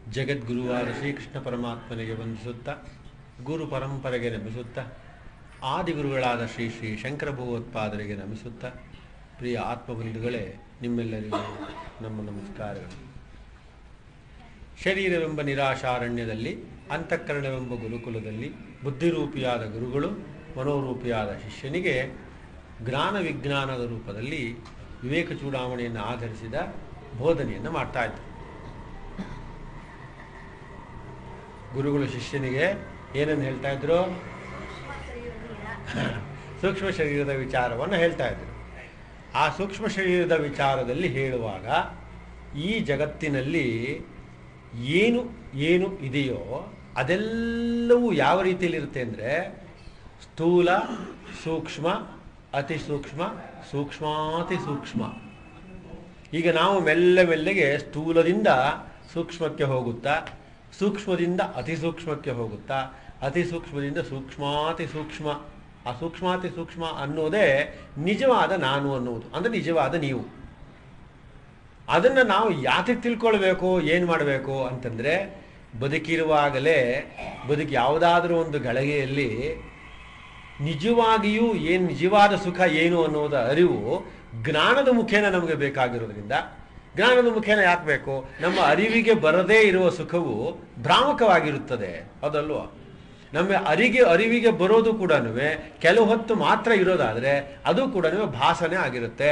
ಜಗದ್ಗುರುವಾದ ಶ್ರೀಕೃಷ್ಣ ಪರಮಾತ್ಮನಿಗೆ ವಂದಿಸುತ್ತಾ ಗುರು ಪರಂಪರೆಗೆ ನಮಿಸುತ್ತಾ ಆದಿಗುರುಗಳಾದ ಶ್ರೀ ಶ್ರೀ ಶಂಕರ ಭಗವತ್ಪಾದರಿಗೆ ನಮಿಸುತ್ತಾ ಪ್ರಿಯ ಆತ್ಮಬಂಧುಗಳೇ ನಿಮ್ಮೆಲ್ಲರಿಗೂ ನಮ್ಮ ನಮಸ್ಕಾರಗಳು ಶರೀರವೆಂಬ ನಿರಾಶಾರಣ್ಯದಲ್ಲಿ ಅಂತಃಕರಣವೆಂಬ ಗುರುಕುಲದಲ್ಲಿ ಬುದ್ಧಿರೂಪಿಯಾದ ಗುರುಗಳು ಮನೋರೂಪಿಯಾದ ಶಿಷ್ಯನಿಗೆ ಜ್ಞಾನ ವಿಜ್ಞಾನದ ರೂಪದಲ್ಲಿ ವಿವೇಕ ಚೂಡಾವಣೆಯನ್ನು ಆಧರಿಸಿದ ಬೋಧನೆಯನ್ನು ಮಾಡ್ತಾ ಇದ್ದರು ಗುರುಗಳು ಶಿಷ್ಯನಿಗೆ ಏನನ್ನು ಹೇಳ್ತಾ ಇದ್ರು ಸೂಕ್ಷ್ಮ ಶರೀರದ ವಿಚಾರವನ್ನು ಹೇಳ್ತಾ ಇದ್ರು ಆ ಸೂಕ್ಷ್ಮ ಶರೀರದ ವಿಚಾರದಲ್ಲಿ ಹೇಳುವಾಗ ಈ ಜಗತ್ತಿನಲ್ಲಿ ಏನು ಏನು ಇದೆಯೋ ಅದೆಲ್ಲವೂ ಯಾವ ರೀತಿಯಲ್ಲಿರುತ್ತೆ ಅಂದರೆ ಸ್ಥೂಲ ಸೂಕ್ಷ್ಮ ಅತಿ ಸೂಕ್ಷ್ಮ ಸೂಕ್ಷ್ಮಾತಿ ಸೂಕ್ಷ್ಮ ಈಗ ನಾವು ಮೆಲ್ಲ ಮೆಲ್ಲಗೆ ಸ್ಥೂಲದಿಂದ ಸೂಕ್ಷ್ಮಕ್ಕೆ ಹೋಗುತ್ತಾ ಸೂಕ್ಷ್ಮದಿಂದ ಅತಿ ಸೂಕ್ಷ್ಮಕ್ಕೆ ಹೋಗುತ್ತಾ ಅತಿ ಸೂಕ್ಷ್ಮದಿಂದ ಸೂಕ್ಷ್ಮಾತಿ ಸೂಕ್ಷ್ಮ ಆ ಸೂಕ್ಷ್ಮಾತಿ ಸೂಕ್ಷ್ಮ ಅನ್ನೋದೇ ನಿಜವಾದ ನಾನು ಅನ್ನುವುದು ಅಂದರೆ ನಿಜವಾದ ನೀವು ಅದನ್ನು ನಾವು ಯಾತಕ್ಕೆ ತಿಳ್ಕೊಳ್ಬೇಕು ಏನು ಮಾಡಬೇಕು ಅಂತಂದರೆ ಬದುಕಿರುವಾಗಲೇ ಬದುಕು ಯಾವುದಾದ್ರೂ ಒಂದು ಗಳಿಗೆಯಲ್ಲಿ ನಿಜವಾಗಿಯೂ ಏನು ನಿಜವಾದ ಸುಖ ಏನು ಅನ್ನೋದ ಅರಿವು ಜ್ಞಾನದ ಮುಖೇನ ನಮಗೆ ಬೇಕಾಗಿರೋದ್ರಿಂದ ಜ್ಞಾನದ ಮುಖೇನ ಯಾಕೆ ಬೇಕು ನಮ್ಮ ಅರಿವಿಗೆ ಬರದೇ ಇರುವ ಸುಖವು ಭ್ರಾಮಕವಾಗಿರುತ್ತದೆ ಅದಲ್ವಾ ನಮ್ಮ ಅರಿಗೆ ಅರಿವಿಗೆ ಬರೋದು ಕೂಡ ಕೆಲವು ಹೊತ್ತು ಮಾತ್ರ ಇರೋದಾದರೆ ಅದು ಕೂಡ ಭಾಸನೆ ಆಗಿರುತ್ತೆ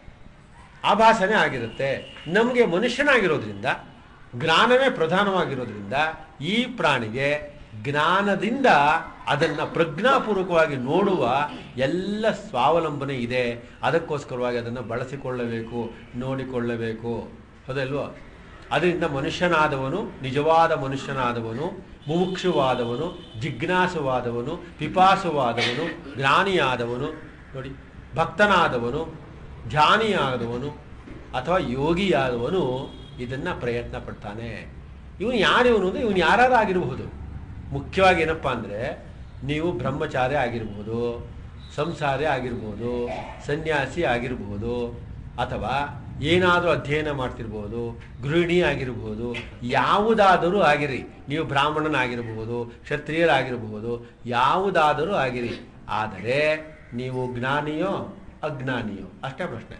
ಆಭಾಸನೆ ಆಗಿರುತ್ತೆ ನಮಗೆ ಮನುಷ್ಯನಾಗಿರೋದ್ರಿಂದ ಜ್ಞಾನವೇ ಪ್ರಧಾನವಾಗಿರೋದ್ರಿಂದ ಈ ಪ್ರಾಣಿಗೆ ಜ್ಞಾನದಿಂದ ಅದನ್ನು ಪ್ರಜ್ಞಾಪೂರ್ವಕವಾಗಿ ನೋಡುವ ಎಲ್ಲ ಸ್ವಾವಲಂಬನೆ ಇದೆ ಅದಕ್ಕೋಸ್ಕರವಾಗಿ ಅದನ್ನು ಬಳಸಿಕೊಳ್ಳಬೇಕು ನೋಡಿಕೊಳ್ಳಬೇಕು ಹೌದಲ್ವೋ ಅದರಿಂದ ಮನುಷ್ಯನಾದವನು ನಿಜವಾದ ಮನುಷ್ಯನಾದವನು ಮುಮುಕ್ಷುವಾದವನು ಜಿಜ್ಞಾಸುವಾದವನು ಪಿಪಾಸುವಾದವನು ಜ್ಞಾನಿಯಾದವನು ನೋಡಿ ಭಕ್ತನಾದವನು ಧ್ಯಾನಿಯಾದವನು ಅಥವಾ ಯೋಗಿಯಾದವನು ಇದನ್ನು ಪ್ರಯತ್ನ ಪಡ್ತಾನೆ ಇವನು ಯಾರಿವನು ಅಂದರೆ ಇವನು ಯಾರಾಗಿರಬಹುದು ಮುಖ್ಯವಾಗಿ ಏನಪ್ಪ ಅಂದರೆ ನೀವು ಬ್ರಹ್ಮಚಾರಿ ಆಗಿರ್ಬೋದು ಸಂಸಾರಿ ಆಗಿರ್ಬೋದು ಸನ್ಯಾಸಿ ಆಗಿರ್ಬೋದು ಅಥವಾ ಏನಾದರೂ ಅಧ್ಯಯನ ಮಾಡ್ತಿರ್ಬೋದು ಗೃಹಿಣಿ ಆಗಿರ್ಬೋದು ಯಾವುದಾದರೂ ಆಗಿರಿ ನೀವು ಬ್ರಾಹ್ಮಣನಾಗಿರ್ಬೋದು ಕ್ಷತ್ರಿಯರಾಗಿರ್ಬೋದು ಯಾವುದಾದರೂ ಆಗಿರಿ ಆದರೆ ನೀವು ಜ್ಞಾನಿಯೋ ಅಜ್ಞಾನಿಯೋ ಅಷ್ಟೇ ಪ್ರಶ್ನೆ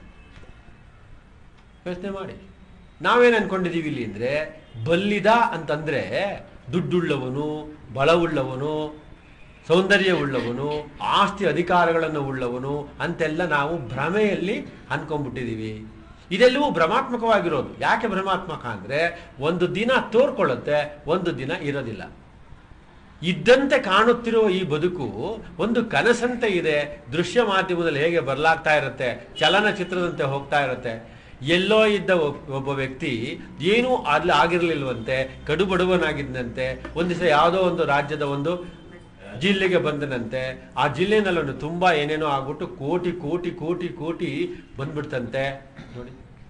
ಯೋಚನೆ ಮಾಡಿ ನಾವೇನು ಅನ್ಕೊಂಡಿದ್ದೀವಿ ಇಲ್ಲಿ ಅಂದರೆ ಬಲ್ಲಿದ ಅಂತಂದರೆ ದುಡ್ಡುಳ್ಳವನು ಬಲವುಳ್ಳವನು ಸೌಂದರ್ಯವುಳ್ಳವನು ಆಸ್ತಿ ಅಧಿಕಾರಗಳನ್ನು ಉಳ್ಳವನು ಅಂತೆಲ್ಲ ನಾವು ಭ್ರಮೆಯಲ್ಲಿ ಅನ್ಕೊಂಡ್ಬಿಟ್ಟಿದ್ದೀವಿ ಇದೆಲ್ಲವೂ ಭ್ರಮಾತ್ಮಕವಾಗಿರೋದು ಯಾಕೆ ಭ್ರಮಾತ್ಮಕ ಅಂದರೆ ಒಂದು ದಿನ ತೋರ್ಕೊಳ್ಳುತ್ತೆ ಒಂದು ದಿನ ಇರೋದಿಲ್ಲ ಇದ್ದಂತೆ ಕಾಣುತ್ತಿರುವ ಈ ಬದುಕು ಒಂದು ಕನಸಂತೆ ಇದೆ ದೃಶ್ಯ ಮಾಧ್ಯಮದಲ್ಲಿ ಹೇಗೆ ಬದಲಾಗ್ತಾ ಇರುತ್ತೆ ಚಲನಚಿತ್ರದಂತೆ ಹೋಗ್ತಾ ಇರುತ್ತೆ ಎಲ್ಲೋ ಇದ್ದ ಒಬ್ಬ ವ್ಯಕ್ತಿ ಏನೂ ಅಲ್ಲಿ ಆಗಿರಲಿಲ್ವಂತೆ ಕಡುಬಡವನಾಗಿದ್ದಂತೆ ಒಂದು ದಿವಸ ಯಾವುದೋ ಒಂದು ರಾಜ್ಯದ ಒಂದು ಜಿಲ್ಲೆಗೆ ಬಂದನಂತೆ ಆ ಜಿಲ್ಲೆನಲ್ಲಿ ತುಂಬ ಏನೇನೋ ಆಗ್ಬಿಟ್ಟು ಕೋಟಿ ಕೋಟಿ ಕೋಟಿ ಕೋಟಿ ಬಂದ್ಬಿಡ್ತಂತೆ ನೋಡಿ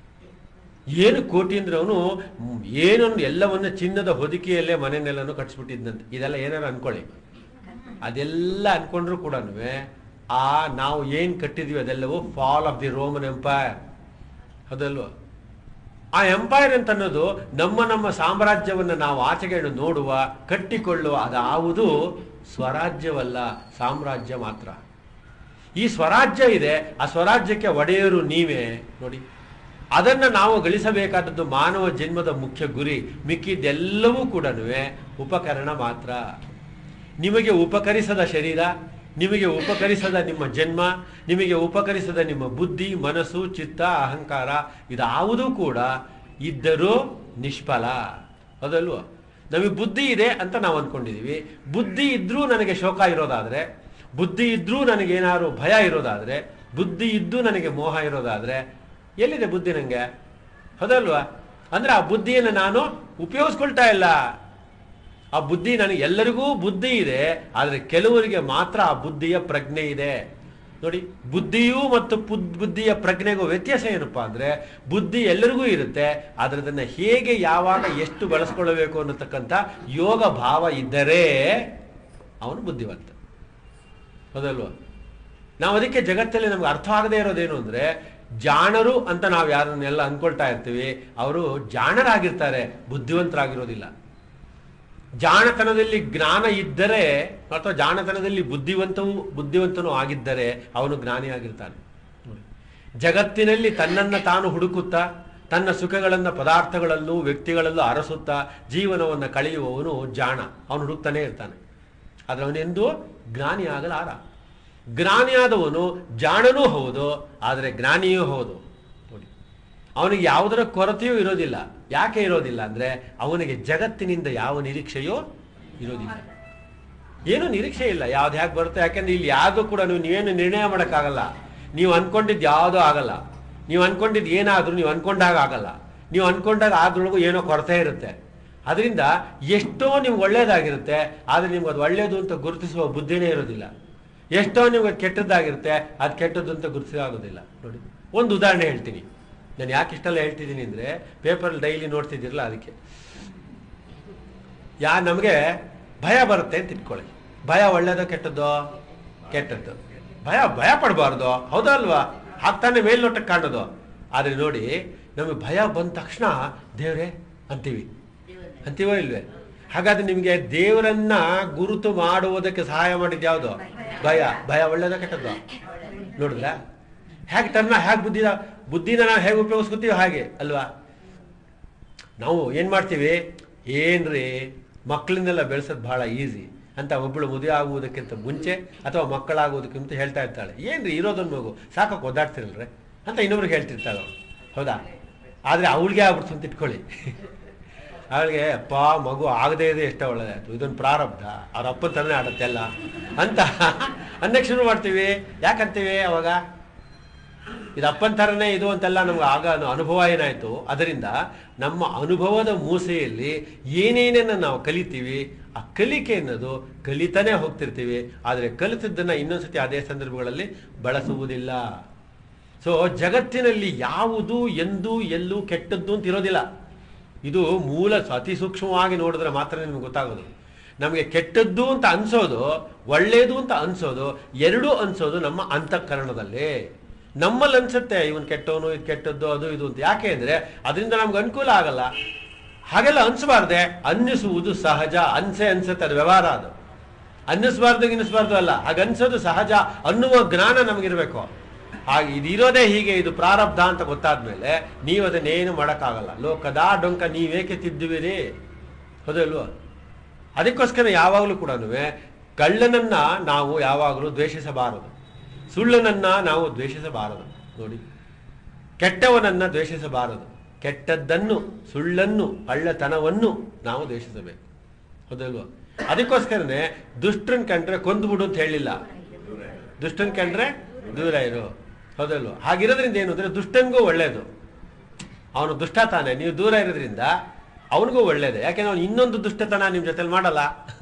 ಏನು ಕೋಟಿ ಅಂದ್ರೆ ಅವನು ಏನೊಂದು ಎಲ್ಲವನ್ನ ಚಿನ್ನದ ಹೊದಿಕೆಯಲ್ಲೇ ಮನೆಯನ್ನೆಲ್ಲನೂ ಕಟ್ಸ್ಬಿಟ್ಟಿದ್ದಂತೆ ಇದೆಲ್ಲ ಏನಾರು ಅನ್ಕೊಳ್ಳಿ ಅದೆಲ್ಲ ಅನ್ಕೊಂಡ್ರು ಕೂಡ ಆ ನಾವು ಏನು ಕಟ್ಟಿದ್ವಿ ಅದೆಲ್ಲವೂ fall of the Roman empire ಅದಲ್ವ ಆ ಎಂಪೈರ್ ಅಂತ ಅನ್ನೋದು ನಮ್ಮ ನಮ್ಮ ಸಾಮ್ರಾಜ್ಯವನ್ನು ನಾವು ಆಚೆಗೆ ನೋಡುವ ಕಟ್ಟಿಕೊಳ್ಳುವ ಅದಾವುದು ಸ್ವರಾಜ್ಯವಲ್ಲ ಸಾಮ್ರಾಜ್ಯ ಮಾತ್ರ ಈ ಸ್ವರಾಜ್ಯ ಇದೆ ಆ ಸ್ವರಾಜ್ಯಕ್ಕೆ ಒಡೆಯರು ನೀವೇ ನೋಡಿ ಅದನ್ನು ನಾವು ಗಳಿಸಬೇಕಾದದ್ದು ಮಾನವ ಜನ್ಮದ ಮುಖ್ಯ ಗುರಿ ಮಿಕ್ಕಿದ್ದೆಲ್ಲವೂ ಕೂಡ ಉಪಕರಣ ಮಾತ್ರ ನಿಮಗೆ ಉಪಕರಿಸದ ಶರೀರ ನಿಮಗೆ ಉಪಕರಿಸದ ನಿಮ್ಮ ಜನ್ಮ ನಿಮಗೆ ಉಪಕರಿಸದ ನಿಮ್ಮ ಬುದ್ಧಿ ಮನಸ್ಸು ಚಿತ್ತ ಅಹಂಕಾರ ಇದಾವುದೂ ಕೂಡ ಇದ್ದರೂ ನಿಷ್ಫಲ ಅದಲ್ವ ನಮಗೆ ಬುದ್ಧಿ ಇದೆ ಅಂತ ನಾವು ಅಂದ್ಕೊಂಡಿದ್ದೀವಿ ಬುದ್ಧಿ ಇದ್ರೂ ನನಗೆ ಶೋಕ ಇರೋದಾದರೆ ಬುದ್ಧಿ ಇದ್ರೂ ನನಗೇನಾದ್ರು ಭಯ ಇರೋದಾದರೆ ಬುದ್ಧಿ ಇದ್ದು ನನಗೆ ಮೋಹ ಇರೋದಾದರೆ ಎಲ್ಲಿದೆ ಬುದ್ಧಿ ನನಗೆ ಹೌದಲ್ವಾ ಅಂದರೆ ಆ ಬುದ್ಧಿಯನ್ನು ನಾನು ಉಪಯೋಗಿಸ್ಕೊಳ್ತಾ ಇಲ್ಲ ಆ ಬುದ್ಧಿ ನನಗೆ ಎಲ್ಲರಿಗೂ ಬುದ್ಧಿ ಇದೆ ಆದರೆ ಕೆಲವರಿಗೆ ಮಾತ್ರ ಆ ಬುದ್ಧಿಯ ಪ್ರಜ್ಞೆ ಇದೆ ನೋಡಿ ಬುದ್ಧಿಯೂ ಮತ್ತು ಬುದ್ಧಿಯ ಪ್ರಜ್ಞೆಗೂ ವ್ಯತ್ಯಾಸ ಏನಪ್ಪಾ ಅಂದರೆ ಬುದ್ಧಿ ಎಲ್ಲರಿಗೂ ಇರುತ್ತೆ ಆದರೆ ಅದನ್ನು ಹೇಗೆ ಯಾವಾಗ ಎಷ್ಟು ಬಳಸ್ಕೊಳ್ಳಬೇಕು ಅನ್ನತಕ್ಕಂಥ ಯೋಗ ಭಾವ ಇದ್ದರೆ ಅವನು ಬುದ್ಧಿವಂತ ಹೌದಲ್ವಾ ನಾವು ಅದಕ್ಕೆ ಜಗತ್ತಲ್ಲಿ ನಮ್ಗೆ ಅರ್ಥ ಆಗದೇ ಇರೋದೇನು ಅಂದರೆ ಜಾಣರು ಅಂತ ನಾವು ಯಾರನ್ನೆಲ್ಲ ಅನ್ಕೊಳ್ತಾ ಇರ್ತೀವಿ ಅವರು ಜಾಣರಾಗಿರ್ತಾರೆ ಬುದ್ಧಿವಂತರಾಗಿರೋದಿಲ್ಲ ಜಾಣತನದಲ್ಲಿ ಜ್ಞಾನ ಇದ್ದರೆ ಅಥವಾ ಜಾಣತನದಲ್ಲಿ ಬುದ್ಧಿವಂತವು ಬುದ್ಧಿವಂತನೂ ಆಗಿದ್ದರೆ ಅವನು ಜ್ಞಾನಿಯಾಗಿರ್ತಾನೆ ನೋಡಿ. ಜಗತ್ತಿನಲ್ಲಿ ತನ್ನನ್ನು ತಾನು ಹುಡುಕುತ್ತಾ ತನ್ನ ಸುಖಗಳನ್ನು ಪದಾರ್ಥಗಳಲ್ಲೂ ವ್ಯಕ್ತಿಗಳಲ್ಲೂ ಅರಸುತ್ತಾ ಜೀವನವನ್ನು ಕಳೆಯುವವನು ಜಾಣ ಅವನು ಹುಡುಕ್ತಾನೆ ಇರ್ತಾನೆ ಆದರೆ ಅವನೆಂದೂ ಜ್ಞಾನಿ ಆಗಲಾರ ಜ್ಞಾನಿಯಾದವನು ಜಾಣನೂ ಹೌದು ಆದರೆ ಜ್ಞಾನಿಯೂ ಹೌದು ನೋಡಿ ಅವನಿಗೆ ಯಾವುದರ ಕೊರತೆಯೂ ಇರೋದಿಲ್ಲ ಯಾಕೆ ಇರೋದಿಲ್ಲ ಅಂದ್ರೆ ಅವನಿಗೆ ಜಗತ್ತಿನಿಂದ ಯಾವ ನಿರೀಕ್ಷೆಯೂ ಇರೋದಿಲ್ಲ ಏನು ನಿರೀಕ್ಷೆ ಇಲ್ಲ ಯಾವ್ದು ಯಾಕೆ ಬರುತ್ತೆ ಯಾಕೆಂದ್ರೆ ಇಲ್ಲಿ ಯಾವುದು ಕೂಡ ನೀವು ನೀವೇನು ನಿರ್ಣಯ ಮಾಡೋಕ್ಕಾಗಲ್ಲ ನೀವು ಅನ್ಕೊಂಡಿದ್ದು ಯಾವುದೂ ಆಗಲ್ಲ ನೀವು ಅನ್ಕೊಂಡಿದ್ದು ಏನಾದರೂ ನೀವು ಅನ್ಕೊಂಡಾಗ ಆಗಲ್ಲ ನೀವು ಅನ್ಕೊಂಡಾಗ ಆದ್ರೊಳಗೂ ಏನೋ ಕೊರತೆ ಇರುತ್ತೆ ಅದರಿಂದ ಎಷ್ಟೋ ನಿಮ್ಗೆ ಒಳ್ಳೇದಾಗಿರುತ್ತೆ ಆದರೆ ನಿಮ್ಗೆ ಅದು ಒಳ್ಳೇದು ಅಂತ ಗುರುತಿಸುವ ಬುದ್ಧಿನೇ ಇರೋದಿಲ್ಲ ಎಷ್ಟೋ ನಿಮ್ಗೆ ಅದು ಕೆಟ್ಟದ್ದಾಗಿರುತ್ತೆ ಅದು ಕೆಟ್ಟದ್ದು ಅಂತ ಗುರುತಿಸಾಗೋದಿಲ್ಲ ನೋಡಿ ಒಂದು ಉದಾಹರಣೆ ಹೇಳ್ತೀನಿ ನಾನು ಯಾಕೆ ಇಷ್ಟೆಲ್ಲ ಹೇಳ್ತಿದ್ದೀನಿ ಅಂದರೆ ಪೇಪರಲ್ಲಿ ಡೈಲಿ ನೋಡ್ತಿದ್ದೀರಲ್ಲ ಅದಕ್ಕೆ ಯಾ ನಮಗೆ ಭಯ ಬರುತ್ತೆ ಅಂತ ಇಟ್ಕೊಳ್ಳಿ ಭಯ ಒಳ್ಳೇದೋ ಕೆಟ್ಟದ್ದೋ ಕೆಟ್ಟದ್ದು ಭಯ ಭಯ ಪಡಬಾರ್ದು ಹೌದಾ ಅಲ್ವಾ ಹಾಕ್ತಾನೆ ಮೇಲ್ನೋಟಕ್ಕೆ ಕಾಣೋದು ಆದರೆ ನೋಡಿ ನಮಗೆ ಭಯ ಬಂದ ತಕ್ಷಣ ದೇವ್ರೇ ಅಂತೀವಿ ಅಂತೀವೋ ಇಲ್ವೇ ಹಾಗಾದ್ರೆ ನಿಮಗೆ ದೇವರನ್ನ ಗುರುತು ಮಾಡುವುದಕ್ಕೆ ಸಹಾಯ ಮಾಡಿದ್ದು ಯಾವುದು ಭಯ ಭಯ ಒಳ್ಳೇದೋ ಕೆಟ್ಟದ್ದು ನೋಡಿದ್ರ ಹೇಗೆ ತನ್ನ ಹೇಗೆ ಬುದ್ಧಿ ಬುದ್ಧಿನ ನಾವು ಹೇಗೆ ಉಪಯೋಗಿಸ್ಕೊತೀವಿ ಹಾಗೆ ಅಲ್ವಾ ನಾವು ಏನು ಮಾಡ್ತೀವಿ ಏನ್ರಿ ಮಕ್ಕಳನ್ನೆಲ್ಲ ಬೆಳೆಸೋದು ಬಹಳ ಈಸಿ ಅಂತ ಒಬ್ಬಳು ಮದುವೆ ಆಗುವುದಕ್ಕಿಂತ ಮುಂಚೆ ಅಥವಾ ಮಕ್ಕಳಾಗುವುದಕ್ಕಿಂತ ಹೇಳ್ತಾ ಇರ್ತಾಳೆ ಏನ್ರಿ ಇರೋದೊಂದು ಮಗು ಸಾಕಕ್ಕೆ ಒದ್ದಾಡ್ತಿರಲ್ರಿ ಅಂತ ಇನ್ನೊಬ್ರಿಗೆ ಹೇಳ್ತಿರ್ತಾಳೆ ಅವಳು ಹೌದಾ ಆದರೆ ಅವಳಿಗೆ ಆಗ್ಬಿಡ್ತು ಅಂತ ಇಟ್ಕೊಳ್ಳಿ ಅವಳಿಗೆ ಅಪ್ಪ ಮಗು ಆಗದೇ ಇದೆ ಎಷ್ಟೋ ಒಳ್ಳೆದಾಯ್ತು ಇದೊಂದು ಪ್ರಾರಬ್ಧ ಅವ್ರ ಅಪ್ಪನ ಥರನೇ ಆಡುತ್ತೆ ಎಲ್ಲ ಅಂತ ಅನ್ನಕ್ಕೆ ಶುರು ಮಾಡ್ತೀವಿ ಯಾಕಂತೀವಿ ಅವಾಗ ಇದು ಅಪ್ಪನ ಥರನೇ ಇದು ಅಂತೆಲ್ಲ ನಮ್ಗೆ ಆಗ ಅನು- ಅನುಭವ ಏನಾಯಿತು ಅದರಿಂದ ನಮ್ಮ ಅನುಭವದ ಮೂಸೆಯಲ್ಲಿ ಏನೇನನ್ನು ನಾವು ಕಲಿತೀವಿ ಆ ಕಲಿಕೆ ಅನ್ನೋದು ಕಲಿತಾನೆ ಹೋಗ್ತಿರ್ತೀವಿ ಆದರೆ ಕಲಿತದ್ದನ್ನು ಇನ್ನೊಂದ್ಸತಿ ಅದೇ ಸಂದರ್ಭಗಳಲ್ಲಿ ಬಳಸುವುದಿಲ್ಲ ಸೊ ಜಗತ್ತಿನಲ್ಲಿ ಯಾವುದು ಎಂದು ಎಲ್ಲೂ ಕೆಟ್ಟದ್ದು ಅಂತ ಇರೋದಿಲ್ಲ ಇದು ಮೂಲ ಅತಿ ಸೂಕ್ಷ್ಮವಾಗಿ ನೋಡಿದ್ರೆ ಮಾತ್ರ ನಿಮ್ಗೆ ಗೊತ್ತಾಗೋದು ನಮಗೆ ಕೆಟ್ಟದ್ದು ಅಂತ ಅನ್ಸೋದು ಒಳ್ಳೆಯದು ಅಂತ ಅನ್ಸೋದು ಎರಡೂ ಅನ್ಸೋದು ನಮ್ಮ ಅಂತಃಕರಣದಲ್ಲಿ ನಮ್ಮಲ್ಲಿ ಅನ್ಸುತ್ತೆ ಇವನ್ ಕೆಟ್ಟವನು ಇದು ಕೆಟ್ಟದ್ದು ಅದು ಇದು ಅಂತ ಯಾಕೆ ಅಂದ್ರೆ ಅದರಿಂದ ನಮ್ಗೆ ಅನುಕೂಲ ಆಗಲ್ಲ ಹಾಗೆಲ್ಲ ಅನ್ಸಬಾರ್ದೆ ಅನ್ನಿಸುವುದು ಸಹಜ ಅನ್ಸೆ ಅನ್ಸುತ್ತೆ ಅದು ವ್ಯವಹಾರ ಅದು ಅನ್ನಿಸ್ಬಾರ್ದು ಗಿನ್ನಿಸ್ಬಾರ್ದು ಅಲ್ಲ ಹಾಗೆ ಅನ್ಸೋದು ಸಹಜ ಅನ್ನುವ ಜ್ಞಾನ ನಮಗಿರ್ಬೇಕು ಹಾಗೆ ಇದಿರೋದೇ ಹೀಗೆ ಇದು ಪ್ರಾರಬ್ಧ ಅಂತ ಗೊತ್ತಾದ್ಮೇಲೆ ನೀವು ಅದನ್ನೇನು ಮಾಡೋಕ್ಕಾಗಲ್ಲ ಲೋಕದ ಡೊಂಕ ನೀವೇಕೆ ತಿದ್ದುವಿರಿ ಹೌದಲ್ವಾ ಅದಕ್ಕೋಸ್ಕರ ಯಾವಾಗಲೂ ಕೂಡ ಕಳ್ಳನನ್ನ ನಾವು ಯಾವಾಗಲೂ ದ್ವೇಷಿಸಬಾರದು ಸುಳ್ಳನನ್ನ ನಾವು ದ್ವೇಷಿಸಬಾರದು ನೋಡಿ ಕೆಟ್ಟವನನ್ನ ದ್ವೇಷಿಸಬಾರದು ಕೆಟ್ಟದ್ದನ್ನು ಸುಳ್ಳನ್ನು ಕಳ್ಳತನವನ್ನು ನಾವು ದ್ವೇಷಿಸಬೇಕು ಹೌದಲ್ವಾ ಅದಕ್ಕೋಸ್ಕರನೇ ದುಷ್ಟನ್ ಕಂಡ್ರೆ ಕೊಂದ್ಬಿಡು ಅಂತ ಹೇಳಿಲ್ಲ ದುಷ್ಟನ್ ಕಂಡ್ರೆ ದೂರ ಇರು ಹೌದಲ್ವಾ ಹಾಗಿರೋದ್ರಿಂದ ಏನು ಅಂದ್ರೆ ದುಷ್ಟನ್ಗೂ ಒಳ್ಳೇದು ಅವನು ದುಷ್ಟ ತಾನೆ ನೀವು ದೂರ ಇರೋದ್ರಿಂದ ಅವನಿಗೂ ಒಳ್ಳೇದು ಯಾಕೆಂದ್ರೆ ಅವನು ಇನ್ನೊಂದು ದುಷ್ಟತನ ನಿಮ್ಮ ಜೊತೆಲಿ ಮಾಡಲ್ಲ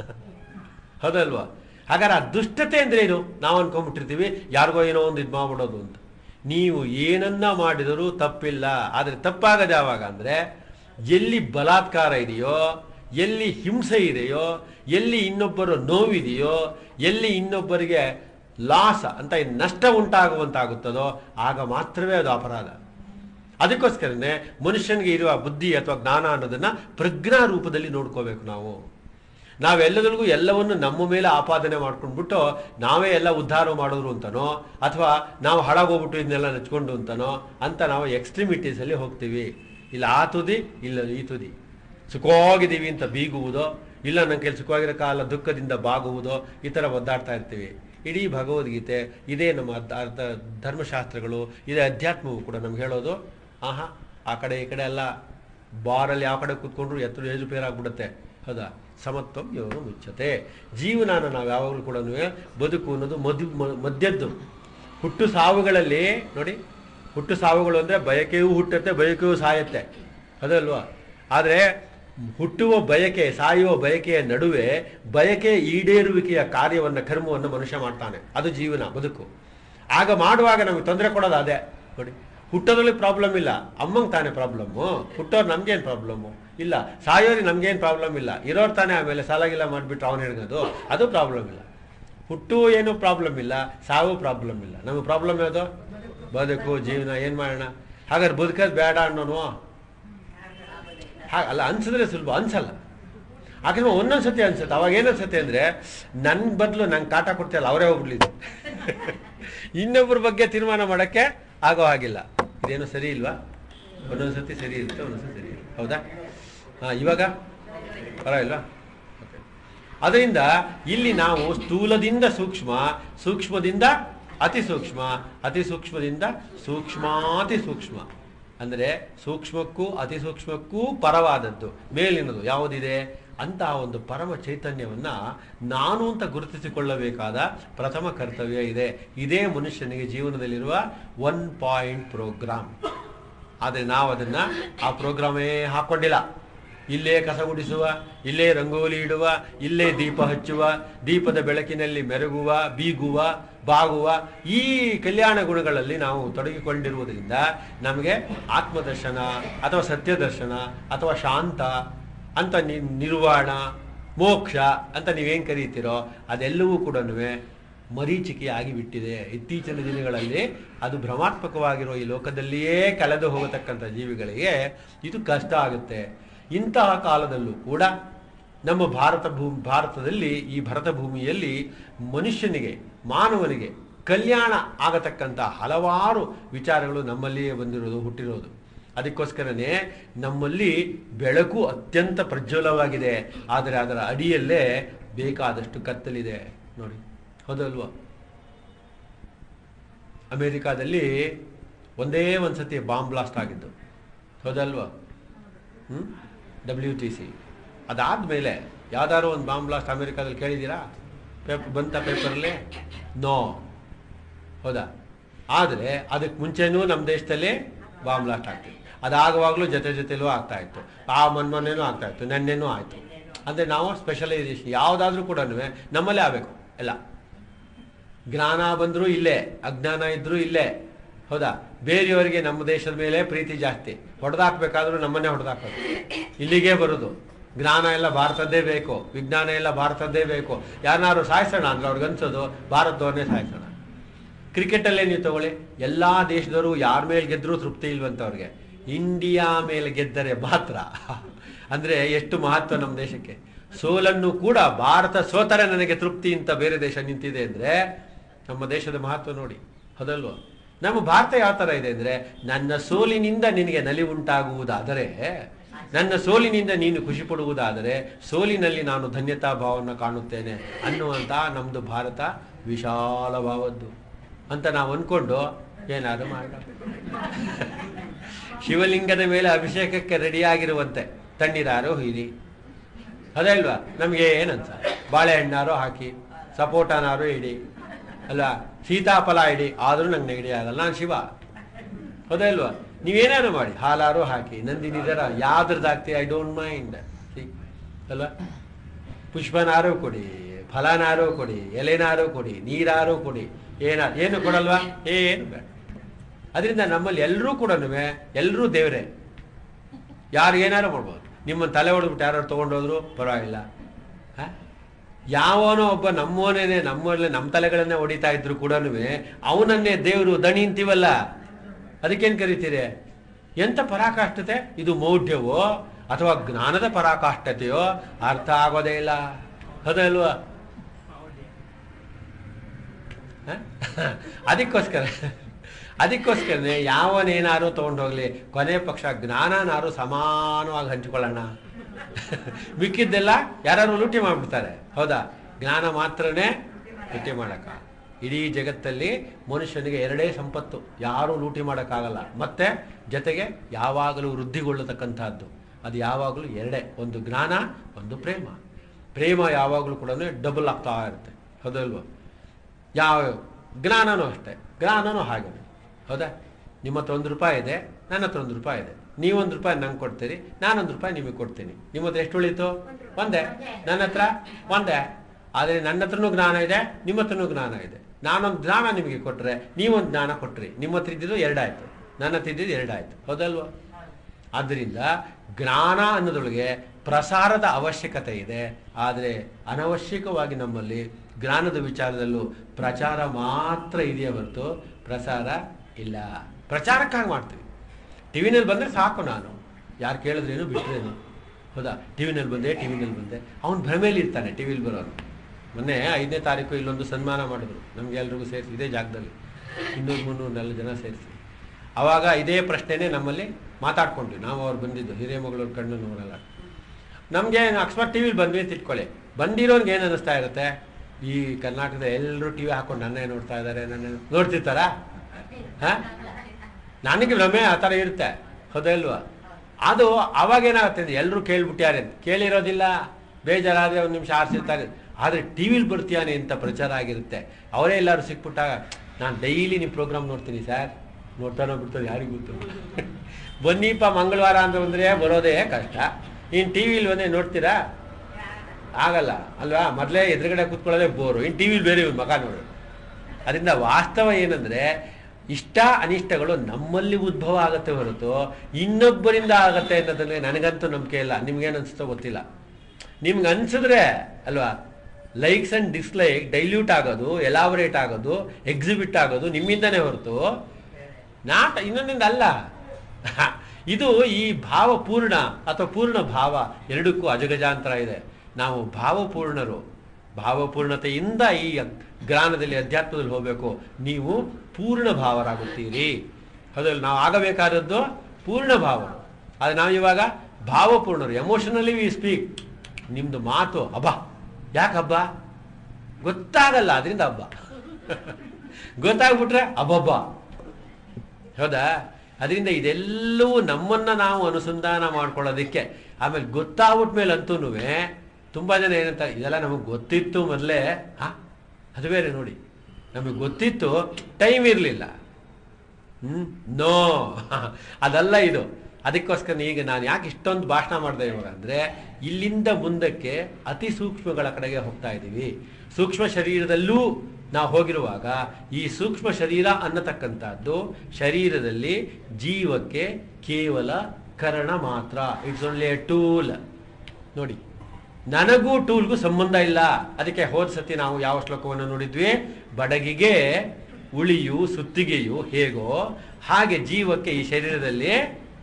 ಹೌದಲ್ವಾ ಹಾಗಾದ್ರೆ ಆ ದುಷ್ಟತೆ ಅಂದ್ರೆ ಏನು ನಾವು ಅನ್ಕೊಂಡ್ಬಿಟ್ಟಿರ್ತೀವಿ ಯಾರಿಗೋ ಏನೋ ಒಂದು ಇದು ಮಾಡ್ಬಿಡೋದು ಅಂತ ನೀವು ಏನನ್ನ ಮಾಡಿದರೂ ತಪ್ಪಿಲ್ಲ ಆದರೆ ತಪ್ಪಾಗದು ಯಾವಾಗ ಅಂದ್ರೆ ಎಲ್ಲಿ ಬಲಾತ್ಕಾರ ಇದೆಯೋ ಎಲ್ಲಿ ಹಿಂಸೆ ಇದೆಯೋ ಎಲ್ಲಿ ಇನ್ನೊಬ್ಬರ ನೋವಿದೆಯೋ ಎಲ್ಲಿ ಇನ್ನೊಬ್ಬರಿಗೆ ಲಾಸ ಅಂತ ಈ ನಷ್ಟ ಉಂಟಾಗುವಂತಾಗುತ್ತದೋ ಆಗ ಮಾತ್ರವೇ ಅದು ಅಪರಾಧ ಅದಕ್ಕೋಸ್ಕರನೇ ಮನುಷ್ಯನಿಗೆ ಇರುವ ಬುದ್ಧಿ ಅಥವಾ ಜ್ಞಾನ ಅನ್ನೋದನ್ನ ಪ್ರಜ್ಞಾ ರೂಪದಲ್ಲಿ ನೋಡ್ಕೋಬೇಕು ನಾವು ನಾವೆಲ್ಲದರಿಗೂ ಎಲ್ಲವನ್ನು ನಮ್ಮ ಮೇಲೆ ಆಪಾದನೆ ಮಾಡ್ಕೊಂಡ್ಬಿಟ್ಟು ನಾವೇ ಎಲ್ಲ ಉದ್ಧಾರ ಮಾಡಿದ್ರು ಅಂತನೋ ಅಥವಾ ನಾವು ಹಾಳಾಗೋಗ್ಬಿಟ್ಟು ಇದನ್ನೆಲ್ಲ ನೆಚ್ಕೊಂಡು ಅಂತನೋ ಅಂತ ನಾವು ಎಕ್ಸ್ಟ್ರಿಮಿಟೀಸ್ ಅಲ್ಲಿ ಹೋಗ್ತೀವಿ ಇಲ್ಲ ಆ ತುದಿ ಇಲ್ಲ ಈ ತುದಿ ಸುಖವಾಗಿದ್ದೀವಿ ಅಂತ ಬೀಗುವುದೋ ಇಲ್ಲ ನನ್ನ ಕೈಲಿ ಸುಖವಾಗಿರೋ ಕಾಲ ದುಃಖದಿಂದ ಬಾಗುವುದೋ ಈ ಥರ ಒದ್ದಾಡ್ತಾ ಇರ್ತೀವಿ ಇಡೀ ಭಗವದ್ಗೀತೆ ಇದೇ ನಮ್ಮ ಅರ್ಧ ಅರ್ಧ ಧರ್ಮಶಾಸ್ತ್ರಗಳು ಇದೇ ಅಧ್ಯಾತ್ಮವು ಕೂಡ ನಮ್ಗೆ ಹೇಳೋದು ಆಹಾ ಆ ಕಡೆ ಈ ಕಡೆ ಎಲ್ಲ ಬಾರಲ್ಲಿ ಯಾವ ಕಡೆ ಕೂತ್ಕೊಂಡ್ರು ಎತ್ತರ ಏರುಪೇರಾಗ್ಬಿಡುತ್ತೆ ಹೌದಾ ಸಮತ್ವಂ ಯೋಗ ಮುಚ್ಚತೆ ಜೀವನಾನ ನಾವು ಯಾವಾಗಲೂ ಕೂಡ ಬದುಕು ಅನ್ನೋದು ಮಧು ಮ- ಮಧ್ಯದ್ದು ಹುಟ್ಟು ಸಾವುಗಳಲ್ಲಿ ನೋಡಿ ಹುಟ್ಟು ಸಾವುಗಳು ಅಂದರೆ ಬಯಕೆಯೂ ಹುಟ್ಟುತ್ತೆ ಬಯಕೆಯೂ ಸಾಯುತ್ತೆ ಅದಲ್ವಾ ಆದರೆ ಹುಟ್ಟುವ ಬಯಕೆ ಸಾಯುವ ಬಯಕೆಯ ನಡುವೆ ಬಯಕೆ ಈಡೇರುವಿಕೆಯ ಕಾರ್ಯವನ್ನು ಕರ್ಮವನ್ನು ಮನುಷ್ಯ ಮಾಡ್ತಾನೆ ಅದು ಜೀವನ ಬದುಕು ಆಗ ಮಾಡುವಾಗ ನಮಗೆ ತೊಂದರೆ ಕೊಡೋದು ಅದೇ ನೋಡಿ ಹುಟ್ಟೋದ್ರಲ್ಲಿ ಪ್ರಾಬ್ಲಮ್ ಇಲ್ಲ ಅಮ್ಮಂಗೆ ತಾನೇ ಪ್ರಾಬ್ಲಮ್ಮು ಹುಟ್ಟೋರು ನಮ್ಗೇನು ಪ್ರಾಬ್ಲಮ್ಮು ಇಲ್ಲ ಸಾಯೋರಿಗೆ ನಮ್ಗೇನು ಪ್ರಾಬ್ಲಮ್ ಇಲ್ಲ ಇರೋರು ತಾನೇ ಆಮೇಲೆ ಸಾಲಾಗಿಲ್ಲ ಮಾಡಿಬಿಟ್ಟು ಅವನು ಹಿಡ್ಗೋದು ಅದು ಪ್ರಾಬ್ಲಮ್ ಇಲ್ಲ ಹುಟ್ಟು ಏನು ಪ್ರಾಬ್ಲಮ್ ಇಲ್ಲ ಸಾವು ಪ್ರಾಬ್ಲಮ್ ಇಲ್ಲ ನಮಗೆ ಪ್ರಾಬ್ಲಮ್ ಯಾವುದು ಬದುಕು ಜೀವನ ಏನು ಮಾಡೋಣ ಹಾಗಾದ್ರೆ ಬದುಕೋದು ಬೇಡ ಅನ್ನೋನು ಹಾಗೆ ಅಲ್ಲ ಅನ್ಸಿದ್ರೆ ಸುಲಭ ಅನ್ಸಲ್ಲ ಯಾಕಂದ್ರೆ ಒಂದೊಂದು ಸತಿ ಅನ್ಸುತ್ತೆ ಅವಾಗ ಏನು ಅನ್ಸುತ್ತೆ ಅಂದರೆ ನನ್ನ ಬದಲು ನಂಗೆ ಕಾಟ ಕೊಡ್ತಿಲ್ಲ ಅವರೇ ಹೋಗ್ಬಿಡ್ಲಿದ್ದು ಇನ್ನೊಬ್ಬರ ಬಗ್ಗೆ ತೀರ್ಮಾನ ಮಾಡೋಕ್ಕೆ ಆಗೋ ಹಾಗಿಲ್ಲ ಇದೇನೋ ಸರಿ ಇಲ್ವಾ ಒಂದೊಂದು ಸತಿ ಸರಿ ಇರುತ್ತೆ ಒಂದೊಂದು ಸತಿ ಸರಿ ಇಲ್ಲ ಹೌದಾ ಹಾಂ ಇವಾಗ ಪರವಾಗಿಲ್ವಾ Okay. ಅದರಿಂದ ಇಲ್ಲಿ ನಾವು ಸ್ಥೂಲದಿಂದ ಸೂಕ್ಷ್ಮ ಸೂಕ್ಷ್ಮದಿಂದ ಅತಿ ಸೂಕ್ಷ್ಮ ಅತಿ ಸೂಕ್ಷ್ಮದಿಂದ ಸೂಕ್ಷ್ಮಾತಿ ಸೂಕ್ಷ್ಮ ಅಂದರೆ ಸೂಕ್ಷ್ಮಕ್ಕೂ ಅತಿ ಸೂಕ್ಷ್ಮಕ್ಕೂ ಪರವಾದದ್ದು ಮೇಲಿನದು ಯಾವುದಿದೆ ಅಂತಹ ಒಂದು ಪರಮ ಚೈತನ್ಯವನ್ನ ನಾನು ಅಂತ ಗುರುತಿಸಿಕೊಳ್ಳಬೇಕಾದ ಪ್ರಥಮ ಕರ್ತವ್ಯ ಇದೆ ಇದೇ ಮನುಷ್ಯನಿಗೆ ಜೀವನದಲ್ಲಿರುವ ಒನ್ ಪಾಯಿಂಟ್ ಪ್ರೋಗ್ರಾಮ್ ಆದರೆ ನಾವು ಅದನ್ನ ಆ ಪ್ರೋಗ್ರಾಮೇ ಹಾಕೊಂಡಿಲ್ಲ ಇಲ್ಲೇ ಕಸ ಗುಡಿಸುವ ಇಲ್ಲೇ ರಂಗೋಲಿ ಇಡುವ ಇಲ್ಲೇ ದೀಪ ಹಚ್ಚುವ ದೀಪದ ಬೆಳಕಿನಲ್ಲಿ ಮೆರಗುವ ಬೀಗುವ ಬಾಗುವ ಈ ಕಲ್ಯಾಣ ಗುಣಗಳಲ್ಲಿ ನಾವು ತೊಡಗಿಕೊಂಡಿರುವುದರಿಂದ ನಮಗೆ ಆತ್ಮದರ್ಶನ ಅಥವಾ ಸತ್ಯದರ್ಶನ ಅಥವಾ ಶಾಂತ ಅಂತ ನಿ- ನಿರ್ವಾಣ ಮೋಕ್ಷ ಅಂತ ನೀವೇನು ಕರೀತೀರೋ ಅದೆಲ್ಲವೂ ಕೂಡ ಮರೀಚಿಕೆಯಾಗಿ ಬಿಟ್ಟಿದೆ ಇತ್ತೀಚಿನ ದಿನಗಳಲ್ಲಿ ಅದು ಭ್ರಮಾತ್ಮಕವಾಗಿರೋ ಈ ಲೋಕದಲ್ಲಿಯೇ ಕಳೆದು ಹೋಗತಕ್ಕಂಥ ಜೀವಿಗಳಿಗೆ ಇದು ಕಷ್ಟ ಆಗುತ್ತೆ ಇಂತಹ ಕಾಲದಲ್ಲೂ ಕೂಡ ನಮ್ಮ ಭಾರತ ಭೂ ಭಾರತದಲ್ಲಿ ಈ ಭರತ ಭೂಮಿಯಲ್ಲಿ ಮನುಷ್ಯನಿಗೆ ಮಾನವನಿಗೆ ಕಲ್ಯಾಣ ಆಗತಕ್ಕಂಥ ಹಲವಾರು ವಿಚಾರಗಳು ನಮ್ಮಲ್ಲಿಯೇ ಬಂದಿರೋದು ಹುಟ್ಟಿರೋದು ಅದಕ್ಕೋಸ್ಕರನೇ ನಮ್ಮಲ್ಲಿ ಬೆಳಕು ಅತ್ಯಂತ ಪ್ರಜ್ವಲವಾಗಿದೆ ಆದರೆ ಅದರ ಅಡಿಯಲ್ಲೇ ಬೇಕಾದಷ್ಟು ಕತ್ತಲಿದೆ ನೋಡಿ ಹೌದಲ್ವಾ ಅಮೇರಿಕಾದಲ್ಲಿ ಒಂದೇ ಒಂದು ಸತಿ ಬಾಂಬ್ ಬ್ಲಾಸ್ಟ್ ಆಗಿದ್ದು ಹೌದಲ್ವಾ ಹ್ಞೂ ಡಬ್ಲ್ಯೂ ಟಿ ಸಿ ಅದಾದಮೇಲೆ ಯಾವ್ದಾದ್ರು ಒಂದು ಬಾಂಬ್ ಬ್ಲಾಸ್ಟ್ ಅಮೇರಿಕಾದಲ್ಲಿ ಕೇಳಿದ್ದೀರಾ ಪೇಪ್ ಬಂತ ಪೇಪರಲ್ಲಿ ನೋ ಹೌದಾ ಆದರೆ ಅದಕ್ಕೆ ಮುಂಚೆನೂ ನಮ್ಮ ದೇಶದಲ್ಲಿ ಬಾಂಬ್ ಬ್ಲಾಸ್ಟ್ ಆಗ್ತಿತ್ತು ಅದಾಗುವಾಗಲೂ ಜೊತೆ ಜೊತೆಲೂ ಆಗ್ತಾ ಇತ್ತು ಆ ಮೊನ್ನೆನೂ ಆಗ್ತಾ ಇತ್ತು ನೆನ್ನೆನೂ ಆಯಿತು ಅಂದರೆ ನಾವು ಸ್ಪೆಷಲೈಸೇಷನ್ ಯಾವುದಾದ್ರೂ ಕೂಡ ನಮ್ಮಲ್ಲೇ ಆಗಬೇಕು ಎಲ್ಲ ಜ್ಞಾನ ಬಂದರೂ ಇಲ್ಲೇ ಅಜ್ಞಾನ ಇದ್ರೂ ಇಲ್ಲೇ ಹೌದಾ ಬೇರೆಯವರಿಗೆ ನಮ್ಮ ದೇಶದ ಮೇಲೆ ಪ್ರೀತಿ ಜಾಸ್ತಿ ಹೊಡೆದಾಕ್ಬೇಕಾದ್ರೂ ನಮ್ಮನ್ನೇ ಹೊಡೆದಾಕೋದು ಇಲ್ಲಿಗೆ ಬರೋದು ಜ್ಞಾನ ಎಲ್ಲ ಭಾರತದ್ದೇ ಬೇಕು ವಿಜ್ಞಾನ ಎಲ್ಲ ಭಾರತದ್ದೇ ಬೇಕು ಯಾರನ್ನಾರು ಸಾಯಿಸೋಣ ಅಂದ್ರೆ ಅವ್ರಿಗೆ ಅನ್ಸೋದು ಭಾರತದವ್ರನ್ನೇ ಸಾಯಿಸೋಣ ಕ್ರಿಕೆಟಲ್ಲೇ ನೀವು ತಗೊಳ್ಳಿ ಎಲ್ಲ ದೇಶದವರು ಯಾರ ಮೇಲೆ ಗೆದ್ದರೂ ತೃಪ್ತಿ ಇಲ್ವಂತವ್ರಿಗೆ ಇಂಡಿಯಾ ಮೇಲೆ ಗೆದ್ದರೆ ಮಾತ್ರ ಅಂದರೆ ಎಷ್ಟು ಮಹತ್ವ ನಮ್ಮ ದೇಶಕ್ಕೆ ಸೋಲನ್ನು ಕೂಡ ಭಾರತ ಸೋತರೆ ನನಗೆ ತೃಪ್ತಿ ಅಂತ ಬೇರೆ ದೇಶ ನಿಂತಿದೆ ಅಂದರೆ ನಮ್ಮ ದೇಶದ ಮಹತ್ವ ನೋಡಿ ಹೌದಲ್ವ ನಮ್ಮ ಭಾರತ ಯಾವ ಥರ ಇದೆ ಅಂದರೆ ನನ್ನ ಸೋಲಿನಿಂದ ನಿನಗೆ ನಲಿ ಉಂಟಾಗುವುದಾದರೆ ನನ್ನ ಸೋಲಿನಿಂದ ನೀನು ಖುಷಿ ಪಡುವುದಾದರೆ ಸೋಲಿನಲ್ಲಿ ನಾನು ಧನ್ಯತಾ ಭಾವವನ್ನು ಕಾಣುತ್ತೇನೆ ಅನ್ನುವಂಥ ನಮ್ಮದು ಭಾರತ ವಿಶಾಲವಾದದ್ದು ಅಂತ ನಾವು ಅಂದ್ಕೊಂಡು ಏನಾದ್ರು ಮಾಡೋಣ ಶಿವಲಿಂಗದ ಮೇಲೆ ಅಭಿಷೇಕಕ್ಕೆ ರೆಡಿಯಾಗಿರುವಂತೆ ತಣ್ಣೀರಾರು ಹೀರಿ ಅದೇ ಅಲ್ವಾ ನಮಗೆ ಏನಂತ ಬಾಳೆಹಣ್ಣಾರು ಹಾಕಿ ಸಪೋಟನಾರು ಇಡಿ ಅಲ್ಲ ಸೀತಾಫಲ ಇಡಿ ಆದರೂ ನಂಗೆ ನೆಗಡಿ ಆಗಲ್ಲ ನಾನು ಶಿವ ಹೌದಾ ಇಲ್ವಾ ನೀವೇನಾದ್ರು ಮಾಡಿ ಹಾಲಾರು ಹಾಕಿ ನಂದಿನಿದರ ಯಾವ್ದ್ರದ್ದು ಹಾಕ್ತಿ ಐ ಡೋಂಟ್ ಮೈಂಡ್ ಅಲ್ವಾ ಪುಷ್ಪನಾರು ಕೊಡಿ ಫಲನಾರು ಕೊಡಿ ಎಲೆನಾರು ಕೊಡಿ ನೀರಾರು ಕೊಡಿ ಏನ ಏನು ಕೊಡಲ್ವಾ ಏನು ಬೇಡ ಅದರಿಂದ ನಮ್ಮಲ್ಲಿ ಎಲ್ಲರೂ ಕೂಡ ಎಲ್ಲರೂ ದೇವರೇ ಯಾರು ಏನಾರು ಮಾಡ್ಬೋದು ನಿಮ್ಮನ್ನು ತಲೆ ಹೊಡೆದ್ಬಿಟ್ಟು ಯಾರು ತೊಗೊಂಡೋದ್ರು ಪರವಾಗಿಲ್ಲ ಹ? ಯಾವನೋ ಒಬ್ಬ ನಮ್ಮೋನೇನೆ ನಮ್ಮಲ್ಲೇ ನಮ್ಮ ತಲೆಗಳನ್ನೇ ಹೊಡಿತಾ ಇದ್ರು ಕೂಡ ಅವನನ್ನೇ ದೇವರು ದಣಿ ಅಂತೀವಲ್ಲ ಅದಕ್ಕೇನು ಕರಿತೀರಿ ಎಂಥ ಪರಾಕಾಷ್ಠತೆ ಇದು ಮೌಢ್ಯವೋ ಅಥವಾ ಜ್ಞಾನದ ಪರಾಕಾಷ್ಠತೆಯೋ ಅರ್ಥ ಆಗೋದೇ ಇಲ್ಲ ಹೌದಲ್ವಾ ಹ? ಅದಕ್ಕೋಸ್ಕರ ಅದಕ್ಕೋಸ್ಕರನೇ ಯಾವನೇನಾರು ತೊಗೊಂಡೋಗ್ಲಿ ಕೊನೆ ಪಕ್ಷ ಜ್ಞಾನನಾರು ಸಮಾನವಾಗಿ ಹಂಚಿಕೊಳ್ಳೋಣ ಮಿಕ್ಕಿದ್ದೆಲ್ಲ ಯಾರು ಲೂಟಿ ಮಾಡಿಬಿಡ್ತಾರೆ ಹೌದಾ ಜ್ಞಾನ ಮಾತ್ರನೇ ಲೂಟಿ ಮಾಡಕ್ಕ ಇಡೀ ಜಗತ್ತಲ್ಲಿ ಮನುಷ್ಯನಿಗೆ ಎರಡೇ ಸಂಪತ್ತು ಯಾರೂ ಲೂಟಿ ಮಾಡೋಕ್ಕಾಗಲ್ಲ ಮತ್ತೆ ಜೊತೆಗೆ ಯಾವಾಗಲೂ ವೃದ್ಧಿಗೊಳ್ಳತಕ್ಕಂಥದ್ದು ಅದು ಯಾವಾಗಲೂ ಎರಡೇ ಒಂದು ಜ್ಞಾನ ಒಂದು ಪ್ರೇಮ ಪ್ರೇಮ ಯಾವಾಗಲೂ ಕೂಡ ಡಬಲ್ ಆಗ್ತಾ ಇರುತ್ತೆ ಹೌದಲ್ವಾ ಯಾವ ಜ್ಞಾನನೂ ಅಷ್ಟೇ ಜ್ಞಾನನೂ ಹಾಗೆ ಹೌದಾ ನಿಮ್ಮ ಹತ್ರ ಒಂದು ರೂಪಾಯಿ ಇದೆ ನನ್ನ ಹತ್ರ ಒಂದು ರೂಪಾಯಿ ಇದೆ ನೀವೊಂದು ರೂಪಾಯಿ ನಂಗೆ ಕೊಡ್ತೀರಿ ನಾನೊಂದು ರೂಪಾಯಿ ನಿಮಗೆ ಕೊಡ್ತೀನಿ ನಿಮ್ಮ ಹತ್ರ ಎಷ್ಟು ಉಳೀತು ಒಂದೇ ನನ್ನ ಹತ್ರ ಒಂದೇ ಆದರೆ ನನ್ನ ಹತ್ರನೂ ಜ್ಞಾನ ಇದೆ ನಿಮ್ಮ ಹತ್ರನೂ ಜ್ಞಾನ ಇದೆ ನಾನೊಂದು ಜ್ಞಾನ ನಿಮಗೆ ಕೊಟ್ಟರೆ ನೀವೊಂದು ಜ್ಞಾನ ಕೊಟ್ರಿ ನಿಮ್ಮ ಹತ್ರ ಇದ್ದಿದ್ದು ಎರಡಾಯ್ತು ನನ್ನ ಹತ್ರ ಇದ್ದಿದ್ದು ಎರಡಾಯ್ತು ಹೌದಲ್ವಾ ಆದ್ದರಿಂದ ಜ್ಞಾನ ಅನ್ನೋದ್ರೊಳಗೆ ಪ್ರಸಾರದ ಅವಶ್ಯಕತೆ ಇದೆ ಆದರೆ ಅನವಶ್ಯಕವಾಗಿ ನಮ್ಮಲ್ಲಿ ಜ್ಞಾನದ ವಿಚಾರದಲ್ಲೂ ಪ್ರಚಾರ ಮಾತ್ರ ಇದೆಯೇ ಹೊರತು ಪ್ರಸಾರ ಇಲ್ಲ ಪ್ರಚಾರಕ್ಕಾಗಿ ಮಾಡ್ತೀವಿ ಟಿ ವಿನಲ್ಲಿ ಬಂದರೆ ಸಾಕು ನಾನು ಯಾರು ಕೇಳಿದ್ರೇನು ಬಿಟ್ರೇನು ಹೌದಾ ಟಿ ವಿನಲ್ಲಿ ಬಂದೆ ಟಿ ವಿನಲ್ಲಿ ಬಂದೆ ಅವ್ನು ಭ್ರಮೇಲಿ ಇರ್ತಾನೆ ಟಿ ವಿಲಿ ಬರೋನು ಮೊನ್ನೆ ಐದನೇ ತಾರೀಕು ಇಲ್ಲೊಂದು ಸನ್ಮಾನ ಮಾಡಿದ್ರು ನಮಗೆ ಎಲ್ರಿಗೂ ಸೇರಿಸಿ ಇದೇ ಜಾಗದಲ್ಲಿ ಇನ್ನೂರು ಮುನ್ನೂರು ನಾಲ್ಕು ಜನ ಸೇರಿಸಿ ಆವಾಗ ಇದೇ ಪ್ರಶ್ನೆನೇ ನಮ್ಮಲ್ಲಿ ಮಾತಾಡ್ಕೊಂಡ್ವಿ ನಾವು ಅವ್ರು ಬಂದಿದ್ದು ಹಿರೇಮಗಳೂರು ಕಣ್ಣು ನೋಡಲ್ಲ ನಮಗೆ ಅಕಸ್ಮಾತ್ ಟಿ ವಿಲಿ ಬಂದ್ವಿ ಅಂತ ಇಟ್ಕೊಳ್ಳಿ ಬಂದಿರೋನ್ಗೆ ಏನು ಅನ್ನಿಸ್ತಾ ಇರುತ್ತೆ ಈ ಕರ್ನಾಟಕದ ಎಲ್ಲರೂ ಟಿ ವಿ ಹಾಕೊಂಡು ನನ್ನೇ ನೋಡ್ತಾ ಇದ್ದಾರೆ ನನ್ನ ನೋಡ್ತಿರ್ತಾರಾ ಹಾಂ ನನಗೆ ಭ್ರಮೆ ಆ ಥರ ಇರುತ್ತೆ ಹೌದಾ ಇಲ್ವಾ ಅದು ಅವಾಗ ಏನಾಗುತ್ತೆ ಅಂದ್ರೆ ಎಲ್ಲರೂ ಕೇಳ್ಬಿಟ್ಟಾರೆ ಅಂತ ಕೇಳಿರೋದಿಲ್ಲ ಬೇಜಾರಾದರೆ ಒಂದು ನಿಮಿಷ ಆರಿಸಿರ್ತಾರೆ ಆದರೆ ಟಿ ವಿಲಿ ಬರ್ತೀಯಾನೆ ಅಂತ ಪ್ರಚಾರ ಆಗಿರುತ್ತೆ ಅವರೇ ಎಲ್ಲರೂ ಸಿಕ್ಬಿಟ್ಟಾಗ ನಾನು ಡೈಲಿ ನಿಮ್ಮ ಪ್ರೋಗ್ರಾಮ್ ನೋಡ್ತೀನಿ ಸರ್ ನೋಡ್ತಾನೋ ಬಿಡ್ತಾನೆ ಯಾರಿಗೂ ಗೊತ್ತು ಬನ್ನಿಪ್ಪ ಮಂಗಳವಾರ ಅಂತ ಬಂದರೆ ಬರೋದೇ ಕಷ್ಟ ಇನ್ನು ಟಿ ವಿಲಿ ಬಂದೇ ನೋಡ್ತೀರಾ ಆಗಲ್ಲ ಅಲ್ವಾ ಮೊದಲೇ ಎದುರುಗಡೆ ಕೂತ್ಕೊಳ್ಳೋದೇ ಬೋರು ಇನ್ನು ಟಿ ವಿಲಿ ಬೇರೆ ಇವ್ನ ಮಗ ನೋಡು ಅದರಿಂದ ವಾಸ್ತವ ಏನಂದ್ರೆ ಇಷ್ಟ ಅನಿಷ್ಟಗಳು ನಮ್ಮಲ್ಲಿ ಉದ್ಭವ ಆಗತ್ತೆ ಹೊರತು ಇನ್ನೊಬ್ಬರಿಂದ ಆಗತ್ತೆ ಅನ್ನೋದ್ರಲ್ಲಿ ನನಗಂತೂ ನಂಬಿಕೆ ಇಲ್ಲ ನಿಮ್ಗೇನು ಅನ್ಸುತ್ತೋ ಗೊತ್ತಿಲ್ಲ ನಿಮ್ಗೆ ಅನ್ಸಿದ್ರೆ ಅಲ್ವಾ ಲೈಕ್ಸ್ ಅಂಡ್ ಡಿಸ್ಲೈಕ್ ಡೈಲ್ಯೂಟ್ ಆಗೋದು ಎಲಾಬರೇಟ್ ಆಗೋದು ಎಕ್ಸಿಬಿಟ್ ಆಗೋದು ನಿಮ್ಮಿಂದನೇ ಹೊರತು ನಾಟ ಇನ್ನೊಂದಿಂದ ಅಲ್ಲ ಇದು ಈ ಭಾವಪೂರ್ಣ ಅಥವಾ ಪೂರ್ಣ ಭಾವ ಎರಡಕ್ಕೂ ಅಜಗಜಾಂತರ ಇದೆ ನಾವು ಭಾವಪೂರ್ಣರು ಭಾವಪೂರ್ಣತೆಯಿಂದ ಈ ಜ್ಞಾನದಲ್ಲಿ ಅಧ್ಯಾತ್ಮದಲ್ಲಿ ಹೋಗಬೇಕು ನೀವು ಪೂರ್ಣ ಭಾವರಾಗುತ್ತೀರಿ ಹೌದಲ್ಲ ನಾವು ಆಗಬೇಕಾದದ್ದು ಪೂರ್ಣ ಭಾವ ಆದರೆ ನಾವು ಇವಾಗ ಭಾವಪೂರ್ಣರು ಎಮೋಷನಲಿ ವಿ ಸ್ಪೀಕ್ ನಿಮ್ದು ಮಾತು ಹಬ್ಬ ಯಾಕೆ ಹಬ್ಬ ಗೊತ್ತಾಗಲ್ಲ ಅದರಿಂದ ಹಬ್ಬ ಗೊತ್ತಾಗ್ಬಿಟ್ರೆ ಹಬ್ಬಬ್ಬ ಹೌದಾ ಅದರಿಂದ ಇದೆಲ್ಲವೂ ನಮ್ಮನ್ನ ನಾವು ಅನುಸಂಧಾನ ಮಾಡ್ಕೊಳ್ಳೋದಕ್ಕೆ ಆಮೇಲೆ ಗೊತ್ತಾಗ್ಬಿಟ್ಟ ಮೇಲೆ ಅಂತೂ ತುಂಬ ಜನ ಏನಂತ ಇದೆಲ್ಲ ನಮಗೆ ಗೊತ್ತಿತ್ತು ಮೊದಲೇ ಹಾ ಅದು ಬೇರೆ ನೋಡಿ ನಮಗೆ ಗೊತ್ತಿತ್ತು ಟೈಮ್ ಇರಲಿಲ್ಲ ಹ್ಮ್ ನೋ ಅದಲ್ಲ ಇದು ಅದಕ್ಕೋಸ್ಕರ ಈಗ ನಾನು ಯಾಕೆ ಇಷ್ಟೊಂದು ಭಾಷಣ ಮಾಡಿದೆ ಇವಾಗ ಅಂದರೆ ಇಲ್ಲಿಂದ ಮುಂದಕ್ಕೆ ಅತಿ ಸೂಕ್ಷ್ಮಗಳ ಕಡೆಗೆ ಹೋಗ್ತಾ ಇದ್ದೀವಿ ಸೂಕ್ಷ್ಮ ಶರೀರದಲ್ಲೂ ನಾವು ಹೋಗಿರುವಾಗ ಈ ಸೂಕ್ಷ್ಮ ಶರೀರ ಅನ್ನತಕ್ಕಂಥದ್ದು ಶರೀರದಲ್ಲಿ ಜೀವಕ್ಕೆ ಕೇವಲ ಕರಣ ಮಾತ್ರ ಇಟ್ಸ್ ಓನ್ಲಿ ಎ ಟೂಲ್ ನೋಡಿ ನನಗೂ ಟೂಲ್ಗೂ ಸಂಬಂಧ ಇಲ್ಲ ಅದಕ್ಕೆ ಹೋದ ಸತಿ ನಾವು ಯಾವ ಶ್ಲೋಕವನ್ನು ನೋಡಿದ್ವಿ ಬಡಗಿಗೆ ಉಳಿಯು ಸುತ್ತಿಗೆಯು ಹೇಗೋ ಹಾಗೆ ಜೀವಕ್ಕೆ ಈ ಶರೀರದಲ್ಲಿ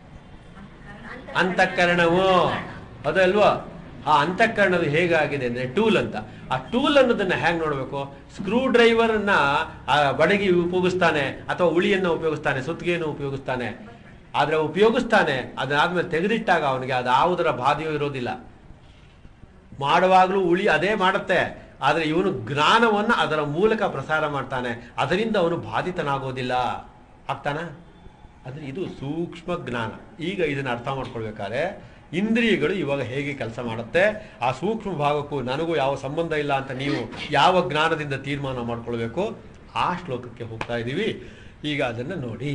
ಅಂತಃಕರಣವು ಅದಲ್ವಾ ಆ ಅಂತಃಕರಣವು ಹೇಗಾಗಿದೆ ಅಂದ್ರೆ ಟೂಲ್ ಅಂತ ಆ ಟೂಲ್ ಅನ್ನೋದನ್ನ ಹೇಗೆ ನೋಡಬೇಕು ಸ್ಕ್ರೂ ಡ್ರೈವರ್ ಅನ್ನ ಆ ಬಡಗಿ ಉಪಯೋಗಿಸ್ತಾನೆ ಅಥವಾ ಉಳಿಯನ್ನ ಉಪಯೋಗಿಸ್ತಾನೆ ಸುತ್ತಿಗೆಯನ್ನು ಉಪಯೋಗಿಸ್ತಾನೆ ಆದ್ರೆ ಉಪಯೋಗಿಸ್ತಾನೆ ಅದಾದ್ಮೇಲೆ ತೆಗೆದಿಟ್ಟಾಗ ಅವನಿಗೆ ಅದು ಯಾವುದರ ಬಾಧೆಯೂ ಇರೋದಿಲ್ಲ ಮಾಡುವಾಗಲೂ ಉಳಿ ಅದೇ ಮಾಡುತ್ತೆ ಆದರೆ ಇವನು ಜ್ಞಾನವನ್ನು ಅದರ ಮೂಲಕ ಪ್ರಸಾರ ಮಾಡ್ತಾನೆ ಅದರಿಂದ ಅವನು ಬಾಧಿತನಾಗೋದಿಲ್ಲ ಆಗ್ತಾನ ಆದರೆ ಇದು ಸೂಕ್ಷ್ಮ ಜ್ಞಾನ ಈಗ ಇದನ್ನು ಅರ್ಥ ಮಾಡ್ಕೊಳ್ಬೇಕಾದ್ರೆ ಇಂದ್ರಿಯಗಳು ಇವಾಗ ಹೇಗೆ ಕೆಲಸ ಮಾಡುತ್ತೆ ಆ ಸೂಕ್ಷ್ಮ ಭಾಗಕ್ಕೂ ನನಗೂ ಯಾವ ಸಂಬಂಧ ಇಲ್ಲ ಅಂತ ನೀವು ಯಾವ ಜ್ಞಾನದಿಂದ ತೀರ್ಮಾನ ಮಾಡ್ಕೊಳ್ಬೇಕು ಆ ಶ್ಲೋಕಕ್ಕೆ ಹೋಗ್ತಾ ಇದ್ದೀವಿ ಈಗ ಅದನ್ನು ನೋಡಿ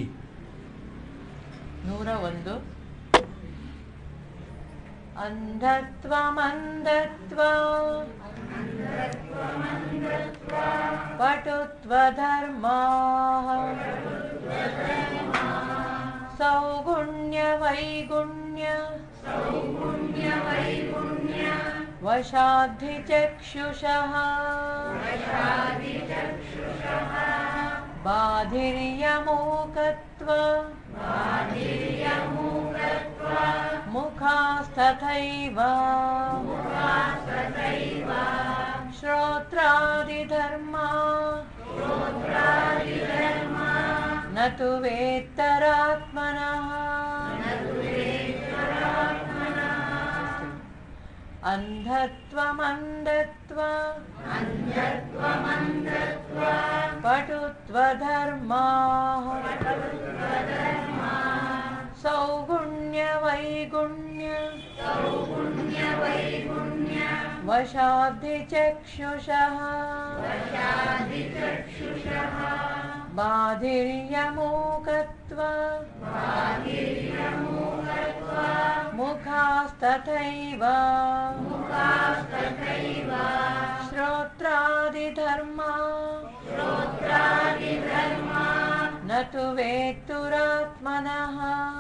ನೂರ ಒಂದು ಅಂಧತ್ವಮಂಧತ್ವ ಪಟುತ್ವಧರ್ಮಾ ಸೌಗುಣ್ಯ ವೈಗುಣ್ಯ ವಶಾಧಿ ಚಕ್ಷುಷಃ ಬಾಧಿರ್ಯಮೂಕತ್ವ मुखास्तथैव श्रोत्रादिधर्मा न तु वेत्तरात्मनः अन्धत्वमन्धत्व पटुत्वधर्माः सौगुण्यवैगुण्य वशाब्धिचक्षुषः बाधिर्यमूकत्व मुखास्तथैव श्रोत्रादिधर्मा न तु वेत्तुरात्मनः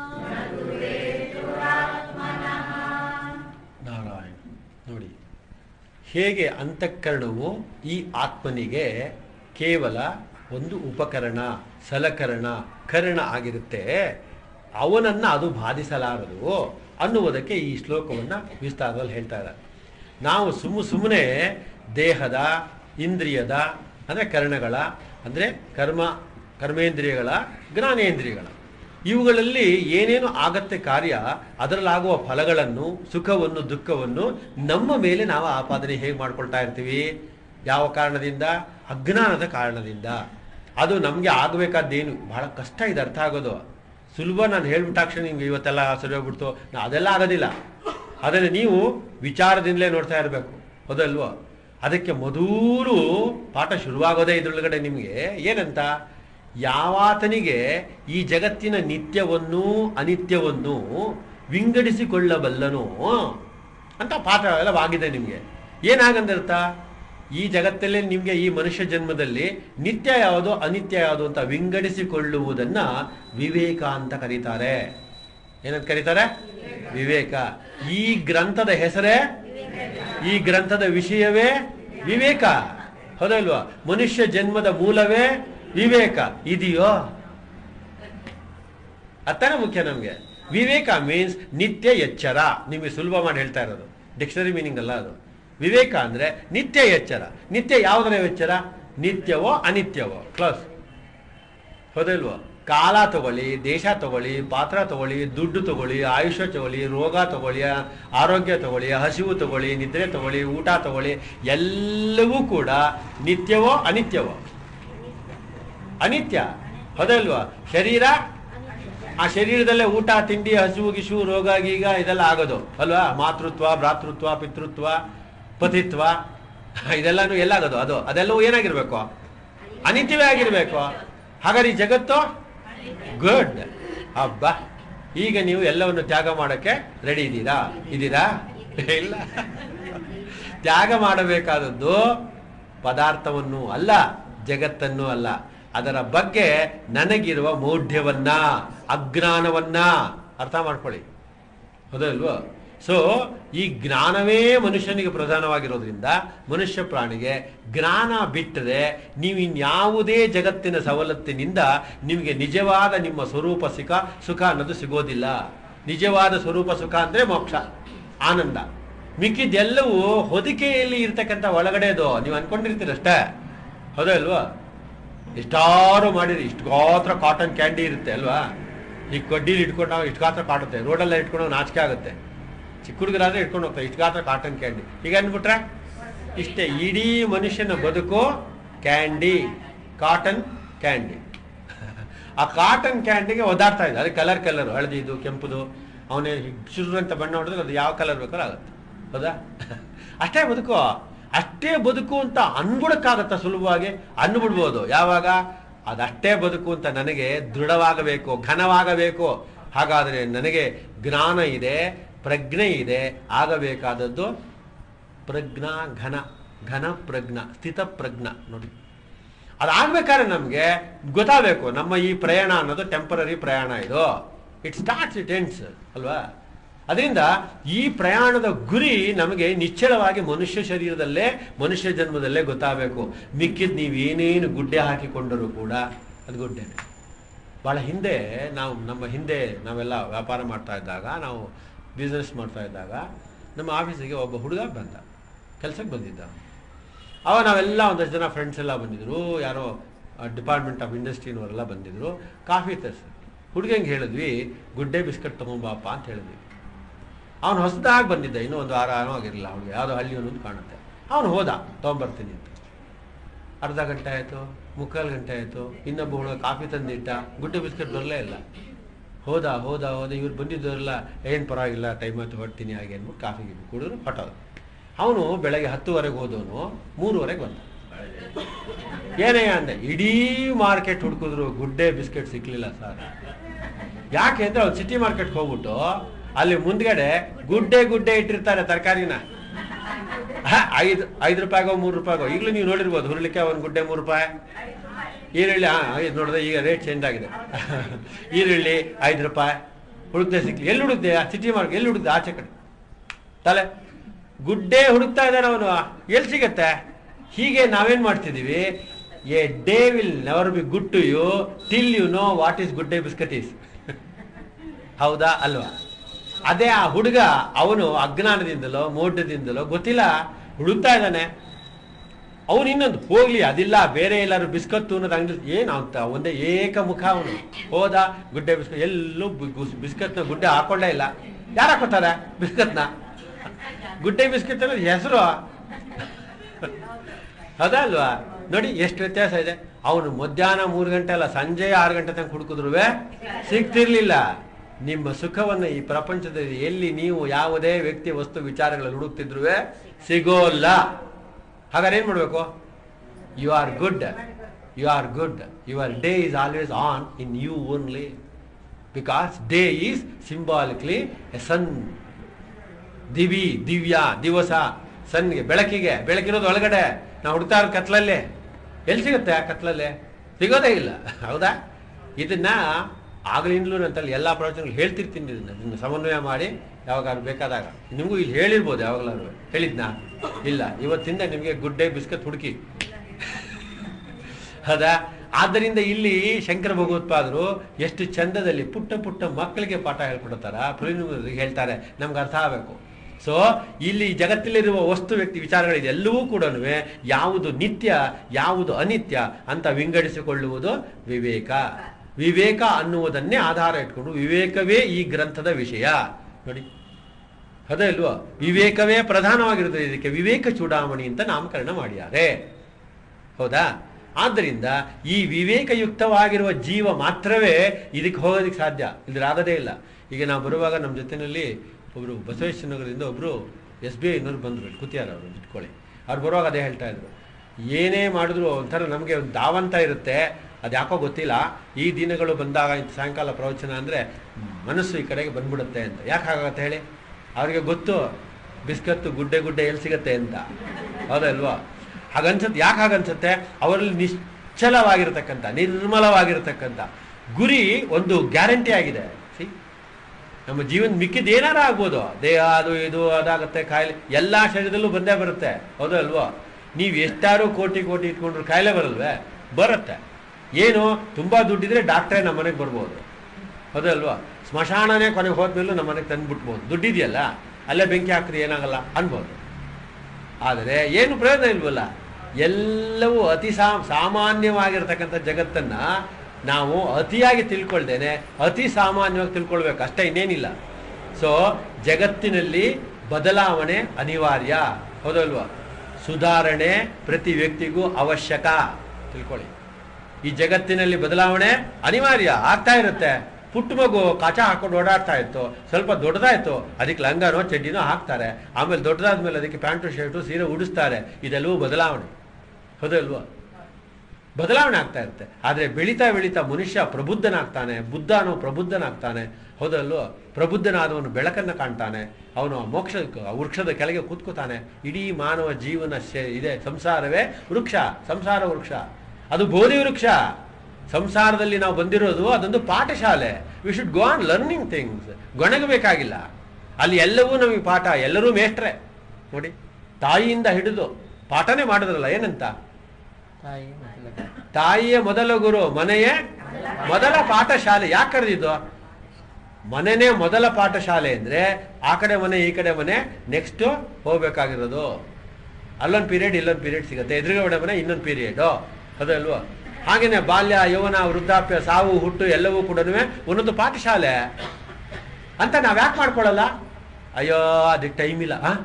ನಾರಾಯಣ ನೋಡಿ ಹೇಗೆ ಅಂತಃಕರಣವು ಈ ಆತ್ಮನಿಗೆ ಕೇವಲ ಒಂದು ಉಪಕರಣ ಸಲಕರಣ ಕರಣ ಆಗಿರುತ್ತೆ ಅವನನ್ನು ಅದು ಬಾಧಿಸಲಾರದು ಅನ್ನುವುದಕ್ಕೆ ಈ ಶ್ಲೋಕವನ್ನು ವಿಸ್ತಾರದಲ್ಲಿ ಹೇಳ್ತಾ ಇದ್ದಾರೆ ನಾವು ಸುಮ್ಮ ಸುಮ್ಮನೆ ದೇಹದ ಇಂದ್ರಿಯದ ಅಂದರೆ ಕರ್ಣಗಳ ಅಂದರೆ ಕರ್ಮ ಕರ್ಮೇಂದ್ರಿಯಗಳ ಜ್ಞಾನೇಂದ್ರಿಯಗಳ ಇವುಗಳಲ್ಲಿ ಏನೇನು ಆಗತ್ತೆ ಕಾರ್ಯ ಅದರಲ್ಲಾಗುವ ಫಲಗಳನ್ನು ಸುಖವನ್ನು ದುಃಖವನ್ನು ನಮ್ಮ ಮೇಲೆ ನಾವು ಆಪಾದನೆ ಹೇಗೆ ಮಾಡ್ಕೊಳ್ತಾ ಇರ್ತೀವಿ ಯಾವ ಕಾರಣದಿಂದ ಅಜ್ಞಾನದ ಕಾರಣದಿಂದ ಅದು ನಮಗೆ ಆಗಬೇಕಾದ್ದೇನು ಬಹಳ ಕಷ್ಟ ಇದು ಅರ್ಥ ಆಗೋದು ಸುಲಭ ನಾನು ಹೇಳ್ಬಿಟ್ಟಾಕ್ಷಣ ನಿಮ್ಗೆ ಇವತ್ತೆಲ್ಲ ಸರಿ ಹೋಗ್ಬಿಡ್ತು ನಾ ಅದೆಲ್ಲ ಆಗೋದಿಲ್ಲ ಅದನ್ನು ನೀವು ವಿಚಾರದಿಂದಲೇ ನೋಡ್ತಾ ಇರಬೇಕು ಹೌದಲ್ವೋ ಅದಕ್ಕೆ ಮೊದಲು ಪಾಠ ಶುರುವಾಗೋದೇ ಇದ್ರೊಳಗಡೆ ನಿಮಗೆ ಏನಂತ ಯಾವಾತನಿಗೆ ಈ ಜಗತ್ತಿನ ನಿತ್ಯವನ್ನು ಅನಿತ್ಯವನ್ನು ವಿಂಗಡಿಸಿಕೊಳ್ಳಬಲ್ಲನೋ ಅಂತ ಪಾಠ ಎಲ್ಲ ಆಗಿದೆ ನಿಮಗೆ ಏನಾಗಂದರ್ಥ ಈ ಜಗತ್ತಲ್ಲೇ ನಿಮಗೆ ಈ ಮನುಷ್ಯ ಜನ್ಮದಲ್ಲಿ ನಿತ್ಯ ಯಾವುದು ಅನಿತ್ಯ ಯಾವುದು ಅಂತ ವಿಂಗಡಿಸಿಕೊಳ್ಳುವುದನ್ನ ವಿವೇಕ ಅಂತ ಕರೀತಾರೆ ಏನಂತ ಕರೀತಾರೆ ವಿವೇಕ ಈ ಗ್ರಂಥದ ಹೆಸರೇ ಈ ಗ್ರಂಥದ ವಿಷಯವೇ ವಿವೇಕ ಹೌದಲ್ವಾ ಮನುಷ್ಯ ಜನ್ಮದ ಮೂಲವೇ ವಿವೇಕ ಇದೆಯೋ ಅತ್ತನೇ ಮುಖ್ಯ ನಮಗೆ ವಿವೇಕ ಮೀನ್ಸ್ ನಿತ್ಯ ಎಚ್ಚರ ನಿಮಗೆ ಸುಲಭ ಮಾಡಿ ಹೇಳ್ತಾ ಇರೋದು ಡಿಕ್ಷನರಿ ಮೀನಿಂಗ್ ಅಲ್ಲ ಅದು ವಿವೇಕ ಅಂದ್ರೆ ನಿತ್ಯ ಎಚ್ಚರ ನಿತ್ಯ ಯಾವುದರ ಎಚ್ಚರ ನಿತ್ಯವೋ ಅನಿತ್ಯವೋ ಕ್ಲೋಸ್ ಹೌದಲ್ವೋ ಕಾಲ ತಗೊಳ್ಳಿ ದೇಶ ತಗೊಳ್ಳಿ ಪಾತ್ರ ತಗೊಳ್ಳಿ ದುಡ್ಡು ತಗೊಳ್ಳಿ ಆಯುಷ್ಯ ತಗೊಳ್ಳಿ ರೋಗ ತಗೊಳ್ಳಿ ಆರೋಗ್ಯ ತಗೊಳ್ಳಿ ಹಸಿವು ತಗೊಳ್ಳಿ ನಿದ್ರೆ ತಗೊಳ್ಳಿ ಊಟ ತಗೊಳ್ಳಿ ಎಲ್ಲವೂ ಕೂಡ ನಿತ್ಯವೋ ಅನಿತ್ಯವೋ ಅನಿತ್ಯ ಹೌದಲ್ವಾ ಶರೀರ ಆ ಶರೀರದಲ್ಲೇ ಊಟ ತಿಂಡಿ ಹಸಿವು ಗಿಸು ರೋಗ ಗೀಗ ಇದೆಲ್ಲ ಆಗೋದು ಅಲ್ವಾ ಮಾತೃತ್ವ ಭ್ರಾತೃತ್ವ ಪಿತೃತ್ವ ಪತಿತ್ವ ಇದೆಲ್ಲಾನು ಎಲ್ಲಾಗೋದು ಅದು ಅದೆಲ್ಲವೂ ಏನಾಗಿರ್ಬೇಕು ಅನಿತ್ಯವೇ ಆಗಿರ್ಬೇಕು ಹಾಗಾದ್ರೆ ಈ ಜಗತ್ತು ಗುಡ್ ಹಬ್ಬ ಈಗ ನೀವು ಎಲ್ಲವನ್ನು ತ್ಯಾಗ ಮಾಡಕ್ಕೆ ರೆಡಿ ಇದ್ದೀರಾ ಇದ್ದೀರಾ ಇಲ್ಲ ತ್ಯಾಗ ಮಾಡಬೇಕಾದದ್ದು ಪದಾರ್ಥವನ್ನು ಅಲ್ಲ ಜಗತ್ತನ್ನು ಅಲ್ಲ ಅದರ ಬಗ್ಗೆ ನನಗಿರುವ ಮೌಢ್ಯವನ್ನ ಅಜ್ಞಾನವನ್ನ ಅರ್ಥ ಮಾಡ್ಕೊಳ್ಳಿ ಹೌದಲ್ವೋ ಸೊ ಈ ಜ್ಞಾನವೇ ಮನುಷ್ಯನಿಗೆ ಪ್ರಧಾನವಾಗಿರೋದ್ರಿಂದ ಮನುಷ್ಯ ಪ್ರಾಣಿಗೆ ಜ್ಞಾನ ಬಿಟ್ಟರೆ ನೀವು ಇನ್ಯಾವುದೇ ಜಗತ್ತಿನ ಸವಲತ್ತಿನಿಂದ ನಿಮಗೆ ನಿಜವಾದ ನಿಮ್ಮ ಸ್ವರೂಪ ಸುಖ ಸುಖ ಅನ್ನೋದು ಸಿಗೋದಿಲ್ಲ ನಿಜವಾದ ಸ್ವರೂಪ ಸುಖ ಅಂದ್ರೆ ಮೋಕ್ಷ ಆನಂದ ಮಿಕ್ಕಿದ್ದೆಲ್ಲವೂ ಹೊದಿಕೆಯಲ್ಲಿ ಇರ್ತಕ್ಕಂಥ ಒಳಗಡೆದು ನೀವು ಅನ್ಕೊಂಡಿರ್ತೀರಷ್ಟೇ ಹೌದಲ್ವಾ ಎಷ್ಟಾರು ಮಾಡಿರಿ ಇಷ್ಟು ಗಾತ್ರ ಕಾಟನ್ ಕ್ಯಾಂಡಿ ಇರುತ್ತೆ ಅಲ್ವಾ ಈ ಕಡ್ಡಿಲಿ ಇಟ್ಕೊಂಡು ನಾವು ಇಷ್ಟು ಗಾತ್ರ ಕಾಟುತ್ತೆ ರೋಡಲ್ಲ ಇಟ್ಕೊಂಡು ನಾಚಿಕೆ ಆಗುತ್ತೆ ಚಿಕ್ಕ ಹುಡುಗರಾದ್ರೆ ಇಟ್ಕೊಂಡು ಹೋಗ್ತಾರೆ ಇಷ್ಟು ಗಾತ್ರ ಕಾಟನ್ ಕ್ಯಾಂಡಿ ಈಗ ಅಂದ್ಬಿಟ್ರೆ ಇಷ್ಟೇ ಇಡೀ ಮನುಷ್ಯನ ಬದುಕು ಕ್ಯಾಂಡಿ ಕಾಟನ್ ಕ್ಯಾಂಡಿ ಆ ಕಾಟನ್ ಕ್ಯಾಂಡಿಗೆ ಒದಾಡ್ತಾ ಇದೆ ಅದು ಕಲರ್ ಕಲರ್ ಹಳದಿದು ಕೆಂಪುದು ಅವನೇ ಶುರು ಅಂತ ಬಣ್ಣ ಹೊಡೆದ್ರೆ ಅದು ಯಾವ ಕಲರ್ ಬೇಕಾದ್ರೂ ಆಗುತ್ತೆ ಹೌದಾ ಅಷ್ಟೇ ಬದುಕು ಅಷ್ಟೇ ಬದುಕು ಅಂತ ಅನ್ಬಿಡಕ್ಕಾಗತ್ತ ಸುಲಭವಾಗಿ ಅನ್ಬಿಡ್ಬೋದು ಯಾವಾಗ ಅದಷ್ಟೇ ಬದುಕು ಅಂತ ನನಗೆ ದೃಢವಾಗಬೇಕು ಘನವಾಗಬೇಕು ಹಾಗಾದರೆ ನನಗೆ ಜ್ಞಾನ ಇದೆ ಪ್ರಜ್ಞೆ ಇದೆ ಆಗಬೇಕಾದದ್ದು ಪ್ರಜ್ಞಾ ಘನ ಘನ ಪ್ರಜ್ಞ ಸ್ಥಿತ ಪ್ರಜ್ಞ ನೋಡಿ ಅದಾಗಬೇಕಾದ್ರೆ ನಮಗೆ ಗೊತ್ತಾಗಬೇಕು ನಮ್ಮ ಈ ಪ್ರಯಾಣ ಅನ್ನೋದು ಟೆಂಪರರಿ ಪ್ರಯಾಣ ಇದು ಇಟ್ ಸ್ಟಾರ್ಟ್ಸ್ ಇಟ್ ಎಂಡ್ಸ್ ಅಲ್ವಾ ಅದರಿಂದ ಈ ಪ್ರಯಾಣದ ಗುರಿ ನಮಗೆ ನಿಶ್ಚಳವಾಗಿ ಮನುಷ್ಯ ಶರೀರದಲ್ಲೇ ಮನುಷ್ಯ ಜನ್ಮದಲ್ಲೇ ಗೊತ್ತಾಗಬೇಕು ಮಿಕ್ಕಿದ್ ನೀವೇನೇನು ಗುಡ್ಡೆ ಹಾಕಿಕೊಂಡರೂ ಕೂಡ ಅದು ಗುಡ್ಡೆನೆ ಭಾಳ ಹಿಂದೆ ನಾವು ನಮ್ಮ ಹಿಂದೆ ನಾವೆಲ್ಲ ವ್ಯಾಪಾರ ಮಾಡ್ತಾ ಇದ್ದಾಗ ನಾವು ಬಿಸ್ನೆಸ್ ಮಾಡ್ತಾ ಇದ್ದಾಗ ನಮ್ಮ ಆಫೀಸಿಗೆ ಒಬ್ಬ ಹುಡುಗ ಬಂದ ಕೆಲಸಕ್ಕೆ ಬಂದಿದ್ದ ಅವ ನಾವೆಲ್ಲ ಒಂದಷ್ಟು ಜನ ಫ್ರೆಂಡ್ಸ್ ಎಲ್ಲ ಬಂದಿದ್ರು ಯಾರೋ ಡಿಪಾರ್ಟ್ಮೆಂಟ್ ಆಫ್ ಇಂಡಸ್ಟ್ರಿನವರೆಲ್ಲ ಬಂದಿದ್ರು ಕಾಫಿ ತರಿಸಿ ಹುಡುಗಂಗೆ ಹೇಳಿದ್ವಿ ಗುಡ್ಡೆ ಬಿಸ್ಕಟ್ ತೊಗೊಂಬಾಪ ಅಂತ ಹೇಳಿದ್ವಿ ಅವನು ಹೊಸದಾಗಿ ಬಂದಿದ್ದ ಇನ್ನೂ ಒಂದು ವಾರ ಏನೋ ಆಗಿರಲಿಲ್ಲ ಅವ್ನಿಗೆ ಯಾವುದೋ ಹಳ್ಳಿ ಅನ್ನೋದು ಕಾಣುತ್ತೆ ಅವನು ಹೋದ ತೊಗೊಂಬರ್ತೀನಿ ಅಂತ ಅರ್ಧ ಗಂಟೆ ಆಯಿತು ಮುಕ್ಕಾಲು ಗಂಟೆ ಆಯಿತು ಇನ್ನೊಬ್ಬ ಹುಡುಗ ಕಾಫಿ ತಂದಿಟ್ಟ ಗುಡ್ಡೆ ಬಿಸ್ಕೆಟ್ ಬರಲೇ ಇಲ್ಲ ಹೋದ ಹೋದ ಹೋದ ಇವ್ರು ಬಂದಿದ್ದವರೆಲ್ಲ ಏನು ಪರವಾಗಿಲ್ಲ ಟೈಮ್ ಆಯ್ತು ಹೊಡ್ತೀನಿ ಹಾಗೆ ಅಂದ್ಬಿಟ್ಟು ಕಾಫಿ ಕುಡಿದ್ರು ಹೊಟ್ಟೋದು ಅವನು ಬೆಳಗ್ಗೆ ಹತ್ತುವರೆಗೆ ಹೋದವನು ಮೂರುವರೆಗೆ ಬಂದ ಏನೇ ಅಂದೆ ಇಡೀ ಮಾರ್ಕೆಟ್ ಹುಡುಕಿದ್ರು ಗುಡ್ಡೆ ಬಿಸ್ಕೆಟ್ ಸಿಕ್ಲಿಲ್ಲ ಸರ್ ಯಾಕೆ ಅಂದ್ರೆ ಅವ್ರು ಸಿಟಿ ಮಾರ್ಕೆಟ್ಗೆ ಹೋಗ್ಬಿಟ್ಟು ಅಲ್ಲಿ ಮುಂದ್ಗಡೆ ಗುಡ್ಡೆ ಗುಡ್ಡೆ ಇಟ್ಟಿರ್ತಾರೆ ತರಕಾರಿನ ಐದು ಐದು ರೂಪಾಯಿಗೋ ಮೂರು ರೂಪಾಯಿಗೋ ಈಗಲೂ ನೀವು ನೋಡಿರ್ಬೋದು ಹುರುಳಿಕಾಯಿ ಒಂದು ಗುಡ್ಡೆ ಮೂರು ರೂಪಾಯಿ ಈರುಳ್ಳಿ ಹಾಂ ಇದು ನೋಡಿದ್ರೆ ಈಗ ರೇಟ್ ಚೇಂಜ್ ಆಗಿದೆ ಈರುಳ್ಳಿ ಐದು ರೂಪಾಯಿ ಹುಡುಕ್ದೆ ಸಿಕ್ಲಿ ಎಲ್ಲಿ ಹುಡುಕ್ದೆ ಸಿಟಿ ಮಾರ್ಕೆಟ್ ಎಲ್ಲಿ ಹುಡುಕ್ದೆ ಆಚೆ ಕಡೆ ತಲೆ ಗುಡ್ಡೆ ಹುಡುಕ್ತಾ ಇದ್ದಾನೆ ಅವನು ಎಲ್ಲಿ ಸಿಗತ್ತೆ ಹೀಗೆ ನಾವೇನ್ ಮಾಡ್ತಿದೀವಿ a day will never be good to you till you know what is Good Day biscuit is ಹೌದಾ ಅಲ್ವಾ ಅದೇ ಆ ಹುಡುಗ ಅವನು ಅಜ್ಞಾನದಿಂದಲೋ ಮೋಢದಿಂದಲೋ ಗೊತ್ತಿಲ್ಲ ಹುಡುಕ್ತಾ ಇದ್ದಾನೆ ಅವನು ಇನ್ನೊಂದು ಹೋಗ್ಲಿ ಅದಿಲ್ಲ ಬೇರೆ ಎಲ್ಲಾರು ಬಿಸ್ಕತ್ತು ಅನ್ನೋದು ಅಂಗಡಿ ಏನು ಅಂತ ಒಂದೇ ಏಕಮುಖ ಅವನು ಹೋದ ಗುಡ್ಡೆ ಬಿಸ್ಕತ್ ಎಲ್ಲೂ ಬಿಸ್ಕತ್ನ ಗುಡ್ಡೆ ಹಾಕೊಂಡೇ ಇಲ್ಲ ಯಾರು ಹಾಕೋತಾರೆ ಬಿಸ್ಕತ್ನ ಗುಡ್ಡೆ ಬಿಸ್ಕತ್ ಅನ್ನೋದು ಹೆಸರು ಹೌದಾ ಅಲ್ವಾ ನೋಡಿ ಎಷ್ಟು ವ್ಯತ್ಯಾಸ ಇದೆ ಅವನು ಮಧ್ಯಾಹ್ನ ಮೂರು ಗಂಟೆ ಅಲ್ಲ ಸಂಜೆ ಆರು ಗಂಟೆ ತನಕ ಹುಡುಕಿದ್ರು ಸಿಗ್ತಿರ್ಲಿಲ್ಲ ನಿಮ್ಮ ಸುಖವನ್ನು ಈ ಪ್ರಪಂಚದಲ್ಲಿ ಎಲ್ಲಿ ನೀವು ಯಾವುದೇ ವ್ಯಕ್ತಿ ವಸ್ತು ವಿಚಾರಗಳಲ್ಲಿ ಹುಡುಕ್ತಿದ್ರು ಸಿಗೋಲ್ಲ ಹಾಗಾದ್ರೆ ಏನ್ ಮಾಡ್ಬೇಕು you are good you are good your day is always on in you only because day is symbolically a sun ದಿವಿ ದಿವ್ಯ ದಿವಸ ಸನ್ಗೆ ಬೆಳಕಿಗೆ ಬೆಳಕಿರೋದು ಒಳಗಡೆ ನಾವು ಹುಡ್ತಾ ಇರೋ ಕತ್ಲಲ್ಲೇ ಎಲ್ಲಿ ಸಿಗುತ್ತೆ ಆ ಕತ್ಲಲ್ಲೇ ಸಿಗೋದೇ ಇಲ್ಲ ಹೌದಾ ಇದನ್ನ ಆಗ್ಲಿಂದಲೂ ನಂತಲ್ಲಿ ಎಲ್ಲ ಪ್ರವಚನಗಳು ಹೇಳ್ತಿರ್ತೀನಿ ಇದನ್ನ ಇದನ್ನ ಸಮನ್ವಯ ಮಾಡಿ ಯಾವಾಗಾದ್ರು ಬೇಕಾದಾಗ ನಿಮಗೂ ಇಲ್ಲಿ ಹೇಳಿರ್ಬೋದು ಯಾವಾಗಲಾದ್ರು ಹೇಳಿದ್ನಾ ಇಲ್ಲ ಇವತ್ತಿಂದ ನಿಮಗೆ ಗುಡ್ ಡೇ ಬಿಸ್ಕತ್ ಹುಡುಕಿ ಹೌದಾ ಆದ್ದರಿಂದ ಇಲ್ಲಿ ಶಂಕರ ಭಗವತ್ಪಾದರು ಎಷ್ಟು ಚಂದದಲ್ಲಿ ಪುಟ್ಟ ಪುಟ್ಟ ಮಕ್ಕಳಿಗೆ ಪಾಠ ಹೇಳ್ಕೊಡ್ತಾರ ಪ್ರತಿನಿಧಿಗಳಿಗೆ ಹೇಳ್ತಾರೆ ನಮ್ಗೆ ಅರ್ಥ ಆಗಬೇಕು ಸೊ ಇಲ್ಲಿ ಜಗತ್ತಲ್ಲಿರುವ ವಸ್ತು ವ್ಯಕ್ತಿ ವಿಚಾರಗಳಿದೆ ಎಲ್ಲವೂ ಕೂಡ ಯಾವುದು ನಿತ್ಯ ಯಾವುದು ಅನಿತ್ಯ ಅಂತ ವಿಂಗಡಿಸಿಕೊಳ್ಳುವುದು ವಿವೇಕ ವಿವೇಕ ಅನ್ನುವುದನ್ನೇ ಆಧಾರ ಇಟ್ಕೊಂಡು ವಿವೇಕವೇ ಈ ಗ್ರಂಥದ ವಿಷಯ ನೋಡಿ ಅದೇ ಅಲ್ವಾ ವಿವೇಕವೇ ಪ್ರಧಾನವಾಗಿರುತ್ತದೆ ಇದಕ್ಕೆ ವಿವೇಕ ಚೂಡಾಮಣಿ ಅಂತ ನಾಮಕರಣ ಮಾಡಿದ್ದಾರೆ ಹೌದಾ ಆದ್ದರಿಂದ ಈ ವಿವೇಕಯುಕ್ತವಾಗಿರುವ ಜೀವ ಮಾತ್ರವೇ ಇದಕ್ಕೆ ಹೋಗೋದಕ್ಕೆ ಸಾಧ್ಯ ಇದ್ರ ಆಗದೇ ಇಲ್ಲ ಈಗ ನಾವು ಬರುವಾಗ ನಮ್ಮ ಜೊತೆಯಲ್ಲಿ ಒಬ್ರು ಬಸವೇಶ್ವರ ನಗರದಿಂದ ಒಬ್ರು ಎಸ್ ಬಿ ಐನವ್ರು ಬಂದರು ಕೂತಿಯಾರ ಅವರು ಇಟ್ಕೊಳ್ಳಿ ಅವ್ರು ಬರುವಾಗ ಅದೇ ಹೇಳ್ತಾ ಇದ್ರು ಏನೇ ಮಾಡಿದ್ರು ಒಂಥರ ನಮಗೆ ಒಂದು ದಾವಂತ ಇರುತ್ತೆ ಅದು ಯಾಕೋ ಗೊತ್ತಿಲ್ಲ ಈ ದಿನಗಳು ಬಂದಾಗ ಇಂಥ ಸಾಯಂಕಾಲ ಪ್ರವಚನ ಅಂದರೆ ಮನಸ್ಸು ಈ ಕಡೆಗೆ ಬಂದ್ಬಿಡುತ್ತೆ ಅಂತ ಯಾಕೆ ಹಾಗಾಗತ್ತೆ ಹೇಳಿ ಅವ್ರಿಗೆ ಗೊತ್ತು ಬಿಸ್ಕತ್ತು ಗುಡ್ಡೆ ಗುಡ್ಡೆ ಎಲ್ಲಿ ಸಿಗತ್ತೆ ಅಂತ ಹೌದಲ್ವಾ ಹಾಗನ್ಸುತ್ತೆ ಯಾಕೆ ಹಾಗನ್ಸುತ್ತೆ ಅವರಲ್ಲಿ ನಿಶ್ಚಲವಾಗಿರ್ತಕ್ಕಂಥ ನಿರ್ಮಲವಾಗಿರ್ತಕ್ಕಂಥ ಗುರಿ ಒಂದು ಗ್ಯಾರಂಟಿ ಆಗಿದೆ ಸಿ ನಮ್ಮ ಜೀವನ ಮಿಕ್ಕಿದ ಏನಾರ ಆಗ್ಬೋದು ದೇಹ ಅದು ಇದು ಅದಾಗುತ್ತೆ ಕಾಯಿಲೆ ಎಲ್ಲ ಶರೀರದಲ್ಲೂ ಬಂದೇ ಬರುತ್ತೆ ಹೌದು ಅಲ್ವಾ ನೀವು ಎಷ್ಟಾರು ಕೋಟಿ ಕೋಟಿ ಇಟ್ಕೊಂಡ್ರು ಕಾಯಿಲೆ ಬರಲ್ವೇ ಬರುತ್ತೆ ಏನು ತುಂಬಾ ದುಡ್ಡಿದ್ರೆ ಡಾಕ್ಟ್ರೇ ನಮ್ಮ ಮನೆಗೆ ಬರ್ಬೋದು ಹೌದಲ್ವಾ ಸ್ಮಶಾನನೇ ಕೊನೆಗೆ ಹೋದ್ಮೇಲೂ ನಮ್ಮ ಮನೆಗೆ ತಂದುಬಿಟ್ಬೋದು ದುಡ್ಡಿದೆಯಲ್ಲ ಅಲ್ಲೇ ಬೆಂಕಿ ಹಾಕ್ರಿ ಏನಾಗಲ್ಲ ಅನ್ಬೋದು ಆದರೆ ಏನು ಪ್ರಯೋಜನ ಇಲ್ವಲ್ಲ ಎಲ್ಲವೂ ಅತಿ ಸಾ ಸಾಮಾನ್ಯವಾಗಿರ್ತಕ್ಕಂಥ ಜಗತ್ತನ್ನ ನಾವು ಅತಿಯಾಗಿ ತಿಳ್ಕೊಳ್ದೇನೆ ಅತಿ ಸಾಮಾನ್ಯವಾಗಿ ತಿಳ್ಕೊಳ್ಬೇಕು ಅಷ್ಟೇ ಇನ್ನೇನಿಲ್ಲ ಸೊ ಜಗತ್ತಿನಲ್ಲಿ ಬದಲಾವಣೆ ಅನಿವಾರ್ಯ ಹೌದಲ್ವಾ ಸುಧಾರಣೆ ಪ್ರತಿ ವ್ಯಕ್ತಿಗೂ ಅವಶ್ಯಕ ತಿಳ್ಕೊಳ್ಳಿ ಈ ಜಗತ್ತಿನಲ್ಲಿ ಬದಲಾವಣೆ ಅನಿವಾರ್ಯ ಆಗ್ತಾ ಇರುತ್ತೆ ಪುಟ್ಟ ಮಗು ಕಾಚ ಹಾಕೊಂಡು ಓಡಾಡ್ತಾ ಇತ್ತು ಸ್ವಲ್ಪ ದೊಡ್ಡದಾಯ್ತು ಅದಕ್ಕೆ ಲಂಗನೋ ಚಡ್ಡಿನೋ ಹಾಕ್ತಾರೆ ಆಮೇಲೆ ದೊಡ್ಡದಾದ್ಮೇಲೆ ಅದಕ್ಕೆ ಪ್ಯಾಂಟು ಶರ್ಟು ಸೀರೆ ಉಡಿಸ್ತಾರೆ ಇದೆಲ್ಲವೂ ಬದಲಾವಣೆ ಹೌದಲ್ವಾ ಬದಲಾವಣೆ ಆಗ್ತಾ ಇರುತ್ತೆ ಆದರೆ ಬೆಳೀತಾ ಬೆಳೀತಾ ಮನುಷ್ಯ ಪ್ರಬುದ್ಧನಾಗ್ತಾನೆ ಬುದ್ಧ ಅನ್ನೋ ಪ್ರಬುದ್ಧನಾಗ್ತಾನೆ ಹೌದಲ್ವ ಪ್ರಬುದ್ಧನಾದವನು ಬೆಳಕನ್ನು ಕಾಣ್ತಾನೆ ಅವನು ಆ ಮೋಕ್ಷ ವೃಕ್ಷದ ಕೆಳಗೆ ಕೂತ್ಕೋತಾನೆ ಇಡೀ ಮಾನವ ಜೀವನ ಶೇ- ಇದೆ ಸಂಸಾರವೇ ವೃಕ್ಷ ಸಂಸಾರ ವೃಕ್ಷ ಅದು ಬೋಧಿ ವೃಕ್ಷ ಸಂಸಾರದಲ್ಲಿ ನಾವು ಬಂದಿರೋದು ಅದೊಂದು ಪಾಠಶಾಲೆ we should go on learning things ಗೊಣಗಬೇಕಾಗಿಲ್ಲ ಅಲ್ಲಿ ಎಲ್ಲವೂ ನಮಗೆ ಪಾಠ ಎಲ್ಲರೂ ಮೇಷ್ಟ್ರೆ ನೋಡಿ ತಾಯಿಯಿಂದ ಹಿಡಿದು ಪಾಠನೇ ಮಾಡಿದ್ರಲ್ಲ ಏನಂತ ತಾಯಿ ಮೊದಲ ತಾಯಿಯ ಮೊದಲ ಗುರು ಮನೆಯೇ ಮೊದಲ ಪಾಠಶಾಲೆ ಯಾಕೆ ಕರೆದಿದ್ದು ಮನೆನೇ ಮೊದಲ ಪಾಠಶಾಲೆ ಅಂದ್ರೆ ಆ ಕಡೆ ಮನೆ ಈ ಕಡೆ ಮನೆ ನೆಕ್ಸ್ಟ್ ಹೋಗ್ಬೇಕಾಗಿರೋದು ಅಲ್ಲೊಂದು ಪೀರಿಯಡ್ ಇಲ್ಲೊಂದು ಪೀರಿಯಡ್ ಸಿಗುತ್ತೆ ಎದುರುಗಡೆ ಮನೆ ಇನ್ನೊಂದು ಪೀರಿಯಡು ಅದಲ್ವಾ ಹಾಗೇನೆ ಬಾಲ್ಯ ಯೌವನ ವೃದ್ಧಾಪ್ಯ ಸಾವು ಹುಟ್ಟು ಎಲ್ಲವೂ ಕೂಡ ಒಂದೊಂದು ಪಾಠಶಾಲೆ ಅಂತ ನಾವ್ ಯಾಕೆ ಮಾಡ್ಕೊಳ್ಳಲ್ಲ ಅಯ್ಯೋ ಅದಕ್ಕೆ ಟೈಮ್ ಇಲ್ಲ ಆ?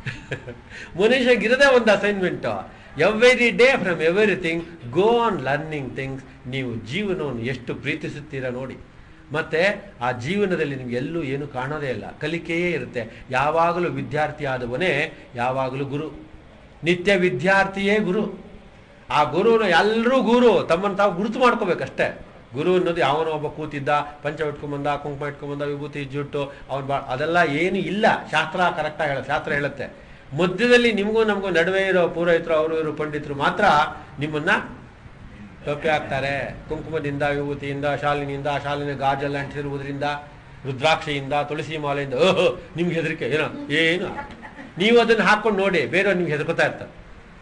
ಮನುಷ್ಯಗಿರದೇ ಒಂದು assignment every day from everything go on learning things ನೀವು ಜೀವನವನ್ನು ಎಷ್ಟು ಪ್ರೀತಿಸುತ್ತೀರಾ ನೋಡಿ ಮತ್ತೆ ಆ ಜೀವನದಲ್ಲಿ ನಿಮ್ಗೆ ಎಲ್ಲೂ ಏನು ಕಾಣೋದೇ ಇಲ್ಲ ಕಲಿಕೆಯೇ ಇರುತ್ತೆ ಯಾವಾಗಲೂ ವಿದ್ಯಾರ್ಥಿ ಆದವನೇ ಯಾವಾಗಲೂ ಗುರು ನಿತ್ಯ ವಿದ್ಯಾರ್ಥಿಯೇ ಗುರು ಆ ಗುರುನ ಎಲ್ಲರೂ ಗುರು ತಮ್ಮನ್ನು ತಾವು ಗುರುತು ಮಾಡ್ಕೋಬೇಕಷ್ಟೇ ಗುರು ಅನ್ನೋದು ಯಾವನೋ ಒಬ್ಬ ಕೂತಿದ್ದ ಪಂಚ ಇಟ್ಕೊಂಬಂದ ಕುಂಕುಮ ಇಟ್ಕೊಂಬಂದ ವಿಭೂತಿ ಜುಟ್ಟು ಅವ್ನು ಬಾ ಅದೆಲ್ಲ ಏನು ಇಲ್ಲ ಶಾಸ್ತ್ರ ಕರೆಕ್ಟಾಗಿ ಹೇಳ ಶಾಸ್ತ್ರ ಹೇಳುತ್ತೆ ಮಧ್ಯದಲ್ಲಿ ನಿಮಗೂ ನಮಗೂ ನಡುವೆ ಇರೋ ಪೂರೈತರು ಅವರು ಇವರು ಪಂಡಿತರು ಮಾತ್ರ ನಿಮ್ಮನ್ನ ಟೊಪ್ಪೆ ಹಾಕ್ತಾರೆ ಕುಂಕುಮದಿಂದ ವಿಭೂತಿಯಿಂದ ಶಾಲಿನಿಂದ ಶಾಲಿನ ಗಾಜೆಲ್ಲ ಅಂಟಿಸಿರುವುದರಿಂದ ರುದ್ರಾಕ್ಷಿಯಿಂದ ತುಳಸಿ ಮಾಲೆಯಿಂದ ಓಹೋ ನಿಮ್ಗೆ ಹೆದರಿಕೆ ಏನೋ ಏನು ನೀವು ಅದನ್ನ ಹಾಕೊಂಡು ನೋಡಿ ಬೇರೆ ನಿಮ್ಗೆ ಹೆದರ್ಕೋತಾ ಇರ್ತಾರೆ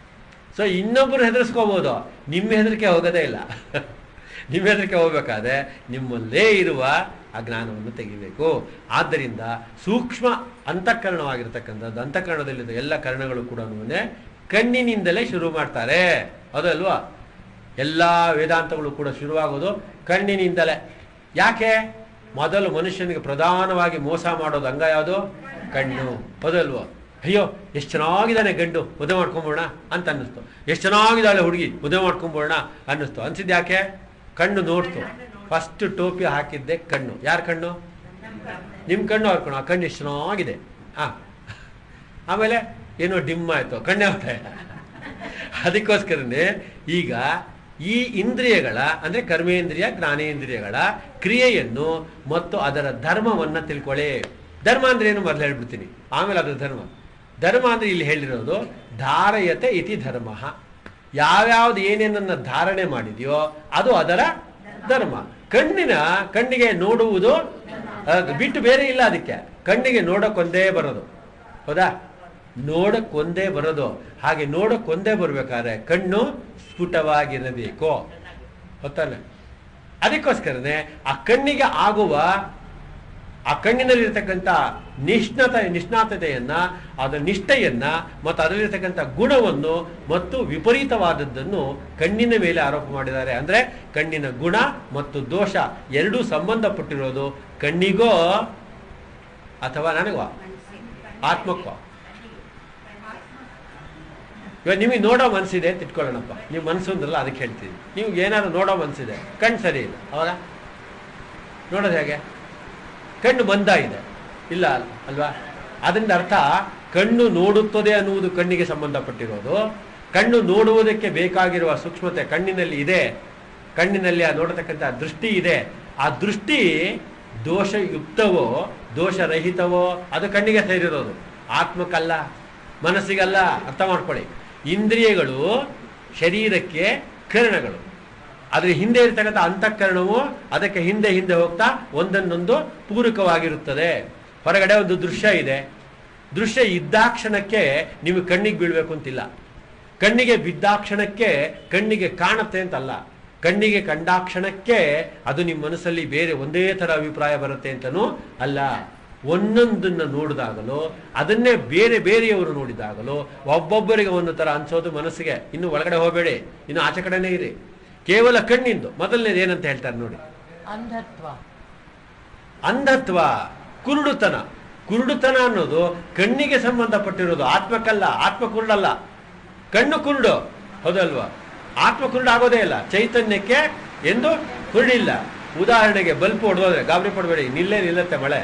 ಸೊ ಇನ್ನೊಬ್ಬರು ಹೆದರ್ಸ್ಕೋಬೋದು ನಿಮ್ಮ ಹೆದರಿಕೆ ಹೋಗೋದೇ ಇಲ್ಲ ನಿಮ್ಮ ಹೆದರಿಕೆ ಹೋಗ್ಬೇಕಾದ್ರೆ ನಿಮ್ಮಲ್ಲೇ ಇರುವ ಆ ಜ್ಞಾನವನ್ನು ತೆಗಿಬೇಕು ಆದ್ದರಿಂದ ಸೂಕ್ಷ್ಮ ಅಂತಃಕರಣವಾಗಿರ್ತಕ್ಕಂಥದ್ದು ಅಂತಃಕರಣದಲ್ಲಿದ್ದ ಎಲ್ಲ ಕರ್ಣಗಳು ಕೂಡ ಕಣ್ಣಿನಿಂದಲೇ ಶುರು ಮಾಡ್ತಾರೆ ಅದಲ್ವಾ ಎಲ್ಲ ವೇದಾಂತಗಳು ಕೂಡ ಶುರುವಾಗೋದು ಕಣ್ಣಿನಿಂದಲೇ ಯಾಕೆ ಮೊದಲು ಮನುಷ್ಯನಿಗೆ ಪ್ರಧಾನವಾಗಿ ಮೋಸ ಮಾಡೋದು ಅಂಗ ಯಾವುದು ಕಣ್ಣು ಹೌದಲ್ವಾ ಅಯ್ಯೋ ಎಷ್ಟು ಚೆನ್ನಾಗಿದ್ದಾನೆ ಗಂಡು ಮದುವೆ ಮಾಡ್ಕೊಂಬೋಣ ಅಂತ ಅನ್ನಿಸ್ತು ಎಷ್ಟು ಚೆನ್ನಾಗಿದ್ದಾಳೆ ಹುಡುಗಿ ಮದುವೆ ಮಾಡ್ಕೊಂಬೋಣ ಅನ್ನಿಸ್ತು ಅನ್ಸಿದ್ದು ಯಾಕೆ ಕಣ್ಣು ನೋಡ್ತು ಫಸ್ಟ್ ಟೋಪಿ ಹಾಕಿದ್ದೆ ಕಣ್ಣು ಯಾರ ಕಣ್ಣು ನಿಮ್ಮ ಕಣ್ಣು ಅವ್ರ ಕಣ್ಣು ಆ ಕಣ್ಣು ಎಷ್ಟು ಚೆನ್ನಾಗಿದೆ ಆ ಆಮೇಲೆ ಏನೋ ಡಿಮ್ ಆಯಿತು ಕಣ್ಣೇ ಹೊಟ್ಟೆ ಅದಕ್ಕೋಸ್ಕರನೇ ಈಗ ಈ ಇಂದ್ರಿಯಗಳ ಅಂದರೆ ಕರ್ಮೇಂದ್ರಿಯ ಜ್ಞಾನೇಂದ್ರಿಯಗಳ ಕ್ರಿಯೆಯನ್ನು ಮತ್ತು ಅದರ ಧರ್ಮವನ್ನು ತಿಳ್ಕೊಳ್ಳಿ ಧರ್ಮ ಅಂದ್ರೆ ಏನು ಮೊದಲು ಹೇಳ್ಬಿಡ್ತೀನಿ ಆಮೇಲೆ ಅದರ ಧರ್ಮ ಧರ್ಮ ಅಂದ್ರೆ ಇಲ್ಲಿ ಹೇಳಿರೋದು ಧಾರಯತೆ ಇತಿ ಧರ್ಮ ಯಾವ್ಯಾವ್ದು ಏನೇನನ್ನ ಧಾರಣೆ ಮಾಡಿದೆಯೋ ಅದು ಅದರ ಧರ್ಮ ಕಣ್ಣಿನ ಕಣ್ಣಿಗೆ ನೋಡುವುದು ಅದು ಬಿಟ್ಟು ಬೇರೆ ಇಲ್ಲ ಅದಕ್ಕೆ ಕಣ್ಣಿಗೆ ನೋಡಕ್ಕೊಂದೇ ಬರೋದು ಹೌದಾ ನೋಡಕ್ಕೊಂದೇ ಬರೋದು ಹಾಗೆ ನೋಡಕ್ಕೊಂದೇ ಬರ್ಬೇಕಾದ್ರೆ ಕಣ್ಣು ಸ್ಫುಟವಾಗಿರಬೇಕು ಗೊತ್ತಾನೆ ಅದಕ್ಕೋಸ್ಕರನೇ ಆ ಕಣ್ಣಿಗೆ ಆಗುವ ಆ ಕಣ್ಣಿನಲ್ಲಿರ್ತಕ್ಕಂಥ ನಿಷ್ಣತ ನಿಷ್ಣಾತತೆಯನ್ನ ಅದರ ನಿಷ್ಠೆಯನ್ನ ಮತ್ತು ಅದರಲ್ಲಿರ್ತಕ್ಕಂಥ ಗುಣವನ್ನು ಮತ್ತು ವಿಪರೀತವಾದದ್ದನ್ನು ಕಣ್ಣಿನ ಮೇಲೆ ಆರೋಪ ಮಾಡಿದ್ದಾರೆ ಅಂದ್ರೆ ಕಣ್ಣಿನ ಗುಣ ಮತ್ತು ದೋಷ ಎರಡೂ ಸಂಬಂಧಪಟ್ಟಿರೋದು ಕಣ್ಣಿಗೋ ಅಥವಾ ನನಗೋ ಆತ್ಮಕ್ಕೋ ಇವಾಗ ನಿಮಗೆ ನೋಡೋ ಮನಸ್ಸಿದೆ ಅಂತ ಇಟ್ಕೊಳ್ಳೋಣಪ್ಪ ನೀವು ಮನಸ್ಸು ಅಂದ್ರಲ್ಲ ಅದಕ್ಕೆ ಹೇಳ್ತೀವಿ ನೀವು ಏನಾದ್ರು ನೋಡೋ ಮನಸ್ಸಿದೆ ಕಣ್ಣು ಸರಿ ಇಲ್ಲ ಅವಾಗ ನೋಡೋದು ಹೇಗೆ ಕಣ್ಣು ಮಂದ ಇದೆ ಇಲ್ಲ ಅಲ್ವಾ ಅದರಿಂದ ಅರ್ಥ ಕಣ್ಣು ನೋಡುತ್ತದೆ ಅನ್ನುವುದು ಕಣ್ಣಿಗೆ ಸಂಬಂಧಪಟ್ಟಿರೋದು ಕಣ್ಣು ನೋಡುವುದಕ್ಕೆ ಬೇಕಾಗಿರುವ ಸೂಕ್ಷ್ಮತೆ ಕಣ್ಣಿನಲ್ಲಿ ಇದೆ ಕಣ್ಣಿನಲ್ಲಿ ಆ ನೋಡತಕ್ಕಂಥ ದೃಷ್ಟಿ ಇದೆ ಆ ದೃಷ್ಟಿ ದೋಷಯುಕ್ತವೋ ದೋಷರಹಿತವೋ ಅದು ಕಣ್ಣಿಗೆ ಸೇರಿರೋದು ಆತ್ಮಕ್ಕಲ್ಲ ಮನಸ್ಸಿಗಲ್ಲ ಅರ್ಥ ಮಾಡ್ಕೊಳ್ಳಿ ಇಂದ್ರಿಯಗಳು ಶರೀರಕ್ಕೆ ಕರಣಗಳು ಅದ್ರ ಹಿಂದೆ ಇರ್ತಕ್ಕಂಥ ಅಂತಃಕರಣವು ಅದಕ್ಕೆ ಹಿಂದೆ ಹಿಂದೆ ಹೋಗ್ತಾ ಒಂದನ್ನೊಂದು ಪೂರಕವಾಗಿರುತ್ತದೆ ಹೊರಗಡೆ ಒಂದು ದೃಶ್ಯ ಇದೆ ದೃಶ್ಯ ಇದ್ದಾಕ್ಷಣಕ್ಕೆ ನೀವು ಕಣ್ಣಿಗೆ ಬೀಳ್ಬೇಕು ಅಂತಿಲ್ಲ ಕಣ್ಣಿಗೆ ಬಿದ್ದಾಕ್ಷಣಕ್ಕೆ ಕಣ್ಣಿಗೆ ಕಾಣುತ್ತೆ ಅಂತಲ್ಲ ಕಣ್ಣಿಗೆ ಕಂಡಾಕ್ಷಣಕ್ಕೆ ಅದು ನಿಮ್ಮ ಮನಸ್ಸಲ್ಲಿ ಬೇರೆ ಒಂದೇ ಥರ ಅಭಿಪ್ರಾಯ ಬರುತ್ತೆ ಅಂತನೂ ಅಲ್ಲ ಒಂದೊಂದನ್ನು ನೋಡಿದಾಗಲೂ ಅದನ್ನೇ ಬೇರೆ ಬೇರೆಯವರು ನೋಡಿದಾಗಲೂ ಒಬ್ಬೊಬ್ಬರಿಗೆ ಒಂದು ಥರ ಅನ್ಸೋದು ಮನಸ್ಸಿಗೆ ಇನ್ನು ಒಳಗಡೆ ಹೋಗಬೇಡಿ ಇನ್ನು ಆಚೆ ಕಡೆನೇ ಇರಿ ಕೇವಲ ಕಣ್ಣಿಂದು ಮೊದಲನೇದು ಏನಂತ ಹೇಳ್ತಾರೆ ನೋಡಿ ಅಂಧತ್ವ ಅಂಧತ್ವ ಕುರುಡುತನ ಕುರುಡುತನ ಅನ್ನೋದು ಕಣ್ಣಿಗೆ ಸಂಬಂಧಪಟ್ಟಿರೋದು ಆತ್ಮಕ್ಕಲ್ಲ ಆತ್ಮ ಕುರುಡಲ್ಲ ಕಣ್ಣು ಕುರುಡು ಹೌದಲ್ವಾ ಆತ್ಮ ಕುರುಡು ಆಗೋದೇ ಇಲ್ಲ ಚೈತನ್ಯಕ್ಕೆ ಎಂದು ಕುರುಡಿಲ್ಲ ಉದಾಹರಣೆಗೆ ಬಲ್ಪ್ ಹೊಡೆದೋದ್ರೆ ಗಾಬರಿ ಪಡಬೇಡಿ ನಿಲ್ಲೇ ನಿಲ್ಲತ್ತೆ ಮಳೆ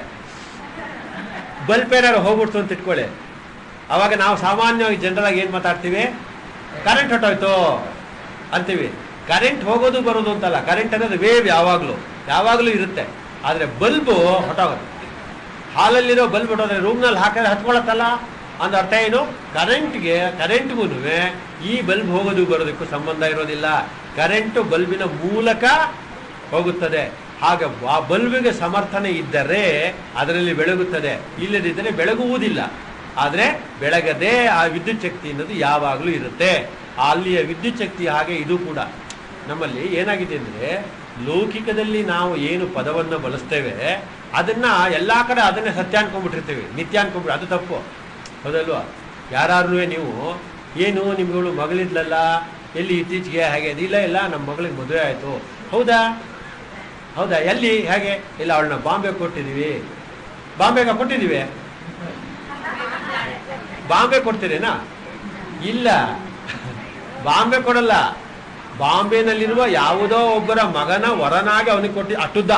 ಬಲ್ಪ್ ಏನಾದ್ರು ಹೋಗ್ಬಿಡ್ತು ಅಂತ ಇಟ್ಕೊಳ್ಳಿ ಅವಾಗ ನಾವು ಸಾಮಾನ್ಯವಾಗಿ ಜನರಲಾಗಿ ಏನು ಮಾತಾಡ್ತೀವಿ ಕರೆಂಟ್ ಹೊಟ್ಟೋಯ್ತು ಅಂತೀವಿ ಕರೆಂಟ್ ಹೋಗೋದು ಬರೋದು ಅಂತಲ್ಲ ಕರೆಂಟ್ ಅನ್ನೋದು ವೇವ್ ಯಾವಾಗಲೂ ಯಾವಾಗಲೂ ಇರುತ್ತೆ ಆದರೆ ಬಲ್ಬು ಹೊಟ್ಟೋಗುತ್ತೆ ಹಾಲಲ್ಲಿರೋ ಬಲ್ಬ್ ಹೊಟ್ಟೋದ್ರೆ ರೂಮ್ನಲ್ಲಿ ಹಾಕಿದ್ರೆ ಹತ್ಕೊಳತ್ತಲ್ಲ ಅಂದ ಅರ್ಥ ಏನು ಕರೆಂಟ್ಗೆ ಕರೆಂಟ್ಗೂ ಈ ಬಲ್ಬ್ ಹೋಗೋದು ಬರೋದಕ್ಕೂ ಸಂಬಂಧ ಇರೋದಿಲ್ಲ ಕರೆಂಟು ಬಲ್ಬಿನ ಮೂಲಕ ಹೋಗುತ್ತದೆ ಹಾಗೆ ಆ ಬಲ್ಬಿಗೆ ಸಮರ್ಥನೆ ಇದ್ದರೆ ಅದರಲ್ಲಿ ಬೆಳಗುತ್ತದೆ ಇಲ್ಲದಿದ್ದರೆ ಬೆಳಗುವುದಿಲ್ಲ ಆದರೆ ಬೆಳಗದೆ ಆ ವಿದ್ಯುತ್ ಶಕ್ತಿ ಅನ್ನೋದು ಯಾವಾಗಲೂ ಇರುತ್ತೆ ಅಲ್ಲಿಯ ವಿದ್ಯುತ್ ಶಕ್ತಿ ಹಾಗೆ ಇದು ಕೂಡ ನಮ್ಮಲ್ಲಿ ಏನಾಗಿದೆ ಅಂದರೆ ಲೌಕಿಕದಲ್ಲಿ ನಾವು ಏನು ಪದವನ್ನು ಬಳಸ್ತೇವೆ ಅದನ್ನ ಎಲ್ಲ ಕಡೆ ಅದನ್ನೇ ಸತ್ಯ ಅನ್ಕೊಂಡ್ಬಿಟ್ಟಿರ್ತೀವಿ ನಿತ್ಯ ಅನ್ಕೊಂಡ್ಬಿಟ್ಟು ಅದು ತಪ್ಪು ಹೌದಲ್ವಾ ಯಾರು ನೀವು ಏನು ನಿಮ್ಗಳು ಮಗಳಿದ್ಲಲ್ಲ ಎಲ್ಲಿ ಇತ್ತೀಚೆಗೆ ಹಾಗೆ ಇಲ್ಲ ಇಲ್ಲ ನಮ್ಮ ಮಗಳಿಗೆ ಮದುವೆ ಆಯಿತು ಹೌದಾ ಹೌದಾ ಎಲ್ಲಿ ಹೇಗೆ ಇಲ್ಲ ಅವಳನ್ನ ಬಾಂಬೆ ಕೊಟ್ಟಿದ್ದೀವಿ ಬಾಂಬೆಗೆ ಕೊಟ್ಟಿದ್ದೀವಿ ಬಾಂಬೆ ಕೊಡ್ತೀರೇನಾ ಇಲ್ಲ ಬಾಂಬೆ ಕೊಡಲ್ಲ ಬಾಂಬೆನಲ್ಲಿರುವ ಯಾವುದೋ ಒಬ್ಬರ ಮಗನ ವರನಾಗಿ ಅವನಿಗೆ ಕೊಟ್ಟಿ ಅಟ್ಟುದ್ದ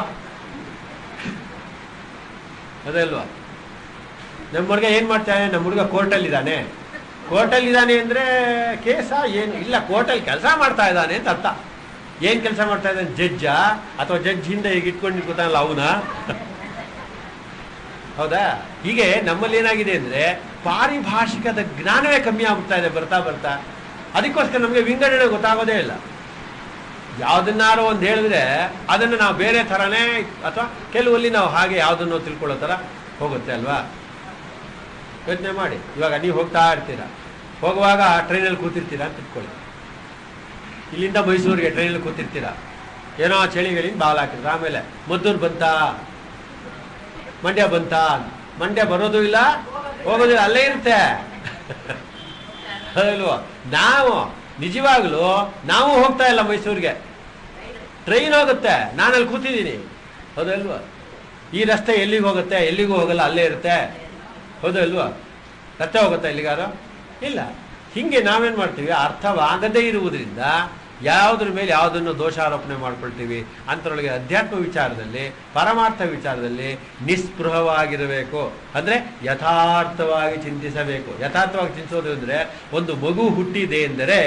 ಅದೇ ಅಲ್ವಾ ನಮ್ಮ ಹುಡುಗ ಏನ್ ಮಾಡ್ತಾನೆ ನಮ್ಮ ಹುಡುಗ ಕೋರ್ಟಲ್ಲಿದ್ದಾನೆ ಕೋರ್ಟಲ್ಲಿದ್ದಾನೆ ಅಂದ್ರೆ ಕೇಸ ಏನು ಇಲ್ಲ ಕೋರ್ಟಲ್ಲಿ ಕೆಲಸ ಮಾಡ್ತಾ ಇದ್ದಾನೆ ಅಂತ ಅರ್ಥ ಏನ್ ಕೆಲಸ ಮಾಡ್ತಾ ಇದ್ದಾನೆ ಜಡ್ಜ ಅಥವಾ ಜಡ್ಜ್ ಹಿಂದೆ ಈಗ ಇಟ್ಕೊಂಡು ಕೂತಾನಲ್ಲ ಅವನ ಹೌದಾ ಹೀಗೆ ನಮ್ಮಲ್ಲಿ ಏನಾಗಿದೆ ಅಂದ್ರೆ ಪಾರಿಭಾಷಿಕದ ಜ್ಞಾನವೇ ಕಮ್ಮಿ ಆಗ್ತಾ ಇದೆ ಬರ್ತಾ ಬರ್ತಾ ಅದಕ್ಕೋಸ್ಕರ ನಮಗೆ ವಿಂಗಡಣೆ ಗೊತ್ತಾಗೋದೇ ಇಲ್ಲ ಯಾವ್ದನ್ನಾರು ಒಂದು ಹೇಳಿದ್ರೆ ಅದನ್ನು ನಾವು ಬೇರೆ ಥರನೇ ಅಥವಾ ಕೆಲವಲ್ಲಿ ನಾವು ಹಾಗೆ ಯಾವುದನ್ನು ತಿಳ್ಕೊಳ್ಳೋ ಥರ ಹೋಗುತ್ತೆ ಅಲ್ವಾ ಯೋಚನೆ ಮಾಡಿ ಇವಾಗ ನೀವು ಹೋಗ್ತಾ ಇರ್ತೀರ ಹೋಗುವಾಗ ಟ್ರೈನಲ್ಲಿ ಕೂತಿರ್ತೀರಾ ಅಂತ ಇಟ್ಕೊಳ್ಳಿ ಇಲ್ಲಿಂದ ಮೈಸೂರಿಗೆ ಟ್ರೈನಲ್ಲಿ ಕೂತಿರ್ತೀರಾ ಏನೋ ಚಳಿಗಳಿಂದ ಬಾಲ್ ಹಾಕಿದ್ರು ಆಮೇಲೆ ಮದ್ದೂರು ಬಂತಾ ಮಂಡ್ಯ ಬಂತಾ ಮಂಡ್ಯ ಬರೋದು ಇಲ್ಲ ಹೋಗೋದಿಲ್ಲ ಅಲ್ಲೇ ಇರುತ್ತೆ ಅಲ್ವಾ ನಾವು ನಿಜವಾಗ್ಲೂ ನಾವು ಹೋಗ್ತಾ ಇಲ್ಲ ಮೈಸೂರಿಗೆ ಟ್ರೈನ್ ಹೋಗುತ್ತೆ ನಾನಲ್ಲಿ ಕೂತಿದ್ದೀನಿ ಹೌದಲ್ವಾ ಈ ರಸ್ತೆ ಎಲ್ಲಿಗೆ ಹೋಗುತ್ತೆ ಎಲ್ಲಿಗೂ ಹೋಗಲ್ಲ ಅಲ್ಲೇ ಇರುತ್ತೆ ಹೌದಲ್ವಾ ರಸ್ತೆ ಹೋಗುತ್ತಾ ಎಲ್ಲಿಗಾರು ಇಲ್ಲ ಹಿಂಗೆ ನಾವೇನ್ ಮಾಡ್ತೀವಿ ಅರ್ಥವಾಗದೇ ಇರುವುದರಿಂದ ಯಾವುದ್ರ ಮೇಲೆ ಯಾವುದನ್ನು ದೋಷಾರೋಪಣೆ ಮಾಡ್ಕೊಳ್ತೀವಿ ಅಂತರೊಳಗೆ ಅಧ್ಯಾತ್ಮ ವಿಚಾರದಲ್ಲಿ ಪರಮಾರ್ಥ ವಿಚಾರದಲ್ಲಿ ನಿಸ್ಪೃಹವಾಗಿರಬೇಕು ಅಂದ್ರೆ ಯಥಾರ್ಥವಾಗಿ ಚಿಂತಿಸಬೇಕು ಯಥಾರ್ಥವಾಗಿ ಚಿಂತಿಸೋದು ಅಂದ್ರೆ ಒಂದು ಮಗು ಹುಟ್ಟಿದೆ ಎಂದರೆ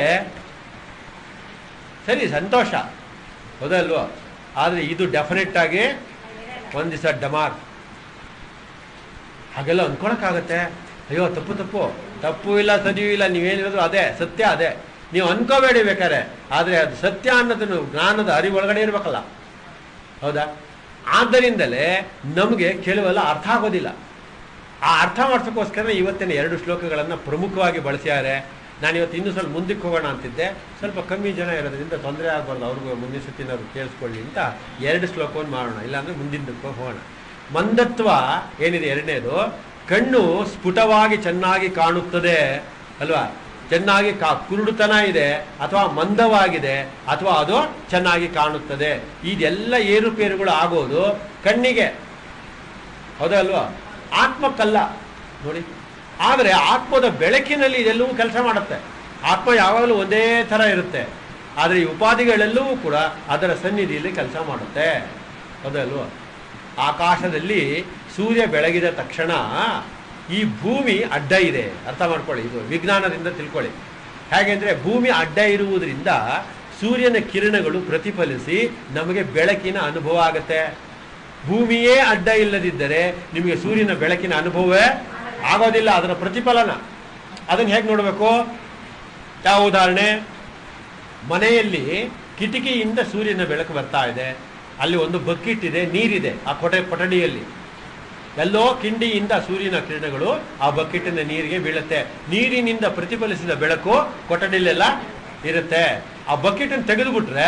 ಸರಿ ಸಂತೋಷ ಹೌದಲ್ವೋ ಆದರೆ ಇದು ಡೆಫಿನೆಟ್ ಆಗಿ ಒಂದು ದಿವಸ ಡಮಾರ್ ಹಾಗೆಲ್ಲ ಅನ್ಕೊಳಕ್ಕಾಗತ್ತೆ ಅಯ್ಯೋ ತಪ್ಪು ತಪ್ಪು ತಪ್ಪು ಇಲ್ಲ ಸರಿಯೂ ಇಲ್ಲ ನೀವೇನಿರೋದು ಅದೇ ಸತ್ಯ ಅದೇ ನೀವು ಅನ್ಕೋಬೇಡಿ ಬೇಕಾರೆ ಆದರೆ ಅದು ಸತ್ಯ ಅನ್ನೋದನ್ನು ಜ್ಞಾನದ ಅರಿವು ಒಳಗಡೆ ಇರ್ಬೇಕಲ್ಲ ಹೌದಾ ಆದ್ದರಿಂದಲೇ ನಮಗೆ ಕೆಲವೆಲ್ಲ ಅರ್ಥ ಆಗೋದಿಲ್ಲ ಆ ಅರ್ಥ ಮಾಡ್ಸೋಕ್ಕೋಸ್ಕರ ಇವತ್ತಿನ ಎರಡು ಶ್ಲೋಕಗಳನ್ನು ಪ್ರಮುಖವಾಗಿ ಬಳಸ್ಯಾರೆ ನಾನು ಇವತ್ತು ಇನ್ನೂ ಸ್ವಲ್ಪ ಮುಂದಕ್ಕೆ ಹೋಗೋಣ ಅಂತಿದ್ದೆ ಸ್ವಲ್ಪ ಕಮ್ಮಿ ಜನ ಇರೋದ್ರಿಂದ ತೊಂದರೆ ಆಗಬಾರ್ದು ಅವ್ರಿಗೂ ಮುಂದಿನ ಸುತ್ತಿನವ್ರು ಕೇಳಿಸ್ಕೊಳ್ಳಿ ಅಂತ ಎರಡು ಶ್ಲೋಕವನ್ನು ಮಾಡೋಣ ಇಲ್ಲಾಂದ್ರೆ ಮುಂದಿನದಕ್ಕೆ ಹೋಗೋಣ ಮಂದತ್ವ ಏನಿದೆ ಎರಡನೇದು ಕಣ್ಣು ಸ್ಫುಟವಾಗಿ ಚೆನ್ನಾಗಿ ಕಾಣುತ್ತದೆ ಅಲ್ವಾ ಚೆನ್ನಾಗಿ ಕಾ ಕುರುಡುತನ ಇದೆ ಅಥವಾ ಮಂದವಾಗಿದೆ ಅಥವಾ ಅದು ಚೆನ್ನಾಗಿ ಕಾಣುತ್ತದೆ ಇದೆಲ್ಲ ಏರುಪೇರುಗಳು ಆಗೋದು ಕಣ್ಣಿಗೆ ಹೌದಲ್ವಾ ಆತ್ಮಕ್ಕಲ್ಲ ನೋಡಿ ಆದರೆ ಆತ್ಮದ ಬೆಳಕಿನಲ್ಲಿ ಇದೆಲ್ಲವೂ ಕೆಲಸ ಮಾಡುತ್ತೆ ಆತ್ಮ ಯಾವಾಗಲೂ ಒಂದೇ ಥರ ಇರುತ್ತೆ ಆದರೆ ಈ ಉಪಾಧಿಗಳೆಲ್ಲವೂ ಕೂಡ ಅದರ ಸನ್ನಿಧಿಯಲ್ಲಿ ಕೆಲಸ ಮಾಡುತ್ತೆ ಹೌದಲ್ವಾ ಆಕಾಶದಲ್ಲಿ ಸೂರ್ಯ ಬೆಳಗಿದ ತಕ್ಷಣ ಈ ಭೂಮಿ ಅಡ್ಡ ಇದೆ ಅರ್ಥ ಮಾಡ್ಕೊಳ್ಳಿ ಇದು ವಿಜ್ಞಾನದಿಂದ ತಿಳ್ಕೊಳ್ಳಿ ಹೇಗೆಂದ್ರೆ ಭೂಮಿ ಅಡ್ಡ ಇರುವುದರಿಂದ ಸೂರ್ಯನ ಕಿರಣಗಳು ಪ್ರತಿಫಲಿಸಿ ನಮಗೆ ಬೆಳಕಿನ ಅನುಭವ ಆಗುತ್ತೆ ಭೂಮಿಯೇ ಅಡ್ಡ ಇಲ್ಲದಿದ್ದರೆ ನಿಮಗೆ ಸೂರ್ಯನ ಬೆಳಕಿನ ಅನುಭವವೇ ಆಗೋದಿಲ್ಲ ಅದರ ಪ್ರತಿಫಲನ ಅದನ್ನು ಹೇಗೆ ನೋಡಬೇಕು ಯಾವ ಉದಾಹರಣೆ ಮನೆಯಲ್ಲಿ ಕಿಟಕಿಯಿಂದ ಸೂರ್ಯನ ಬೆಳಕು ಬರ್ತಾ ಇದೆ ಅಲ್ಲಿ ಒಂದು ಬಕೆಟ್ ಇದೆ ನೀರಿದೆ ಆ ಕೊಠೆ ಕೊಠಡಿಯಲ್ಲಿ ಎಲ್ಲೋ ಕಿಂಡಿಯಿಂದ ಸೂರ್ಯನ ಕಿರಣಗಳು ಆ ಬಕೆಟಿನ ನೀರಿಗೆ ಬೀಳುತ್ತೆ ನೀರಿನಿಂದ ಪ್ರತಿಫಲಿಸಿದ ಬೆಳಕು ಕೊಠಡಿಲೆಲ್ಲ ಇರುತ್ತೆ ಆ ಬಕೆಟನ್ನು ತೆಗೆದುಬಿಟ್ರೆ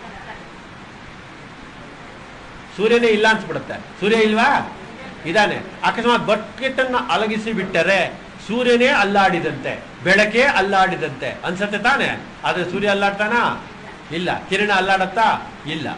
ಸೂರ್ಯನೇ ಇಲ್ಲ ಅನ್ಸ್ಬಿಡುತ್ತೆ ಸೂರ್ಯ ಇಲ್ವಾ ಇದಾನೆ ಅಕಸ್ಮಾತ್ ಬಕೆಟನ್ನ ಅಲಗಿಸಿ ಬಿಟ್ಟರೆ ಸೂರ್ಯನೇ ಅಲ್ಲಾಡಿದಂತೆ ಬೆಳಕೇ ಅಲ್ಲಾಡಿದಂತೆ ಅನ್ಸತ್ತೆ ತಾನೆ ಆದ್ರೆ ಸೂರ್ಯ ಅಲ್ಲಾಡ್ತಾನಾ ಇಲ್ಲ ಕಿರಣ ಅಲ್ಲಾಡತ್ತಾ ಇಲ್ಲ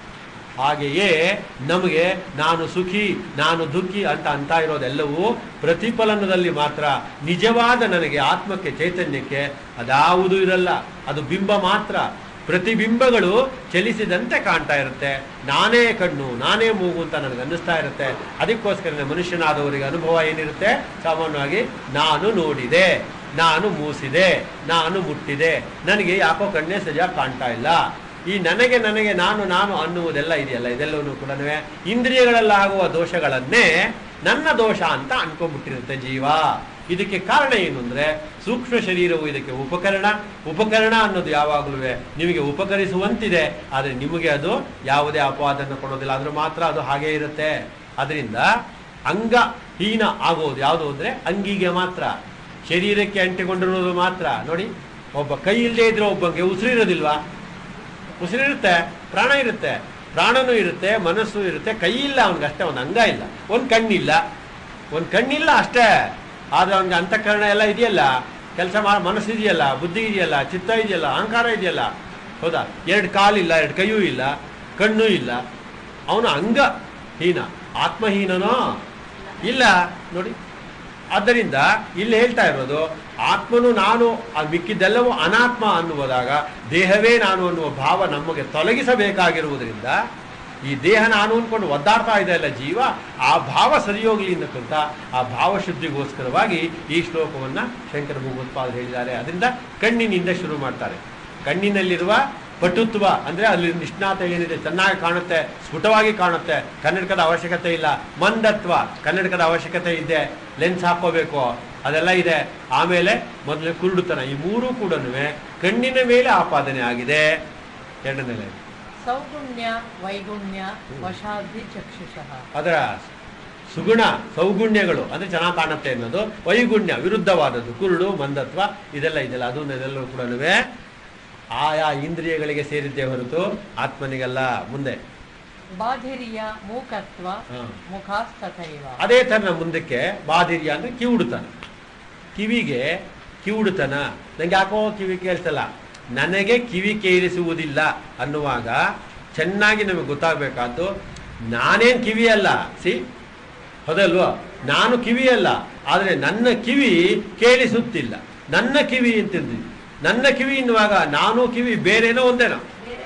ಹಾಗೆಯೇ ನಮಗೆ ನಾನು ಸುಖಿ ನಾನು ದುಃಖಿ ಅಂತ ಅಂತ ಇರೋದೆಲ್ಲವೂ ಪ್ರತಿಫಲನದಲ್ಲಿ ಮಾತ್ರ ನಿಜವಾದ ನನಗೆ ಆತ್ಮಕ್ಕೆ ಚೈತನ್ಯಕ್ಕೆ ಅದಾವುದೂ ಇರಲ್ಲ ಅದು ಬಿಂಬ ಮಾತ್ರ ಪ್ರತಿಬಿಂಬಗಳು ಚಲಿಸಿದಂತೆ ಕಾಣ್ತಾ ಇರುತ್ತೆ ನಾನೇ ಕಣ್ಣು ನಾನೇ ಮೂಗು ಅಂತ ನನಗೆ ಅನ್ನಿಸ್ತಾ ಇರುತ್ತೆ ಅದಕ್ಕೋಸ್ಕರ ಮನುಷ್ಯನಾದವರಿಗೆ ಅನುಭವ ಏನಿರುತ್ತೆ ಸಾಮಾನ್ಯವಾಗಿ ನಾನು ನೋಡಿದೆ ನಾನು ಮೂಸಿದೆ ನಾನು ಮುಟ್ಟಿದೆ ನನಗೆ ಯಾಕೋ ಕಣ್ಣೇ ಸರಿಯಾಗಿ ಕಾಣ್ತಾ ಇಲ್ಲ ಈ ನನಗೆ ನನಗೆ ನಾನು ನಾನು ಅನ್ನುವುದೆಲ್ಲ ಇದೆಯಲ್ಲ ಇದೆಲ್ಲವೂ ಕೂಡ ಇಂದ್ರಿಯಗಳಲ್ಲಾಗುವ ದೋಷಗಳನ್ನೇ ನನ್ನ ದೋಷ ಅಂತ ಅನ್ಕೊಂಡ್ಬಿಟ್ಟಿರುತ್ತೆ ಜೀವ ಇದಕ್ಕೆ ಕಾರಣ ಏನು ಅಂದ್ರೆ ಸೂಕ್ಷ್ಮ ಶರೀರವು ಇದಕ್ಕೆ ಉಪಕರಣ ಉಪಕರಣ ಅನ್ನೋದು ಯಾವಾಗಲೂ ನಿಮಗೆ ಉಪಕರಿಸುವಂತಿದೆ ಆದರೆ ನಿಮಗೆ ಅದು ಯಾವುದೇ ಅಪವಾದನ ಕೊಡೋದಿಲ್ಲ ಆದ್ರೂ ಮಾತ್ರ ಅದು ಹಾಗೇ ಇರುತ್ತೆ ಅದರಿಂದ ಅಂಗಹೀನ ಆಗೋದು ಯಾವುದು ಅಂದ್ರೆ ಅಂಗಿಗೆ ಮಾತ್ರ ಶರೀರಕ್ಕೆ ಅಂಟಿಕೊಂಡಿರೋದು ಮಾತ್ರ ನೋಡಿ ಒಬ್ಬ ಕೈ ಇಲ್ಲದೆ ಇದ್ರೆ ಒಬ್ಬಂಗೆ ಉಸಿರಿರೋದಿಲ್ವಾ ಉಸಿರಿರುತ್ತೆ ಪ್ರಾಣ ಇರುತ್ತೆ ಪ್ರಾಣನೂ ಇರುತ್ತೆ ಮನಸ್ಸು ಇರುತ್ತೆ ಕೈ ಇಲ್ಲ ಅವನಿಗೆ ಅಷ್ಟೇ ಒಂದು ಅಂಗ ಇಲ್ಲ ಒಂದು ಕಣ್ಣಿಲ್ಲ ಒಂದು ಕಣ್ಣಿಲ್ಲ ಅಷ್ಟೇ ಆದ್ರೆ ಅವನಿಗೆ ಅಂತಃಕರಣ ಎಲ್ಲ ಇದೆಯಲ್ಲ ಕೆಲಸ ಮಾ ಮನಸ್ಸು ಇದೆಯಲ್ಲ ಬುದ್ಧಿ ಇದೆಯಲ್ಲ ಚಿತ್ತ ಇದೆಯಲ್ಲ ಅಹಂಕಾರ ಇದೆಯಲ್ಲ ಹೌದಾ ಎರಡು ಕಾಲಿಲ್ಲ ಎರಡು ಕೈಯೂ ಇಲ್ಲ ಕಣ್ಣು ಇಲ್ಲ ಅವನು ಅಂಗಹೀನ ಆತ್ಮಹೀನನೋ ಇಲ್ಲ ನೋಡಿ ಆದ್ದರಿಂದ ಇಲ್ಲಿ ಹೇಳ್ತಾ ಇರೋದು ಆತ್ಮನು ನಾನು ಆ ಮಿಕ್ಕಿದ್ದೆಲ್ಲವೂ ಅನಾತ್ಮ ಅನ್ನುವುದಾಗ ದೇಹವೇ ನಾನು ಅನ್ನುವ ಭಾವ ನಮಗೆ ತೊಲಗಿಸಬೇಕಾಗಿರುವುದರಿಂದ ಈ ದೇಹ ನಾನು ಅಂದ್ಕೊಂಡು ಒದ್ದಾಡ್ತಾ ಇದೆ ಅಲ್ಲ ಜೀವ ಆ ಭಾವ ಸರಿಯೋಗ್ಲಿ ಅನ್ನಕ್ಕಂತ ಆ ಭಾವಶುದ್ಧಿಗೋಸ್ಕರವಾಗಿ ಈ ಶ್ಲೋಕವನ್ನ ಶಂಕರ ಭಗವತ್ಪಾದರು ಹೇಳಿದ್ದಾರೆ ಅದರಿಂದ ಕಣ್ಣಿನಿಂದ ಶುರು ಮಾಡ್ತಾರೆ ಕಣ್ಣಿನಲ್ಲಿರುವ ಪಟುತ್ವ ಅಂದ್ರೆ ಅಲ್ಲಿ ನಿಷ್ಣಾತ ಏನಿದೆ ಚೆನ್ನಾಗಿ ಕಾಣುತ್ತೆ ಸ್ಫುಟವಾಗಿ ಕಾಣುತ್ತೆ ಕನ್ನಡಕದ ಅವಶ್ಯಕತೆ ಇಲ್ಲ ಮಂದತ್ವ ಕನ್ನಡಕದ ಅವಶ್ಯಕತೆ ಇದೆ ಲೆನ್ಸ್ ಹಾಕೋಬೇಕು ಅದೆಲ್ಲ ಇದೆ ಆಮೇಲೆ ಮೊದಲು ಕುರುಡುತನ ಈ ಮೂರೂ ಕೂಡ ಕಣ್ಣಿನ ಮೇಲೆ ಆಪಾದನೆ ಆಗಿದೆ ಎರಡನೇ ಸೌಗುಣ್ಯ ವೈಗುಣ್ಯ ವಶಾಧಿ ಚಕ್ಷುಷಃ ಅದರ ಸುಗುಣ ಸೌಗುಣ್ಯಗಳು ಅಂದ್ರೆ ಚೆನ್ನಾಗಿ ಕಾಣುತ್ತೆ ಅನ್ನೋದು ವೈಗುಣ್ಯ ವಿರುದ್ಧವಾದದ್ದು ಕುರುಡು ಮಂದತ್ವ ಇದೆಲ್ಲ ಇದೆಲ್ಲ ಅದು ಇದೆಲ್ಲವೂ ಕೂಡ ಆಯಾ ಇಂದ್ರಿಯಗಳಿಗೆ ಸೇರಿದ್ದೇ ಹೊರತು ಆತ್ಮನಿಗಲ್ಲ ಮುಂದೆ ಬಾಧಿರಿಯ ಮೂಕತ್ವ ಹಾ. ಮುಖಾಸ್ತಥೈವ ಅದೇ ಥರ ಮುಂದಕ್ಕೆ ಬಾಧಿರ್ಯ ಅಂದ್ರೆ ಕಿವುಡುತನ ಕಿವಿಗೆ ಕಿವುಡುತನ ನಂಗೆ ಯಾಕೋ ಕಿವಿ ಕೇಳಿಸಲ್ಲ ನನಗೆ ಕಿವಿ ಕೇಳಿಸುವುದಿಲ್ಲ ಅನ್ನುವಾಗ ಚೆನ್ನಾಗಿ ನಮಗೆ ಗೊತ್ತಾಗಬೇಕಾದ್ದು ನಾನೇನು ಕಿವಿ ಅಲ್ಲ ಸಿ ಹೌದಲ್ವಾ ನಾನು ಕಿವಿ ಅಲ್ಲ ಆದರೆ ನನ್ನ ಕಿವಿ ಕೇಳಿಸುತ್ತಿಲ್ಲ ನನ್ನ ಕಿವಿ ಅಂತಂದ್ವಿ ನನ್ನ ಕಿವಿ ಎನ್ನುವಾಗ ನಾನು ಕಿವಿ ಬೇರೆನೋ ಒಂದೇನೋ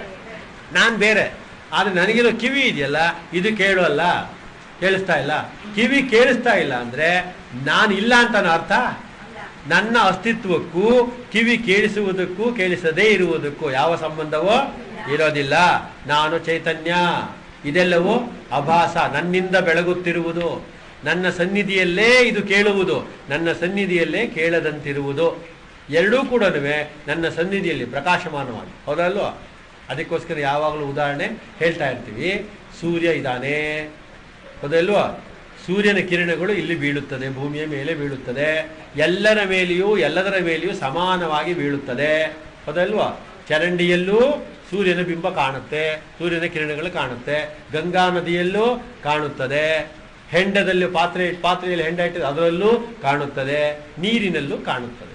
ನಾನು ಬೇರೆ ಆದರೆ ನನಗಿರೋ ಕಿವಿ ಇದೆಯಲ್ಲ ಇದು ಕೇಳೋಲ್ಲ ಕೇಳಿಸ್ತಾ ಇಲ್ಲ ಕಿವಿ ಕೇಳಿಸ್ತಾ ಇಲ್ಲ ಅಂದ್ರೆ ನಾನು ಇಲ್ಲ ಅಂತ ಅರ್ಥ ನನ್ನ ಅಸ್ತಿತ್ವಕ್ಕೂ ಕಿವಿ ಕೇಳಿಸುವುದಕ್ಕೂ ಕೇಳಿಸದೇ ಇರುವುದಕ್ಕೂ ಯಾವ ಸಂಬಂಧವೋ ಇರೋದಿಲ್ಲ ನಾನು ಚೈತನ್ಯ ಇದೆಲ್ಲವೂ ಅಭಾಸ ನನ್ನಿಂದ ಬೆಳಗುತ್ತಿರುವುದು ನನ್ನ ಸನ್ನಿಧಿಯಲ್ಲೇ ಇದು ಕೇಳುವುದು ನನ್ನ ಸನ್ನಿಧಿಯಲ್ಲೇ ಕೇಳದಂತಿರುವುದು ಎರಡೂ ಕೂಡ ನನ್ನ ಸನ್ನಿಧಿಯಲ್ಲಿ ಪ್ರಕಾಶಮಾನವಾಗಿ ಹೌದಲ್ವಾ ಅದಕ್ಕೋಸ್ಕರ ಯಾವಾಗಲೂ ಉದಾಹರಣೆ ಹೇಳ್ತಾ ಇರ್ತೀವಿ ಸೂರ್ಯ ಇದ್ದಾನೆ ಹೌದಲ್ವಾ ಸೂರ್ಯನ ಕಿರಣಗಳು ಇಲ್ಲಿ ಬೀಳುತ್ತದೆ ಭೂಮಿಯ ಮೇಲೆ ಬೀಳುತ್ತದೆ ಎಲ್ಲರ ಮೇಲೆಯೂ ಎಲ್ಲದರ ಮೇಲೆಯೂ ಸಮಾನವಾಗಿ ಬೀಳುತ್ತದೆ ಹೌದಲ್ವಾ ಚರಂಡಿಯಲ್ಲೂ ಸೂರ್ಯನ ಬಿಂಬ ಕಾಣುತ್ತೆ ಸೂರ್ಯನ ಕಿರಣಗಳು ಕಾಣುತ್ತೆ ಗಂಗಾ ನದಿಯಲ್ಲೂ ಕಾಣುತ್ತದೆ ಹೆಂಡದಲ್ಲಿ ಪಾತ್ರೆ ಪಾತ್ರೆಯಲ್ಲಿ ಹೆಂಡ ಇಟ್ಟಿದೆ ಅದರಲ್ಲೂ ಕಾಣುತ್ತದೆ ನೀರಿನಲ್ಲೂ ಕಾಣುತ್ತದೆ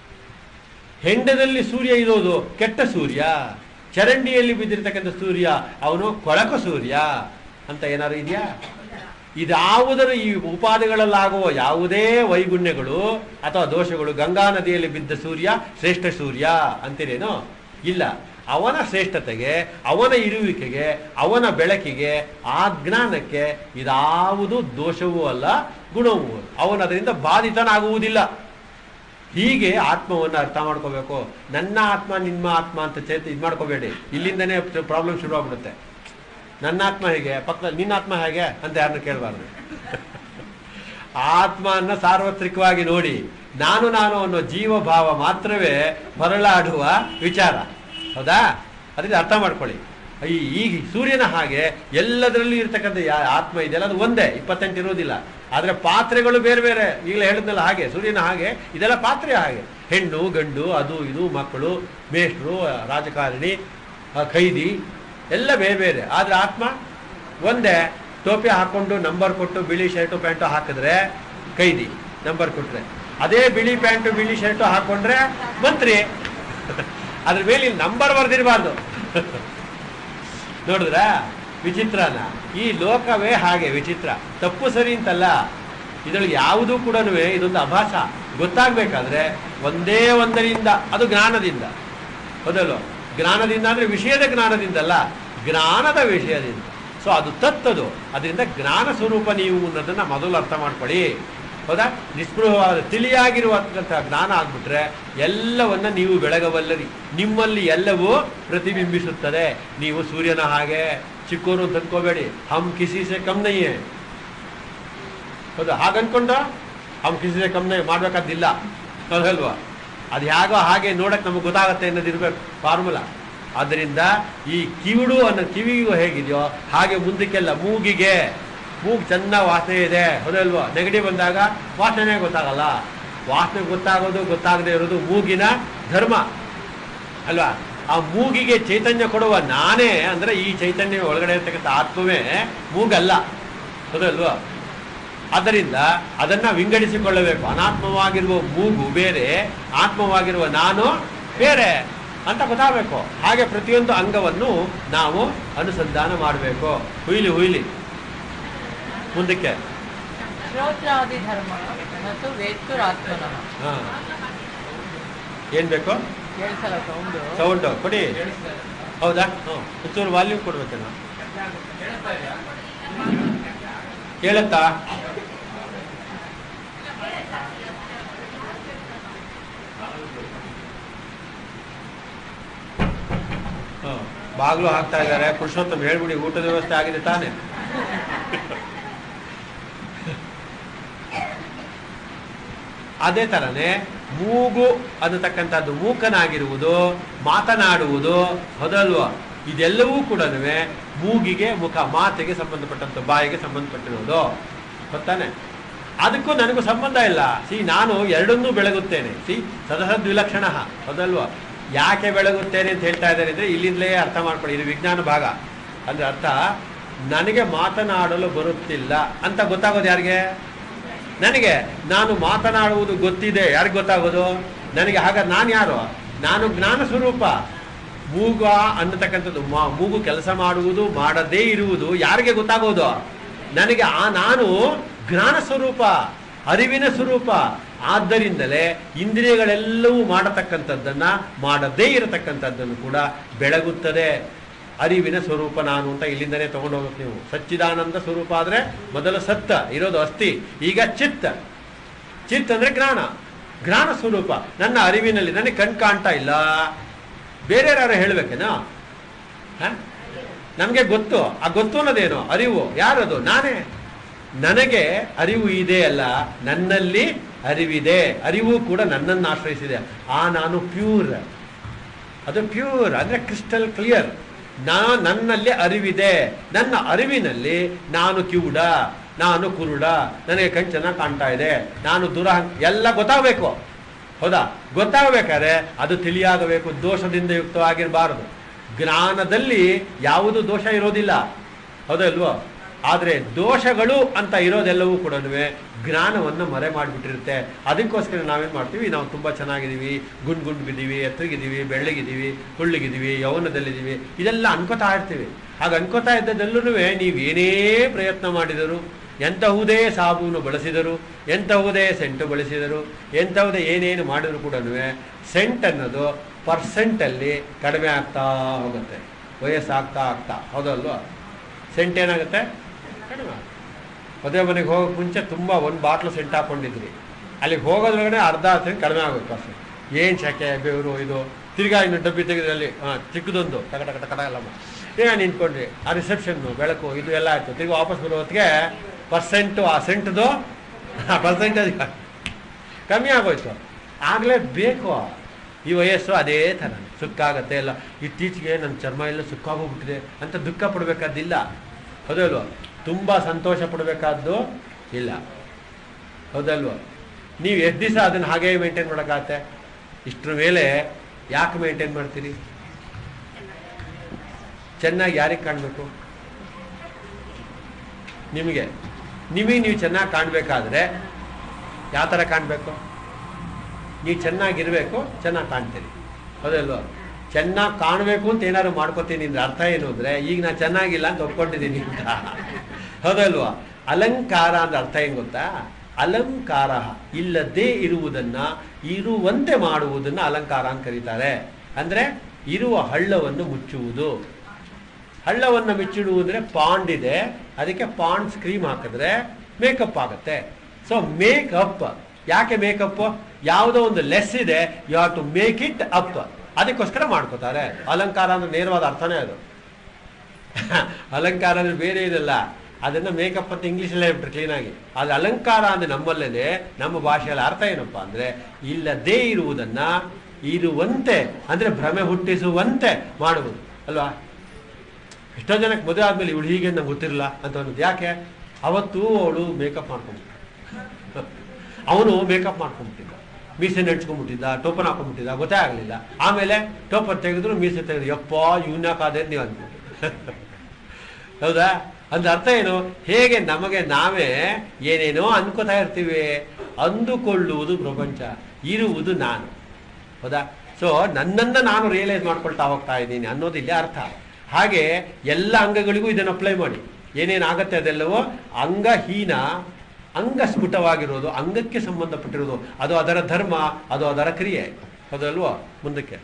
ಹೆಂಡದಲ್ಲಿ ಸೂರ್ಯ ಇರೋದು ಕೆಟ್ಟ ಸೂರ್ಯ ಚರಂಡಿಯಲ್ಲಿ ಬಿದ್ದಿರ್ತಕ್ಕಂಥ ಸೂರ್ಯ ಅವನು ಕೊಳಕ ಸೂರ್ಯ ಅಂತ ಏನಾದ್ರು ಇದೆಯಾ ಇದಾವುದರ ಈ ಉಪಾಧಿಗಳಲ್ಲಾಗುವ ಯಾವುದೇ ವೈಗುಣ್ಯಗಳು ಅಥವಾ ದೋಷಗಳು ಗಂಗಾ ನದಿಯಲ್ಲಿ ಬಿದ್ದ ಸೂರ್ಯ ಶ್ರೇಷ್ಠ ಸೂರ್ಯ ಅಂತೀರೇನೋ ಇಲ್ಲ ಅವನ ಶ್ರೇಷ್ಠತೆಗೆ ಅವನ ಇರುವಿಕೆಗೆ ಅವನ ಬೆಳಕಿಗೆ ಆ ಜ್ಞಾನಕ್ಕೆ ಇದಾವುದು ದೋಷವೂ ಅಲ್ಲ ಗುಣವೂ ಅಲ್ಲ ಅವನು ಅದರಿಂದ ಬಾಧಿತನಾಗುವುದಿಲ್ಲ ಹೀಗೆ ಆತ್ಮವನ್ನು ಅರ್ಥ ಮಾಡ್ಕೋಬೇಕು ನನ್ನ ಆತ್ಮ ನಿಮ್ಮ ಆತ್ಮ ಅಂತ ಚೇತ ಇದು ಮಾಡ್ಕೋಬೇಡಿ ಇಲ್ಲಿಂದನೇ ಪ್ರಾಬ್ಲಮ್ ಶುರು ಆಗ್ಬಿಡುತ್ತೆ ನನ್ನ ಆತ್ಮ ಹೇಗೆ ಪಕ್ಕ ನಿನ್ನ ಆತ್ಮ ಹೇಗೆ ಅಂತ ಯಾರನ್ನು ಕೇಳಬಾರ್ದು ಆತ್ಮನ್ನ ಸಾರ್ವತ್ರಿಕವಾಗಿ ನೋಡಿ ನಾನು ನಾನು ಅನ್ನೋ ಜೀವಭಾವ ಮಾತ್ರವೇ ಹೊರಳಾಡುವ ವಿಚಾರ ಹೌದಾ ಅದರಿಂದ ಅರ್ಥ ಮಾಡ್ಕೊಳ್ಳಿ ಈ ಈಗ ಸೂರ್ಯನ ಹಾಗೆ ಎಲ್ಲದರಲ್ಲೂ ಇರ್ತಕ್ಕಂಥ ಯಾ ಆತ್ಮ ಇದೆಯಲ್ಲ ಅದು ಒಂದೇ ಇಪ್ಪತ್ತೆಂಟು ಇರೋದಿಲ್ಲ ಆದರೆ ಪಾತ್ರೆಗಳು ಬೇರೆ ಬೇರೆ ಈಗಲೇ ಹೇಳಿದ್ನಲ್ಲ ಹಾಗೆ ಸೂರ್ಯನ ಹಾಗೆ ಇದೆಲ್ಲ ಪಾತ್ರೆ ಹಾಗೆ ಹೆಣ್ಣು ಗಂಡು ಅದು ಇದು ಮಕ್ಕಳು ಮೇಷ್ಟ್ರು ರಾಜಕಾರಣಿ ಆ, ಖೈದಿ ಎಲ್ಲ ಬೇರೆ ಬೇರೆ ಆದರೆ ಆತ್ಮ ಒಂದೇ ಟೋಪಿ ಹಾಕೊಂಡು ನಂಬರ್ ಕೊಟ್ಟು ಬಿಳಿ ಶರ್ಟು ಪ್ಯಾಂಟು ಹಾಕಿದ್ರೆ ಕೈದಿ ನಂಬರ್ ಕೊಟ್ರೆ ಅದೇ ಬಿಳಿ ಪ್ಯಾಂಟು ಬಿಳಿ ಶರ್ಟು ಹಾಕೊಂಡ್ರೆ ಮಂತ್ರಿ ಅದ್ರ ಮೇಲೆ ಇಲ್ಲಿ ನಂಬರ್ ಬರ್ದಿರಬಾರ್ದು ನೋಡಿದ್ರ ವಿಚಿತ್ರನ ಈ ಲೋಕವೇ ಹಾಗೆ ವಿಚಿತ್ರ ತಪ್ಪು ಸರಿ ಅಂತಲ್ಲ ಇದರಲ್ಲಿ ಯಾವುದೂ ಕೂಡ ಇದೊಂದು ಅಭಾಸ ಗೊತ್ತಾಗ್ಬೇಕಾದ್ರೆ ಒಂದೇ ಒಂದರಿಂದ ಅದು ಜ್ಞಾನದಿಂದ ಹೌದಲ್ವ ಜ್ಞಾನದಿಂದ ಅಂದ್ರೆ ವಿಷಯದ ಜ್ಞಾನದಿಂದಲ್ಲ ಜ್ಞಾನದ ವಿಷಯದಿಂದ ಸೊ ಅದು ತತ್ತದು ಅದರಿಂದ ಜ್ಞಾನ ಸ್ವರೂಪ ನೀವು ಅನ್ನೋದನ್ನ ಮೊದಲು ಅರ್ಥ ಮಾಡ್ಕೊಳ್ಳಿ ಹೌದಾ ನಿಸ್ಪೃಹವಾದ ತಿಳಿಯಾಗಿರುವಂಥ ಜ್ಞಾನ ಆಗ್ಬಿಟ್ರೆ ಎಲ್ಲವನ್ನ ನೀವು ಬೆಳಗವಲ್ಲರಿ ನಿಮ್ಮಲ್ಲಿ ಎಲ್ಲವೂ ಪ್ರತಿಬಿಂಬಿಸುತ್ತದೆ ನೀವು ಸೂರ್ಯನ ಹಾಗೆ ಚಿಕ್ಕೋರು ಅಂತ ಅನ್ಕೋಬೇಡಿ ಹಮ್ ಕಿಸಿ ಸೆ ಕಮ್ ನಯ್ಯೆ ಹೌದಾ ಹಾಗನ್ಕೊಂಡು ಹಮ್ ಕಿಸಿ ಸೆ ಕಮ್ ನಯ್ಯೆ ಮಾಡ್ಬೇಕಾದಿಲ್ಲ ಹೌದಲ್ವಾ ಅದು ಹೇಗೋ ಹಾಗೆ ನೋಡಕ್ ನಮಗೆ ಗೊತ್ತಾಗತ್ತೆ ಅನ್ನೋದು ಇರ್ಬೇಕು ಫಾರ್ಮುಲಾ ಆದ್ದರಿಂದ ಈ ಕಿವಿಡು ಅನ್ನೋ ಕಿವಿಗೂ ಹೇಗಿದೆಯೋ ಹಾಗೆ ಮುಂದಕ್ಕೆಲ್ಲ ಮೂಗಿಗೆ ಮೂಗು ಚೆನ್ನಾಗಿ ವಾಸನೆ ಇದೆ ಹೌದಲ್ವಾ ನೆಗಡಿ ಬಂದಾಗ ವಾಸನೆ ಗೊತ್ತಾಗಲ್ಲ ವಾಸನೆ ಗೊತ್ತಾಗೋದು ಗೊತ್ತಾಗದೆ ಇರೋದು ಮೂಗಿನ ಧರ್ಮ ಅಲ್ವಾ ಆ ಮೂಗಿಗೆ ಚೈತನ್ಯ ಕೊಡುವ ನಾನೇ ಅಂದ್ರೆ ಈ ಚೈತನ್ಯ ಒಳಗಡೆ ಇರ್ತಕ್ಕಂಥ ಆತ್ಮವೇ ಮೂಗಲ್ಲ ಹೌದಲ್ವಾ ಆದ್ದರಿಂದ ಅದನ್ನ ವಿಂಗಡಿಸಿಕೊಳ್ಳಬೇಕು ಅನಾತ್ಮವಾಗಿರುವ ಮೂಗು ಬೇರೆ ಆತ್ಮವಾಗಿರುವ ನಾನು ಬೇರೆ ಅಂತ ಗೊತ್ತಾಗಬೇಕು ಹಾಗೆ ಪ್ರತಿಯೊಂದು ಅಂಗವನ್ನು ನಾವು ಅನುಸಂಧಾನ ಮಾಡಬೇಕು ಹುಯ್ಲಿ ಹುಯ್ಲಿ ಮುಂದಕ್ಕೆ ಶ್ರೋತ್ರಾದಿ ಧರ್ಮ ಮತ್ತು ವೇತ್ತುರಾತ್ಮನಃ ಹಾ ಏನ್ ಬೇಕು ಕೇಳಿಸಲ್ಲ ಸೌಂಡು ಸೌಂಡು ಕೊಡಿ ಹೌದಾ ಹ್ಞೂ ಒಂಚೂರು ವಾಲ್ಯೂಮ್ ಕೊಡ್ಬೇಕೇನೋ ಕೇಳತ್ತಾ ಹ್ಮ್. ಬಾಗ್ಲು ಹಾಕ್ತಾ ಇದ್ದಾರೆ ಪುರುಷೋತ್ತಮ ಹೇಳ್ಬಿಡಿ ಊಟದ ವ್ಯವಸ್ಥೆ ಆಗಿದೆ ತಾನೇ ಅದೇ ತರನೇ ಮೂಗು ಅನ್ನತಕ್ಕಂಥದ್ದು ಮೂಕನಾಗಿರುವುದು ಮಾತನಾಡುವುದು ಹೌದಲ್ವಾ ಇದೆಲ್ಲವೂ ಕೂಡ ಮೂಗಿಗೆ ಮುಖ ಮಾತಿಗೆ ಸಂಬಂಧಪಟ್ಟಂತ ಬಾಯಿಗೆ ಸಂಬಂಧಪಟ್ಟಿರುವುದು ಗೊತ್ತಾನೆ ಅದಕ್ಕೂ ನನಗೂ ಸಂಬಂಧ ಇಲ್ಲ ಸಿ ನಾನು ಎರಡನ್ನೂ ಬೆಳಗುತ್ತೇನೆ ಸಿ ಸದಸದ್ ವಿಲಕ್ಷಣ ಹೌದಲ್ವಾ ಯಾಕೆ ಬೆಳಗುತ್ತೇನೆ ಅಂತ ಹೇಳ್ತಾ ಇದ್ದಾರೆ ಅಂದರೆ ಇಲ್ಲಿಂದಲೇ ಅರ್ಥ ಮಾಡ್ಕೊಳ್ಳಿ ಇದು ವಿಜ್ಞಾನ ಭಾಗ ಅಂದ್ರೆ ಅರ್ಥ ನನಗೆ ಮಾತನಾಡಲು ಬರುತ್ತಿಲ್ಲ ಅಂತ ಗೊತ್ತಾಗೋದು ಯಾರಿಗೆ ನನಗೆ ನಾನು ಮಾತನಾಡುವುದು ಗೊತ್ತಿದೆ ಯಾರಿಗೆ ಗೊತ್ತಾಗೋದು ನನಗೆ ಹಾಗಾದ್ರೆ ನಾನು ಯಾರು ನಾನು ಜ್ಞಾನ ಸ್ವರೂಪ ಮೂಗ ಅನ್ನತಕ್ಕಂಥದ್ದು ಮಾ- ಮೂಗು ಕೆಲಸ ಮಾಡುವುದು ಮಾಡದೇ ಇರುವುದು ಯಾರಿಗೆ ಗೊತ್ತಾಗೋದು ನನಗೆ ಆ ನಾನು ಜ್ಞಾನ ಸ್ವರೂಪ ಅರಿವಿನ ಸ್ವರೂಪ ಆದ್ದರಿಂದಲೇ ಇಂದ್ರಿಯಗಳೆಲ್ಲವೂ ಮಾಡತಕ್ಕಂಥದ್ದನ್ನ ಮಾಡದೇ ಇರತಕ್ಕಂಥದ್ದನ್ನು ಕೂಡ ಬೆಳಗುತ್ತದೆ ಅರಿವಿನ ಸ್ವರೂಪ ನಾನು ಅಂತ ಇಲ್ಲಿಂದನೇ ತಗೊಂಡು ಹೋಗ್ಬೇಕು ನೀವು ಸಚ್ಚಿದಾನಂದ ಸ್ವರೂಪ ಆದ್ರೆ ಮೊದಲು ಸತ್ತ ಇರೋದು ಅಸ್ಥಿ ಈಗ ಚಿತ್ತ ಚಿತ್ ಅಂದ್ರೆ ಜ್ಞಾನ ಜ್ಞಾನ ಸ್ವರೂಪ ನನ್ನ ಅರಿವಿನಲ್ಲಿ ನನಗೆ ಕಣ್ ಕಾಣ್ತಾ ಇಲ್ಲ ಬೇರೆ ಯಾರು ಹೇಳ್ಬೇಕೇನೋ ನಮಗೆ ಗೊತ್ತು ಆ ಗೊತ್ತು ಅನ್ನೋದೇನು ಅರಿವು ಯಾರದು ನಾನೇ ನನಗೆ ಅರಿವು ಇದೆ ಅಲ್ಲ ನನ್ನಲ್ಲಿ ಅರಿವಿದೆ ಅರಿವು ಕೂಡ ನನ್ನನ್ನು ಆಶ್ರಯಿಸಿದೆ ಆ ನಾನು ಪ್ಯೂರ್ ಅದು ಪ್ಯೂರ್ ಅಂದ್ರೆ ಕ್ರಿಸ್ಟಲ್ ಕ್ಲಿಯರ್ ನಾ ನನ್ನಲ್ಲಿ ಅರಿವಿದೆ ನನ್ನ ಅರಿವಿನಲ್ಲಿ ನಾನು ಕಿವುಡ ನಾನು ಕುರುಡ ನನಗೆ ಕಣ್ ಚೆನ್ನಾಗಿ ಕಾಣ್ತಾ ಇದೆ ನಾನು ದೂರ ಎಲ್ಲ ಗೊತ್ತಾಗಬೇಕು ಹೌದಾ ಗೊತ್ತಾಗಬೇಕಾದ್ರೆ ಅದು ತಿಳಿಯಾಗಬೇಕು ದೋಷದಿಂದ ಯುಕ್ತವಾಗಿರಬಾರದು ಜ್ಞಾನದಲ್ಲಿ ಯಾವುದು ದೋಷ ಇರೋದಿಲ್ಲ ಹೌದಲ್ವೋ ಆದರೆ ದೋಷಗಳು ಅಂತ ಇರೋದೆಲ್ಲವೂ ಕೂಡ ಜ್ಞಾನವನ್ನು ಮರೆ ಮಾಡಿಬಿಟ್ಟಿರುತ್ತೆ ಅದಕ್ಕೋಸ್ಕರ ನಾವೇನು ಮಾಡ್ತೀವಿ ನಾವು ತುಂಬ ಚೆನ್ನಾಗಿದ್ದೀವಿ ಗುಂಡ್ ಗುಂಡ್ಗಿದ್ದೀವಿ ಎತ್ತರಿಗಿದ್ದೀವಿ ಬೆಳ್ಳಗಿದ್ದೀವಿ ಕುಳ್ಳಿಗಿದ್ದೀವಿ ಯೌವನದಲ್ಲಿದ್ದೀವಿ ಇದೆಲ್ಲ ಅನ್ಕೋತಾ ಇರ್ತೀವಿ ಹಾಗ ಅನ್ಕೋತಾ ಇದ್ದದೆಲ್ಲೂ ನೀವು ಏನೇ ಪ್ರಯತ್ನ ಮಾಡಿದರು ಎಂತಹುದೇ ಸಾಬೂನು ಬಳಸಿದರು ಎಂತಹುದೇ ಸೆಂಟು ಬಳಸಿದರು ಎಂತಹುದೇ ಏನೇನು ಮಾಡಿದ್ರು ಕೂಡ ಸೆಂಟ್ ಅನ್ನೋದು ಪರ್ಸೆಂಟಲ್ಲಿ ಕಡಿಮೆ ಆಗ್ತಾ ಹೋಗುತ್ತೆ ವಯಸ್ಸಾಗ್ತಾ ಆಗ್ತಾ ಹೌದಲ್ವಾ ಸೆಂಟ್ ಏನಾಗುತ್ತೆ ಕಡಿಮೆ ಆಗುತ್ತೆ. ಮದುವೆ ಮನೆಗೆ ಹೋಗೋಕೆ ಮುಂಚೆ ತುಂಬ ಒಂದು ಬಾಟ್ಲು ಸೆಂಟ್ ಹಾಕೊಂಡಿದ್ರಿ ಅಲ್ಲಿಗೆ ಹೋಗೋದ್ರೊಳಗಡೆ ಅರ್ಧ ಸೆಂಟ್ ಕಡಿಮೆ ಆಗುತ್ತೆ ಕಾಸು ಏನು ಶಾಕೆ ಬೆವರು ಇದು ತಿರ್ಗಾ ಇನ್ನು ಡಬ್ಬಿ ತೆಗೆದ್ರಲ್ಲಿ ಹಾಂ ಚಿಕ್ಕದೊಂದು ಟಕ ಟಕ ಟಕ ಎಲ್ಲ ಈಗ ನಿಂತ್ಕೊಂಡ್ರಿ ಆ ರಿಸೆಪ್ಷನ್ನು ಬೆಳಕು ಇದು ಎಲ್ಲ ಆಯಿತು ತಿರ್ಗಿ ವಾಪಸ್ ಬರೋ ಹೊತ್ತಿಗೆ ಪರ್ಸೆಂಟು ಆ ಸೆಂಟ್ದು ಪರ್ಸೆಂಟೇಜ್ ಕಮ್ಮಿ ಆಗೋಯ್ತು ಆಗಲೇ ಬೇಕು ಈ ವಯಸ್ಸು ಅದೇ ಥರ ಸುಕ್ಕಾಗತ್ತೆ ಎಲ್ಲ ಇತ್ತೀಚೆಗೆ ನನ್ನ ಚರ್ಮ ಎಲ್ಲ ಸುಕ್ಕಾಗೋಗ್ಬಿಟ್ಟಿದೆ ಅಂತ ದುಃಖ ಪಡಬೇಕಾದಿಲ್ಲ ಹೌದಲ್ವ ತುಂಬ ಸಂತೋಷ ಪಡಬೇಕಾದ್ದು ಇಲ್ಲ ಹೌದಲ್ವ ನೀವು ಎಷ್ಟು ದಿವಸ ಅದನ್ನು ಹಾಗೇ ಮೇಂಟೈನ್ ಮಾಡೋಕ್ಕಾಗತ್ತೆ ಇಷ್ಟರ ಮೇಲೆ ಯಾಕೆ ಮೇಂಟೈನ್ ಮಾಡ್ತೀರಿ ಚೆನ್ನಾಗಿ ಯಾರಿಗೆ ಕಾಣಬೇಕು ನಿಮಗೆ ನಿಮಗೆ ನೀವು ಚೆನ್ನಾಗಿ ಕಾಣಬೇಕಾದ್ರೆ ಯಾವ ಥರ ಕಾಣಬೇಕು ನೀವು ಚೆನ್ನಾಗಿರ್ಬೇಕು ಚೆನ್ನಾಗಿ ಕಾಣ್ತೀರಿ ಹೌದಲ್ವ ಚೆನ್ನಾಗಿ ಕಾಣಬೇಕು ಅಂತ ಏನಾದ್ರು ಮಾಡ್ಕೋತೀನಿ ಅಂದ್ರೆ ಅರ್ಥ ಏನು ಅಂದರೆ ಈಗ ನಾನು ಚೆನ್ನಾಗಿಲ್ಲ ಅಂತ ಒಪ್ಕೊಂಡಿದ್ದೀನಿ ಅಂತ ಹೌದಲ್ವಾ ಅಲಂಕಾರ ಅಂದ್ರೆ ಅರ್ಥ ಏನು ಗೊತ್ತಾ ಅಲಂಕಾರ ಇಲ್ಲದೇ ಇರುವುದನ್ನ ಇರುವಂತೆ ಮಾಡುವುದನ್ನ ಅಲಂಕಾರ ಅಂತ ಕರೀತಾರೆ ಅಂದ್ರೆ ಇರುವ ಹಳ್ಳವನ್ನು ಮುಚ್ಚುವುದು ಹಳ್ಳವನ್ನು ಮುಚ್ಚಿಡುವುದ್ರೆ ಪಾಂಡ್ ಇದೆ ಅದಕ್ಕೆ ಪಾಂಡ್ ಸ್ಕ್ರೀಮ್ ಹಾಕಿದ್ರೆ ಮೇಕಪ್ ಆಗುತ್ತೆ ಸೊ ಮೇಕಪ್ ಯಾಕೆ ಮೇಕಪ್ ಯಾವುದೋ ಒಂದು ಲೆಸ್ ಇದೆ you have to make it up ಅದಕ್ಕೋಸ್ಕರ ಮಾಡ್ಕೋತಾರೆ ಅಲಂಕಾರ ಅಂದ್ರೆ ನೇರವಾದ ಅರ್ಥನೇ ಅದು ಅಲಂಕಾರ ಅಂದ್ರೆ ಬೇರೆ ಇದಲ್ಲ ಅದನ್ನ ಮೇಕಪ್ ಅಂತ ಇಂಗ್ಲೀಷಲ್ಲೇ ಹೇಳ್ಬಿಟ್ರೆ ಕ್ಲೀನಾಗಿ ಅದು ಅಲಂಕಾರ ಅಂದ್ರೆ ನಮ್ಮಲ್ಲೇನೆ ನಮ್ಮ ಭಾಷೆಯಲ್ಲಿ ಅರ್ಥ ಏನಪ್ಪಾ ಅಂದ್ರೆ ಇಲ್ಲದೇ ಇರುವುದನ್ನ ಇರುವಂತೆ ಅಂದ್ರೆ ಭ್ರಮೆ ಹುಟ್ಟಿಸುವಂತೆ ಮಾಡುವುದು ಅಲ್ವಾ ಎಷ್ಟೋ ಜನಕ್ಕೆ ಮದುವೆ ಆದ್ಮೇಲೆ ಇವಳು ಹೀಗೆ ನಂಗೆ ಗೊತ್ತಿರಲ್ಲ ಅಂತ ಅನ್ನೋದು ಯಾಕೆ ಅವತ್ತು ಅವಳು ಮೇಕಪ್ ಮಾಡ್ಕೊಂಡ್ಬಿಟ್ಟ ಅವನು ಮೇಕಪ್ ಮಾಡ್ಕೊಂಡ್ಬಿಟ್ಟಿದ್ದ ಮೀಸೆ ನೆಡ್ಸ್ಕೊಂಡ್ಬಿಟ್ಟಿದ್ದ ಟೋಪನ್ ಹಾಕೊಂಡ್ಬಿಟ್ಟಿದ್ದ ಗೊತ್ತೇ ಆಗಲಿಲ್ಲ ಆಮೇಲೆ ಟೋಪನ್ ತೆಗೆದ್ರು ಮೀಸೆ ತೆಗೆದ್ರು ಯಪ್ಪ ಇವನ್ಯಾಕಾದೆ ನೀವು ಅಂದ್ಬಿಟ್ಟು ಹೌದಾ ಅಂದ ಅರ್ಥ ಏನು ಹೇಗೆ ನಮಗೆ ನಾವೇ ಏನೇನೋ ಅನ್ಕೋತಾ ಇರ್ತೀವಿ ಅಂದುಕೊಳ್ಳುವುದು ಪ್ರಪಂಚ ಇರುವುದು ನಾನು ಹೌದಾ ಸೊ ನನ್ನನ್ನು ನಾನು ರಿಯಲೈಸ್ ಮಾಡ್ಕೊಳ್ತಾ ಹೋಗ್ತಾ ಇದ್ದೀನಿ ಅನ್ನೋದು ಇಲ್ಲೇ ಅರ್ಥ ಹಾಗೆ ಎಲ್ಲ ಅಂಗಗಳಿಗೂ ಇದನ್ನು ಅಪ್ಲೈ ಮಾಡಿ ಏನೇನಾಗತ್ತೆ ಅದೆಲ್ಲವೋ ಅಂಗಹೀನ ಅಂಗಸ್ಫುಟವಾಗಿರೋದು ಅಂಗಕ್ಕೆ ಸಂಬಂಧಪಟ್ಟಿರೋದು ಅದು ಅದರ ಧರ್ಮ ಅದು ಅದರ ಕ್ರಿಯೆ ಹೌದಲ್ವೋ ಮುಂದಕ್ಕೆ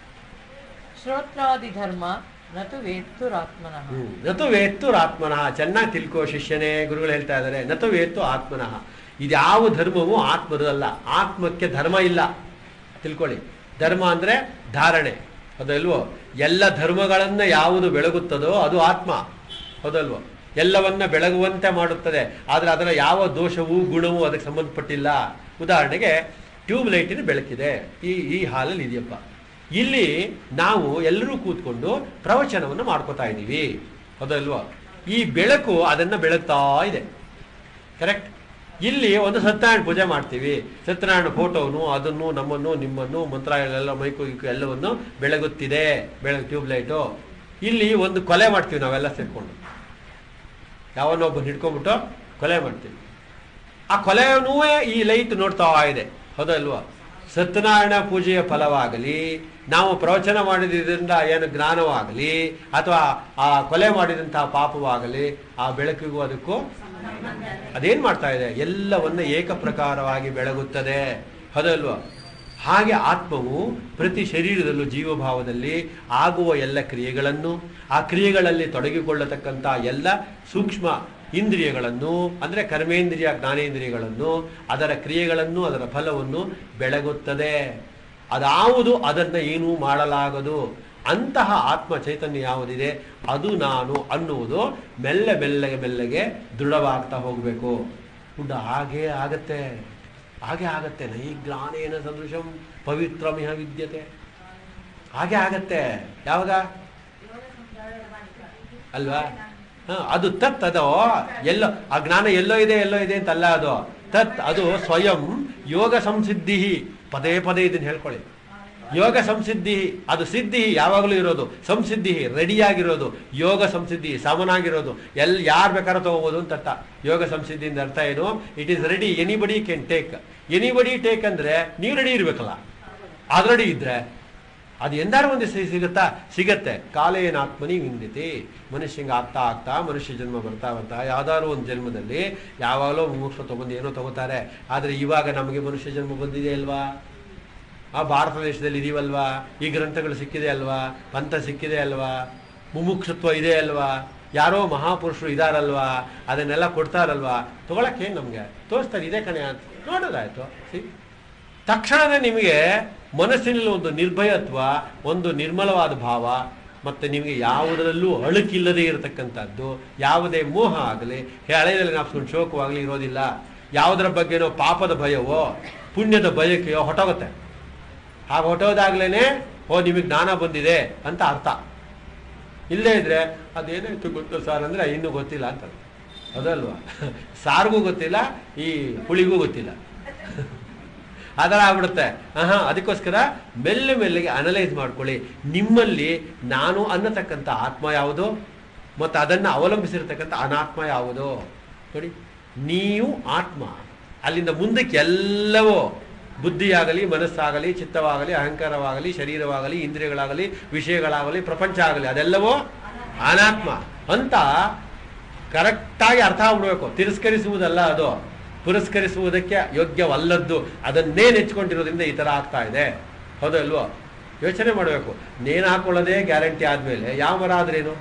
ಶ್ರೋತ್ರಾದಿಧರ್ಮ ನತು ವೇತ್ತುರಾತ್ಮನಃ ಹ್ಮ್. ನತು ವೇತ್ತು ಆತ್ಮನಃ ಚೆನ್ನಾಗಿ ತಿಳ್ಕೋ ಶಿಷ್ಯನೇ ಗುರುಗಳು ಹೇಳ್ತಾ ಇದ್ದಾರೆ ನತು ವೇತ್ತು ಆತ್ಮನಃ ಇದ್ಯಾವ ಧರ್ಮವೂ ಆತ್ಮದಲ್ಲ ಆತ್ಮಕ್ಕೆ ಧರ್ಮ ಇಲ್ಲ ತಿಳ್ಕೊಳ್ಳಿ ಧರ್ಮ ಅಂದ್ರೆ ಧಾರಣೆ ಹೌದಲ್ವೋ ಎಲ್ಲ ಧರ್ಮಗಳನ್ನ ಯಾವುದು ಬೆಳಗುತ್ತದೋ ಅದು ಆತ್ಮ ಹೌದಲ್ವೋ ಎಲ್ಲವನ್ನ ಬೆಳಗುವಂತೆ ಮಾಡುತ್ತದೆ ಆದರೆ ಅದರ ಯಾವ ದೋಷವೂ ಗುಣವೂ ಅದಕ್ಕೆ ಸಂಬಂಧಪಟ್ಟಿಲ್ಲ ಉದಾಹರಣೆಗೆ ಟ್ಯೂಬ್ ಲೈಟಿನ ಬೆಳಕಿದೆ ಈ ಈ ಹಾಲಲ್ಲಿ ಇದೆಯಪ್ಪ ಇಲ್ಲಿ ನಾವು ಎಲ್ಲರೂ ಕೂತ್ಕೊಂಡು ಪ್ರವಚನವನ್ನು ಮಾಡ್ಕೋತಾ ಇದ್ದೀವಿ ಹೌದಲ್ವಾ ಈ ಬೆಳಕು ಅದನ್ನ ಬೆಳಗ್ತಾ ಇದೆ ಕರೆಕ್ಟ್ ಇಲ್ಲಿ ಒಂದು ಸತ್ಯನಾರಾಯಣ ಪೂಜೆ ಮಾಡ್ತೀವಿ ಸತ್ಯನಾರಾಯಣ ಫೋಟೋನು ಅದನ್ನು ನಮ್ಮನ್ನು ನಿಮ್ಮನ್ನು ಮಂತ್ರಾಲಯ ಮೈಕು ಗೀಕು ಎಲ್ಲವನ್ನು ಬೆಳಗುತ್ತಿದೆ ಬೆಳಗ್ಗೆ ಟ್ಯೂಬ್ ಲೈಟು ಇಲ್ಲಿ ಒಂದು ಕೊಲೆ ಮಾಡ್ತೀವಿ ನಾವೆಲ್ಲ ಸೇರ್ಕೊಂಡು ಯಾವನ್ನೊಬ್ಬ ಹಿಡ್ಕೊಂಡ್ಬಿಟ್ಟು ಕೊಲೆ ಮಾಡ್ತೀವಿ ಆ ಕೊಲೆನೂ ಈ ಲೈಟ್ ನೋಡ್ತಾ ಇದೆ ಹೌದಲ್ವಾ ಸತ್ಯನಾರಾಯಣ ಪೂಜೆಯ ಫಲವಾಗಲಿ ನಾವು ಪ್ರವಚನ ಮಾಡಿದ್ರಿಂದ ಏನು ಜ್ಞಾನವಾಗಲಿ ಅಥವಾ ಆ ಕೊಲೆ ಮಾಡಿದಂತಹ ಪಾಪವಾಗಲಿ ಆ ಬೆಳಕಿಗೂ ಅದಕ್ಕೂ ಅದೇನ್ ಮಾಡ್ತಾ ಇದೆ ಎಲ್ಲವನ್ನ ಏಕಪ್ರಕಾರವಾಗಿ ಬೆಳಗುತ್ತದೆ ಹೌದಲ್ವಾ ಹಾಗೆ ಆತ್ಮವು ಪ್ರತಿ ಶರೀರದಲ್ಲೂ ಜೀವಭಾವದಲ್ಲಿ ಆಗುವ ಎಲ್ಲ ಕ್ರಿಯೆಗಳನ್ನು ಆ ಕ್ರಿಯೆಗಳಲ್ಲಿ ತೊಡಗಿಕೊಳ್ಳತಕ್ಕಂಥ ಎಲ್ಲ ಸೂಕ್ಷ್ಮ ಇಂದ್ರಿಯಗಳನ್ನು ಅಂದರೆ ಕರ್ಮೇಂದ್ರಿಯ ಜ್ಞಾನೇಂದ್ರಿಯಗಳನ್ನು ಅದರ ಕ್ರಿಯೆಗಳನ್ನು ಅದರ ಫಲವನ್ನು ಬೆಳಗುತ್ತದೆ ಅದಾವುದು ಅದನ್ನು ಏನೂ ಮಾಡಲಾಗದು ಅಂತಹ ಆತ್ಮ ಚೈತನ್ಯ ಯಾವುದಿದೆ ಅದು ನಾನು ಅನ್ನುವುದು ಮೆಲ್ಲ ಮೆಲ್ಲಗೆ ಮೆಲ್ಲಗೆ ದೃಢವಾಗ್ತಾ ಹೋಗಬೇಕು ಉಂಡ ಹಾಗೇ ಆಗತ್ತೆ ಹಾಗೆ ಆಗತ್ತೆ ನೈ ಜ್ಞಾನೇನ ಸದೃಶಂ ಪವಿತ್ರಮಿಹ ವಿದ್ಯತೆ ಹಾಗೆ ಆಗತ್ತೆ ಯಾವಾಗ ಅಲ್ವಾ ಹ, ಅದು ತತ್ ಅದೋ ಎಲ್ಲೋ ಆ ಜ್ಞಾನ ಎಲ್ಲೋ ಇದೆ ಎಲ್ಲೋ ಇದೆ ಅಂತಲ್ಲ ಅದು ತತ್ ಅದು ಸ್ವಯಂ ಯೋಗ ಸಂಸಿದ್ಧಿ ಪದೇ ಪದೇ ಇದನ್ನ ಹೇಳ್ಕೊಳ್ಳಿ ಯೋಗ ಸಂಸಿದ್ಧಿ ಅದು ಸಿದ್ಧಿ ಯಾವಾಗಲೂ ಇರೋದು ಸಂಸಿದ್ಧಿ ರೆಡಿಯಾಗಿರೋದು ಯೋಗ ಸಂಸಿದ್ಧಿ ಸಮನಾಗಿರೋದು ಎಲ್ ಯಾರು ಬೇಕಾದ್ರೂ ತಗೋಬಹುದು ಅಂತ ಅರ್ಥ ಯೋಗ ಸಂಸಿದ್ಧಿಯಿಂದ ಅರ್ಥ ಏನು it is ready anybody can take anybody take ಅಂದ್ರೆ ನೀವು ರೆಡಿ ಇರ್ಬೇಕಲ್ಲ ಆಲ್ರೆಡಿ ಇದ್ರೆ ಅದು ಎಂದಾರು ಒಂದು ದಿವಸ ಸಿಗುತ್ತಾ ಸಿಗತ್ತೆ ಕಾಲೇನಾತ್ಮನಿ ವಿಂದಿತಿ ಮನುಷ್ಯಂಗೆ ಆಗ್ತಾ ಆಗ್ತಾ ಮನುಷ್ಯ ಜನ್ಮ ಬರ್ತಾ ಬರ್ತಾ ಯಾವ್ದಾದ್ರು ಒಂದು ಜನ್ಮದಲ್ಲಿ ಯಾವಾಗಲೂ ಮುಮುಕ್ಷ ತಗೊಂಡು ಏನೋ ತಗೋತಾರೆ ಆದರೆ ಇವಾಗ ನಮಗೆ ಮನುಷ್ಯ ಜನ್ಮ ಬಂದಿದೆ ಅಲ್ವಾ ಆ ಭಾರತ ದೇಶದಲ್ಲಿ ಇದೀವಲ್ವಾ ಈ ಗ್ರಂಥಗಳು ಸಿಕ್ಕಿದೆ ಅಲ್ವಾ ಪಂಥ ಸಿಕ್ಕಿದೆ ಅಲ್ವಾ ಮುಮುಕ್ಷತ್ವ ಇದೆ ಅಲ್ವಾ ಯಾರೋ ಮಹಾಪುರುಷರು ಇದಾರಲ್ವಾ ಅದನ್ನೆಲ್ಲ ಕೊಡ್ತಾರಲ್ವಾ ತಗೊಳಕ್ಕೇನು ನಮಗೆ ತೋರಿಸ್ತಾರೆ ಇದೇ ಕಣೆ ಅಂತ ನೋಡೋದಾಯ್ತು ಸಿ ತಕ್ಷಣವೇ ನಿಮಗೆ ಮನಸ್ಸಿನಲ್ಲಿ ಒಂದು ನಿರ್ಭಯತ್ವ ಒಂದು ನಿರ್ಮಲವಾದ ಭಾವ ಮತ್ತೆ ನಿಮಗೆ ಯಾವುದರಲ್ಲೂ ಅಳುಕಿಲ್ಲದೆ ಇರತಕ್ಕಂಥದ್ದು ಯಾವುದೇ ಮೋಹ ಆಗಲಿ ಹಳೆಯಲ್ಲಿ ನಾಪ್ಸ್ಕೊಂಡು ಶೋಕವಾಗಲಿ ಇರೋದಿಲ್ಲ ಯಾವುದರ ಬಗ್ಗೆನೋ ಪಾಪದ ಭಯವೋ ಪುಣ್ಯದ ಬಯಕೆಯೋ ಹೊಟ್ಟೋಗುತ್ತೆ ಹಾಗೆ ಹೊಟ್ಟೋದಾಗ್ಲೇನೆ ಓ ನಿಮಗೆ ಜ್ಞಾನ ಬಂದಿದೆ ಅಂತ ಅರ್ಥ ಇಲ್ಲೇ ಇದ್ರೆ ಅದೇನಾಯ್ತು ಗೊತ್ತು ಸರ್ ಅಂದ್ರೆ ಇನ್ನೂ ಗೊತ್ತಿಲ್ಲ ಅಂತ ಅದಲ್ವಾ ಸಾರಿಗೂ ಗೊತ್ತಿಲ್ಲ ಈ ಹುಳಿಗೂ ಗೊತ್ತಿಲ್ಲ ಅದರ ಆಗ್ಬಿಡುತ್ತೆ ಆಹಾ ಅದಕ್ಕೋಸ್ಕರ ಮೆಲ್ಲೆ ಮೆಲ್ಲಗೆ ಅನಲೈಸ್ ಮಾಡ್ಕೊಳ್ಳಿ ನಿಮ್ಮಲ್ಲಿ ನಾನು ಅನ್ನತಕ್ಕಂಥ ಆತ್ಮ ಯಾವುದು ಮತ್ತು ಅದನ್ನು ಅವಲಂಬಿಸಿರ್ತಕ್ಕಂಥ ಅನಾತ್ಮ ಯಾವುದು ನೋಡಿ ನೀವು ಆತ್ಮ ಅಲ್ಲಿಂದ ಮುಂದಕ್ಕೆ ಎಲ್ಲವೂ ಬುದ್ಧಿಯಾಗಲಿ ಮನಸ್ಸಾಗಲಿ ಚಿತ್ತವಾಗಲಿ ಅಹಂಕಾರವಾಗಲಿ ಶರೀರವಾಗಲಿ ಇಂದ್ರಿಯಗಳಾಗಲಿ ವಿಷಯಗಳಾಗಲಿ ಪ್ರಪಂಚ ಆಗಲಿ ಅದೆಲ್ಲವೂ ಅನಾತ್ಮ ಅಂತ ಕರೆಕ್ಟಾಗಿ ಅರ್ಥ ಆಗ್ಬಿಡ್ಬೇಕು ತಿರಸ್ಕರಿಸುವುದಲ್ಲ ಅದು ಪುರಸ್ಕರಿಸುವುದಕ್ಕೆ ಯೋಗ್ಯವಲ್ಲದ್ದು ಅದನ್ನೇ ನೆಚ್ಕೊಂಡಿರೋದ್ರಿಂದ ಈ ಥರ ಆಗ್ತಾ ಇದೆ ಹೌದಲ್ವೋ ಯೋಚನೆ ಮಾಡಬೇಕು ನೇಣು ಹಾಕೊಳ್ಳೋದೇ ಗ್ಯಾರಂಟಿ ಆದಮೇಲೆ ಯಾವ ಮರ ಆದ್ರೇನು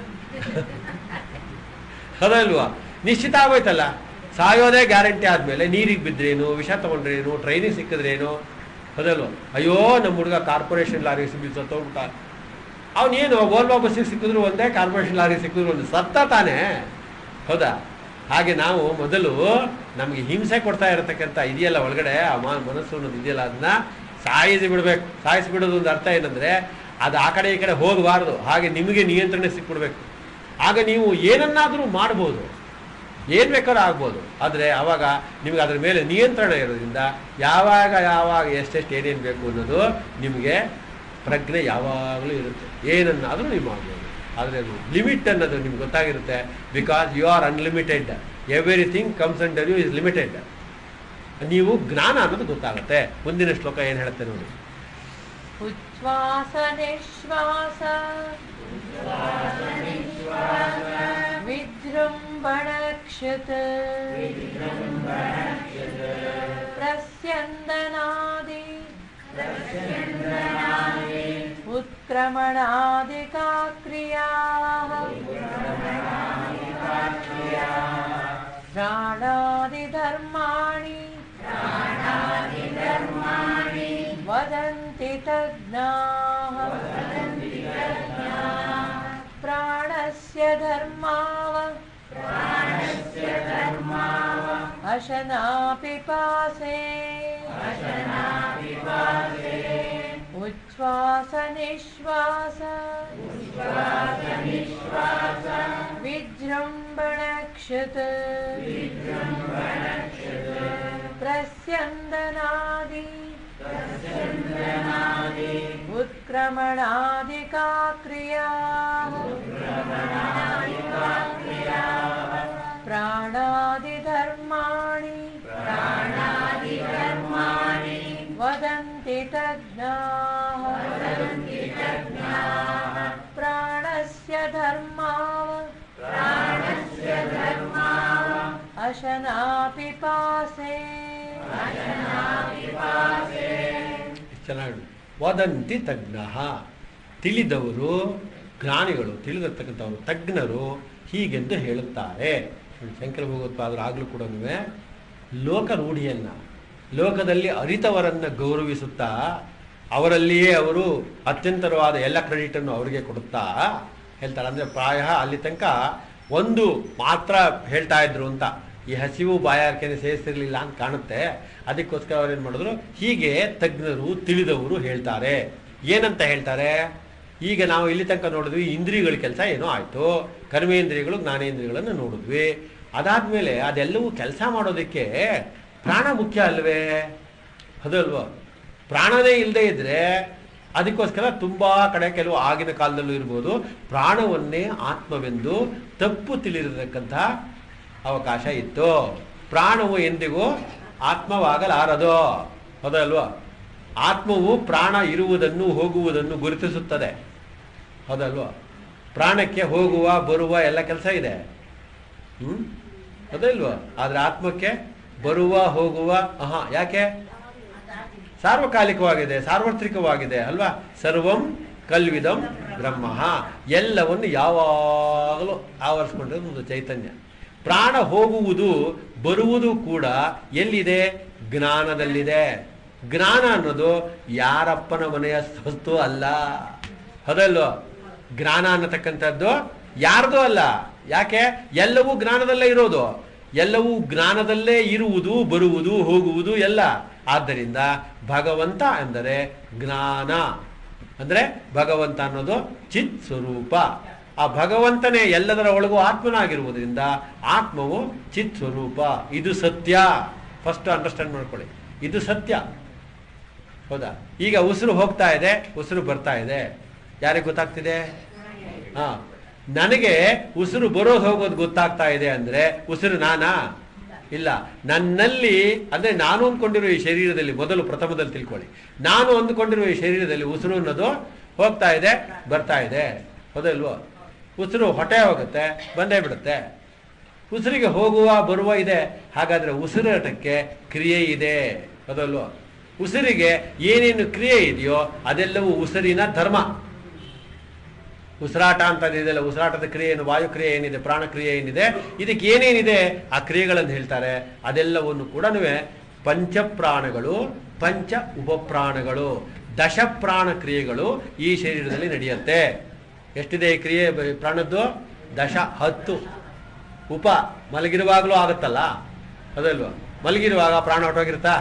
ಹೌದಲ್ವಾ ನಿಶ್ಚಿತ ಆಗೋಯ್ತಲ್ಲ ಸಾಯೋದೇ ಗ್ಯಾರಂಟಿ ಆದಮೇಲೆ ನೀರಿಗೆ ಬಿದ್ರೇನು ವಿಷ ತಗೊಂಡ್ರೇನು ಟ್ರೈನಿಗೆ ಸಿಕ್ಕಿದ್ರೇನು ಹೌದಲ್ವ ಅಯ್ಯೋ ನಮ್ಮ ಹುಡುಗ ಕಾರ್ಪೊರೇಷನ್ ಲಾರಿಗೆ ಸಿಕ್ಕಿ ಸತ್ತೋಗ್ಬಿಟ್ಟ ಅವನೇನು ಓಲ್ವಾ ಬಸ್ಸಿಗೆ ಸಿಕ್ಕಿದ್ರು ಒಂದೇ ಕಾರ್ಪೊರೇಷನ್ ಲಾರಿಗೆ ಸಿಕ್ಕಿದ್ರು ಒಂದು ಸತ್ತ ತಾನೇ ಹೌದಾ ಹಾಗೆ ನಾವು ಮೊದಲು ನಮಗೆ ಹಿಂಸೆ ಕೊಡ್ತಾ ಇರತಕ್ಕಂಥ ಇದೆಯಲ್ಲ ಒಳಗಡೆ ಆ ಮ- ಮನಸ್ಸು ಅನ್ನೋದು ಇದೆಯಲ್ಲ ಅದನ್ನ ಸಾಯಿಸಿ ಬಿಡ್ಬೇಕು ಸಾಯಿಸಿ ಬಿಡೋದು ಒಂದು ಅರ್ಥ ಏನಂದ್ರೆ ಅದು ಆ ಕಡೆ ಈ ಕಡೆ ಹೋಗಬಾರ್ದು ಹಾಗೆ ನಿಮಗೆ ನಿಯಂತ್ರಣ ಸಿಕ್ಬಿಡ್ಬೇಕು ಆಗ ನೀವು ಏನನ್ನಾದರೂ ಮಾಡ್ಬೋದು ಏನು ಬೇಕಾದ್ರೂ ಆಗ್ಬೋದು ಆದರೆ ಆವಾಗ ನಿಮಗೆ ಅದ್ರ ಮೇಲೆ ನಿಯಂತ್ರಣ ಇರೋದ್ರಿಂದ ಯಾವಾಗ ಯಾವಾಗ ಎಷ್ಟೆಷ್ಟು ಏನೇನು ಬೇಕು ಅನ್ನೋದು ನಿಮಗೆ ಪ್ರಜ್ಞೆ ಯಾವಾಗಲೂ ಇರುತ್ತೆ ಏನನ್ನಾದರೂ ನೀವು ಮಾಡ್ಬೋದು ಆದರೆ ಅದು ಲಿಮಿಟ್ ಅನ್ನೋದು ನಿಮ್ಗೆ ಗೊತ್ತಾಗಿರುತ್ತೆ because you are unlimited everything comes under you is limited ನೀವು ಜ್ಞಾನ ಅನ್ನೋದು ಗೊತ್ತಾಗುತ್ತೆ ಮುಂದಿನ ಶ್ಲೋಕ ಏನು ಹೇಳುತ್ತೆ ನೋಡಿ ಉಚ್ಛ್ವಾಸ ನಿಶ್ವಾಸ ವಿಜೃಂಭಣಕ್ಷತ ಪ್ರಸ್ಯಂದನಾದಿ उत्क्रमणादिका क्रियाः प्राणादिधर्माणि वदन्ति तज्ञाः प्राणस्य धर्माव अशनापिपासे उच्छ्वास निश्वास विजृम्भणक्षत तच्चन्दनादि उत्क्रमणादिका क्रिया प्राणादिधर्माणि वदन्ति तज्ञाः प्राणस्य धर्माव अशनापिपासे ಚೆನ್ನಾಗಿ ವದಂತಿ ತಜ್ಞ ತಿಳಿದವರು ಜ್ಞಾನಿಗಳು ತಿಳಿದಿರ್ತಕ್ಕಂಥವರು ತಜ್ಞರು ಹೀಗೆಂದು ಹೇಳುತ್ತಾರೆ ಶಂಕರ ಭಗವತ್ಪಾದರು ಆಗಲೂ ಕೂಡ ಲೋಕ ರೂಢಿಯನ್ನ ಲೋಕದಲ್ಲಿ ಅರಿತವರನ್ನ ಗೌರವಿಸುತ್ತಾ ಅವರಲ್ಲಿಯೇ ಅವರು ಅತ್ಯಂತರವಾದ ಎಲ್ಲ ಕ್ರೆಡಿಟನ್ನು ಅವರಿಗೆ ಕೊಡುತ್ತಾ ಹೇಳ್ತಾರೆ ಅಂದರೆ ಪ್ರಾಯ ಅಲ್ಲಿ ತನಕ ಒಂದು ಮಾತ್ರ ಹೇಳ್ತಾ ಇದ್ರು ಅಂತ ಈ ಹಸಿವು ಬಾಯಾರಿಕೆನೆ ಸೇರಿಸಿರ್ಲಿಲ್ಲ ಅಂತ ಕಾಣುತ್ತೆ ಅದಕ್ಕೋಸ್ಕರ ಅವ್ರು ಏನು ಮಾಡಿದ್ರು ಹೀಗೆ ತಜ್ಞರು ತಿಳಿದವರು ಹೇಳ್ತಾರೆ ಏನಂತ ಹೇಳ್ತಾರೆ ಈಗ ನಾವು ಇಲ್ಲಿ ತನಕ ನೋಡಿದ್ವಿ ಇಂದ್ರಿಯಗಳ ಕೆಲಸ ಏನೋ ಆಯಿತು ಕರ್ಮೇಂದ್ರಿಯಗಳು ಜ್ಞಾನೇಂದ್ರಿಯಗಳನ್ನು ನೋಡಿದ್ವಿ ಅದಾದ್ಮೇಲೆ ಅದೆಲ್ಲವೂ ಕೆಲಸ ಮಾಡೋದಕ್ಕೆ ಪ್ರಾಣ ಮುಖ್ಯ ಅಲ್ವೇ ಅದಲ್ವಾ ಪ್ರಾಣನೇ ಇಲ್ಲದೆ ಇದ್ರೆ ಅದಕ್ಕೋಸ್ಕರ ತುಂಬಾ ಕಡೆ ಕೆಲವು ಆಗಿನ ಕಾಲದಲ್ಲೂ ಇರ್ಬೋದು ಪ್ರಾಣವನ್ನೇ ಆತ್ಮವೆಂದು ತಪ್ಪು ತಿಳಿದಿರತಕ್ಕಂಥ ಅವಕಾಶ ಇತ್ತು ಪ್ರಾಣವು ಎಂದಿಗೂ ಆತ್ಮವಾಗಲಾರದು ಹೌದಲ್ವಾ ಆತ್ಮವು ಪ್ರಾಣ ಇರುವುದನ್ನು ಹೋಗುವುದನ್ನು ಗುರುತಿಸುತ್ತದೆ ಹೌದಲ್ವಾ ಪ್ರಾಣಕ್ಕೆ ಹೋಗುವ ಬರುವ ಎಲ್ಲ ಕೆಲಸ ಇದೆ ಹ್ಮ್ ಅದಲ್ವಾ ಆದ್ರೆ ಆತ್ಮಕ್ಕೆ ಬರುವ ಹೋಗುವ ಆಹಾ ಯಾಕೆ ಸಾರ್ವಕಾಲಿಕವಾಗಿದೆ ಸಾರ್ವತ್ರಿಕವಾಗಿದೆ ಅಲ್ವಾ ಸರ್ವಂ ಕಲ್ವಿದಂ ಬ್ರಹ್ಮ ಎಲ್ಲವನ್ನು ಯಾವಾಗಲೂ ಆವರಿಸ್ಕೊಂಡಿರೋದು ಒಂದು ಚೈತನ್ಯ ಪ್ರಾಣ ಹೋಗುವುದು ಬರುವುದು ಕೂಡ ಎಲ್ಲಿದೆ ಜ್ಞಾನದಲ್ಲಿದೆ ಜ್ಞಾನ ಅನ್ನೋದು ಯಾರಪ್ಪನ ಮನೆಯ ವಸ್ತು ಅಲ್ಲ ಹೌದಲ್ವ ಜ್ಞಾನ ಅನ್ನತಕ್ಕಂಥದ್ದು ಯಾರ್ದು ಅಲ್ಲ ಯಾಕೆ ಎಲ್ಲವೂ ಜ್ಞಾನದಲ್ಲೇ ಇರೋದು ಎಲ್ಲವೂ ಜ್ಞಾನದಲ್ಲೇ ಇರುವುದು ಬರುವುದು ಹೋಗುವುದು ಎಲ್ಲ ಆದ್ದರಿಂದ ಭಗವಂತ ಎಂದರೆ ಜ್ಞಾನ ಅಂದ್ರೆ ಭಗವಂತ ಅನ್ನೋದು ಚಿತ್ ಸ್ವರೂಪ ಆ ಭಗವಂತನೇ ಎಲ್ಲದರ ಒಳಗೂ ಆತ್ಮನಾಗಿರುವುದರಿಂದ ಆತ್ಮವು ಚಿತ್ ಸ್ವರೂಪ ಇದು ಸತ್ಯ ಫಸ್ಟ್ ಅಂಡರ್ಸ್ಟ್ಯಾಂಡ್ ಮಾಡ್ಕೊಳ್ಳಿ ಇದು ಸತ್ಯ ಹೌದಾ ಈಗ ಉಸಿರು ಹೋಗ್ತಾ ಇದೆ ಉಸಿರು ಬರ್ತಾ ಇದೆ ಯಾರಿಗೆ ಗೊತ್ತಾಗ್ತಿದೆ ಹಾ ನನಗೆ ಉಸಿರು ಬರೋದು ಹೋಗೋದು ಗೊತ್ತಾಗ್ತಾ ಇದೆ ಅಂದ್ರೆ ಉಸಿರು ನಾನಾ ಇಲ್ಲ ನನ್ನಲ್ಲಿ ಅಂದ್ರೆ ನಾನು ಅಂದ್ಕೊಂಡಿರುವ ಈ ಶರೀರದಲ್ಲಿ ಮೊದಲು ಪ್ರಥಮದಲ್ಲಿ ತಿಳ್ಕೊಳ್ಳಿ ನಾನು ಅಂದ್ಕೊಂಡಿರುವ ಈ ಶರೀರದಲ್ಲಿ ಉಸಿರು ಅನ್ನೋದು ಹೋಗ್ತಾ ಇದೆ ಬರ್ತಾ ಇದೆ ಹೌದಲ್ವೋ ಉಸಿರು ಹೊಟ್ಟೆ ಹೋಗುತ್ತೆ ಬಂದೇ ಬಿಡುತ್ತೆ ಉಸಿರಿಗೆ ಹೋಗುವ ಬರುವ ಇದೆ ಹಾಗಾದ್ರೆ ಉಸಿರಾಟಕ್ಕೆ ಕ್ರಿಯೆ ಇದೆ ಹೌದಲ್ವೋ ಉಸಿರಿಗೆ ಏನೇನು ಕ್ರಿಯೆ ಇದೆಯೋ ಅದೆಲ್ಲವೂ ಉಸಿರಿನ ಧರ್ಮ ಉಸಿರಾಟ ಅಂತ ಇದೆಯಲ್ಲ ಉಸಿರಾಟದ ಕ್ರಿಯೆ ಏನು ವಾಯು ಕ್ರಿಯೆ ಏನಿದೆ ಪ್ರಾಣ ಕ್ರಿಯೆ ಏನಿದೆ ಇದಕ್ಕೆ ಏನೇನಿದೆ ಆ ಕ್ರಿಯೆಗಳನ್ನು ಹೇಳ್ತಾರೆ ಅದೆಲ್ಲವನ್ನು ಕೂಡ ಪಂಚಪ್ರಾಣಗಳು ಪಂಚ ಉಪಪ್ರಾಣಗಳು ದಶಪ್ರಾಣ ಕ್ರಿಯೆಗಳು ಈ ಶರೀರದಲ್ಲಿ ನಡೆಯುತ್ತೆ ಎಷ್ಟಿದೆ ಈ ಕ್ರಿಯೆ ಬ- ಪ್ರಾಣದ್ದು ದಶ ಹತ್ತು ಉಪ ಮಲಗಿರುವಾಗಲೂ ಆಗುತ್ತಲ್ಲ ಅದಲ್ವಾ ಮಲಗಿರುವಾಗ ಪ್ರಾಣ ಹೊಟ್ಟೋಗಿರುತ್ತಾ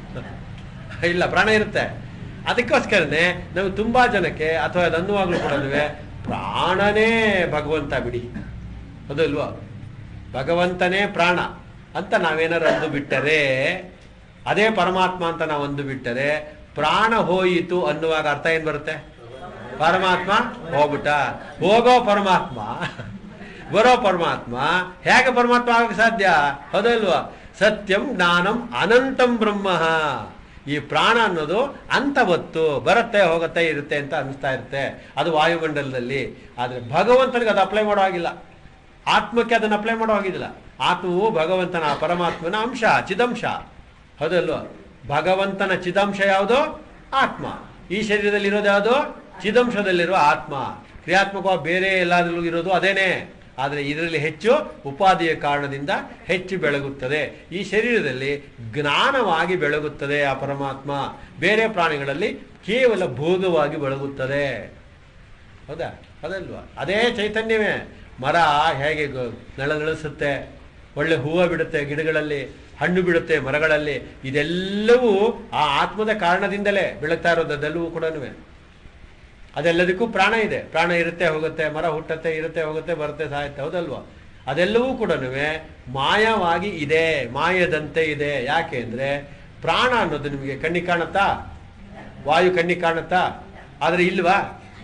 ಇಲ್ಲ ಪ್ರಾಣ ಇರುತ್ತೆ ಅದಕ್ಕೋಸ್ಕರನೇ ನಾವು ತುಂಬಾ ಜನಕ್ಕೆ ಅಥವಾ ಅದು ಅನ್ನುವಾಗಲೂ ಕೂಡ ಪ್ರಾಣನೇ ಭಗವಂತ ಬಿಡಿ ಅದಲ್ವಾ ಭಗವಂತನೇ ಪ್ರಾಣ ಅಂತ ನಾವೇನಾರು ಅಂದು ಬಿಟ್ಟರೆ ಅದೇ ಪರಮಾತ್ಮ ಅಂತ ನಾವು ಅಂದು ಬಿಟ್ಟರೆ ಪ್ರಾಣ ಹೋಯಿತು ಅನ್ನುವಾಗ ಅರ್ಥ ಏನ್ ಬರುತ್ತೆ ಪರಮಾತ್ಮ ಹೋಗ್ಬಿಟ್ಟ ಹೋಗೋ ಪರಮಾತ್ಮ ಬರೋ ಪರಮಾತ್ಮ ಹೇಗೆ ಪರಮಾತ್ಮ ಆಗಕ್ಕೆ ಸಾಧ್ಯ ಹೌದಲ್ವಾ ಸತ್ಯಂ ಜ್ಞಾನಂ ಅನಂತಂ ಬ್ರಹ್ಮ ಈ ಪ್ರಾಣ ಅನ್ನೋದು ಅಂತವತ್ತು ಬರುತ್ತೆ ಹೋಗುತ್ತೆ ಇರುತ್ತೆ ಅಂತ ಅನಿಸ್ತಾ ಇರುತ್ತೆ ಅದು ವಾಯುಮಂಡಲದಲ್ಲಿ ಆದ್ರೆ ಭಗವಂತನಿಗೆ ಅದು ಅಪ್ಲೈ ಮಾಡೋ ಹಾಗಿಲ್ಲ ಆತ್ಮಕ್ಕೆ ಅದನ್ನು ಅಪ್ಲೈ ಮಾಡೋ ಹಾಗಿಲ್ಲ ಆತ್ಮವು ಭಗವಂತನ ಆ ಪರಮಾತ್ಮನ ಅಂಶ ಚಿದಂಶ ಹೌದಲ್ವ ಭಗವಂತನ ಚಿದಂಶ ಯಾವುದು ಆತ್ಮ ಈ ಶರೀರದಲ್ಲಿ ಇರೋದು ಯಾವುದು ಚಿದಂಶದಲ್ಲಿರುವ ಆತ್ಮ ಕ್ರಿಯಾತ್ಮಕವಾಗಿ ಬೇರೆ ಎಲ್ಲಾದ್ರಲ್ಲೂ ಇರೋದು ಅದೇನೆ ಆದರೆ ಇದರಲ್ಲಿ ಹೆಚ್ಚು ಉಪಾಧಿಯ ಕಾರಣದಿಂದ ಹೆಚ್ಚು ಬೆಳಗುತ್ತದೆ ಈ ಶರೀರದಲ್ಲಿ ಜ್ಞಾನವಾಗಿ ಬೆಳಗುತ್ತದೆ ಆ ಪರಮಾತ್ಮ ಬೇರೆ ಪ್ರಾಣಿಗಳಲ್ಲಿ ಕೇವಲ ಭೋಗವಾಗಿ ಬೆಳಗುತ್ತದೆ ಹೌದಾ ಅದಲ್ವಾ ಅದೇ ಚೈತನ್ಯವೇ ಮರ ಹೇಗೆ ಗ- ನಳನಳಿಸುತ್ತೆ ಒಳ್ಳೆ ಹೂವು ಬಿಡುತ್ತೆ ಗಿಡಗಳಲ್ಲಿ ಹಣ್ಣು ಬಿಡುತ್ತೆ ಮರಗಳಲ್ಲಿ ಇದೆಲ್ಲವೂ ಆ ಆತ್ಮದ ಕಾರಣದಿಂದಲೇ ಬೆಳಗ್ತಾ ಇರೋದು ಅದೆಲ್ಲವೂ ಕೂಡ ಅದೆಲ್ಲದಕ್ಕೂ ಪ್ರಾಣ ಇದೆ ಪ್ರಾಣ ಇರುತ್ತೆ ಹೋಗುತ್ತೆ ಮರ ಹುಟ್ಟತ್ತೆ ಇರುತ್ತೆ ಹೋಗುತ್ತೆ ಬರುತ್ತೆ ಸಾಯುತ್ತೆ ಹೌದಲ್ವಾ ಅದೆಲ್ಲವೂ ಕೂಡ ಮಾಯವಾಗಿ ಇದೆ ಮಾಯದಂತೆ ಇದೆ ಯಾಕೆ ಅಂದ್ರೆ ಪ್ರಾಣ ಅನ್ನೋದು ನಿಮಗೆ ಕಣ್ಣಿಗೆ ಕಾಣುತ್ತಾ ವಾಯು ಕಣ್ಣಿಗೆ ಕಾಣುತ್ತಾ ಆದರೆ ಇಲ್ವಾ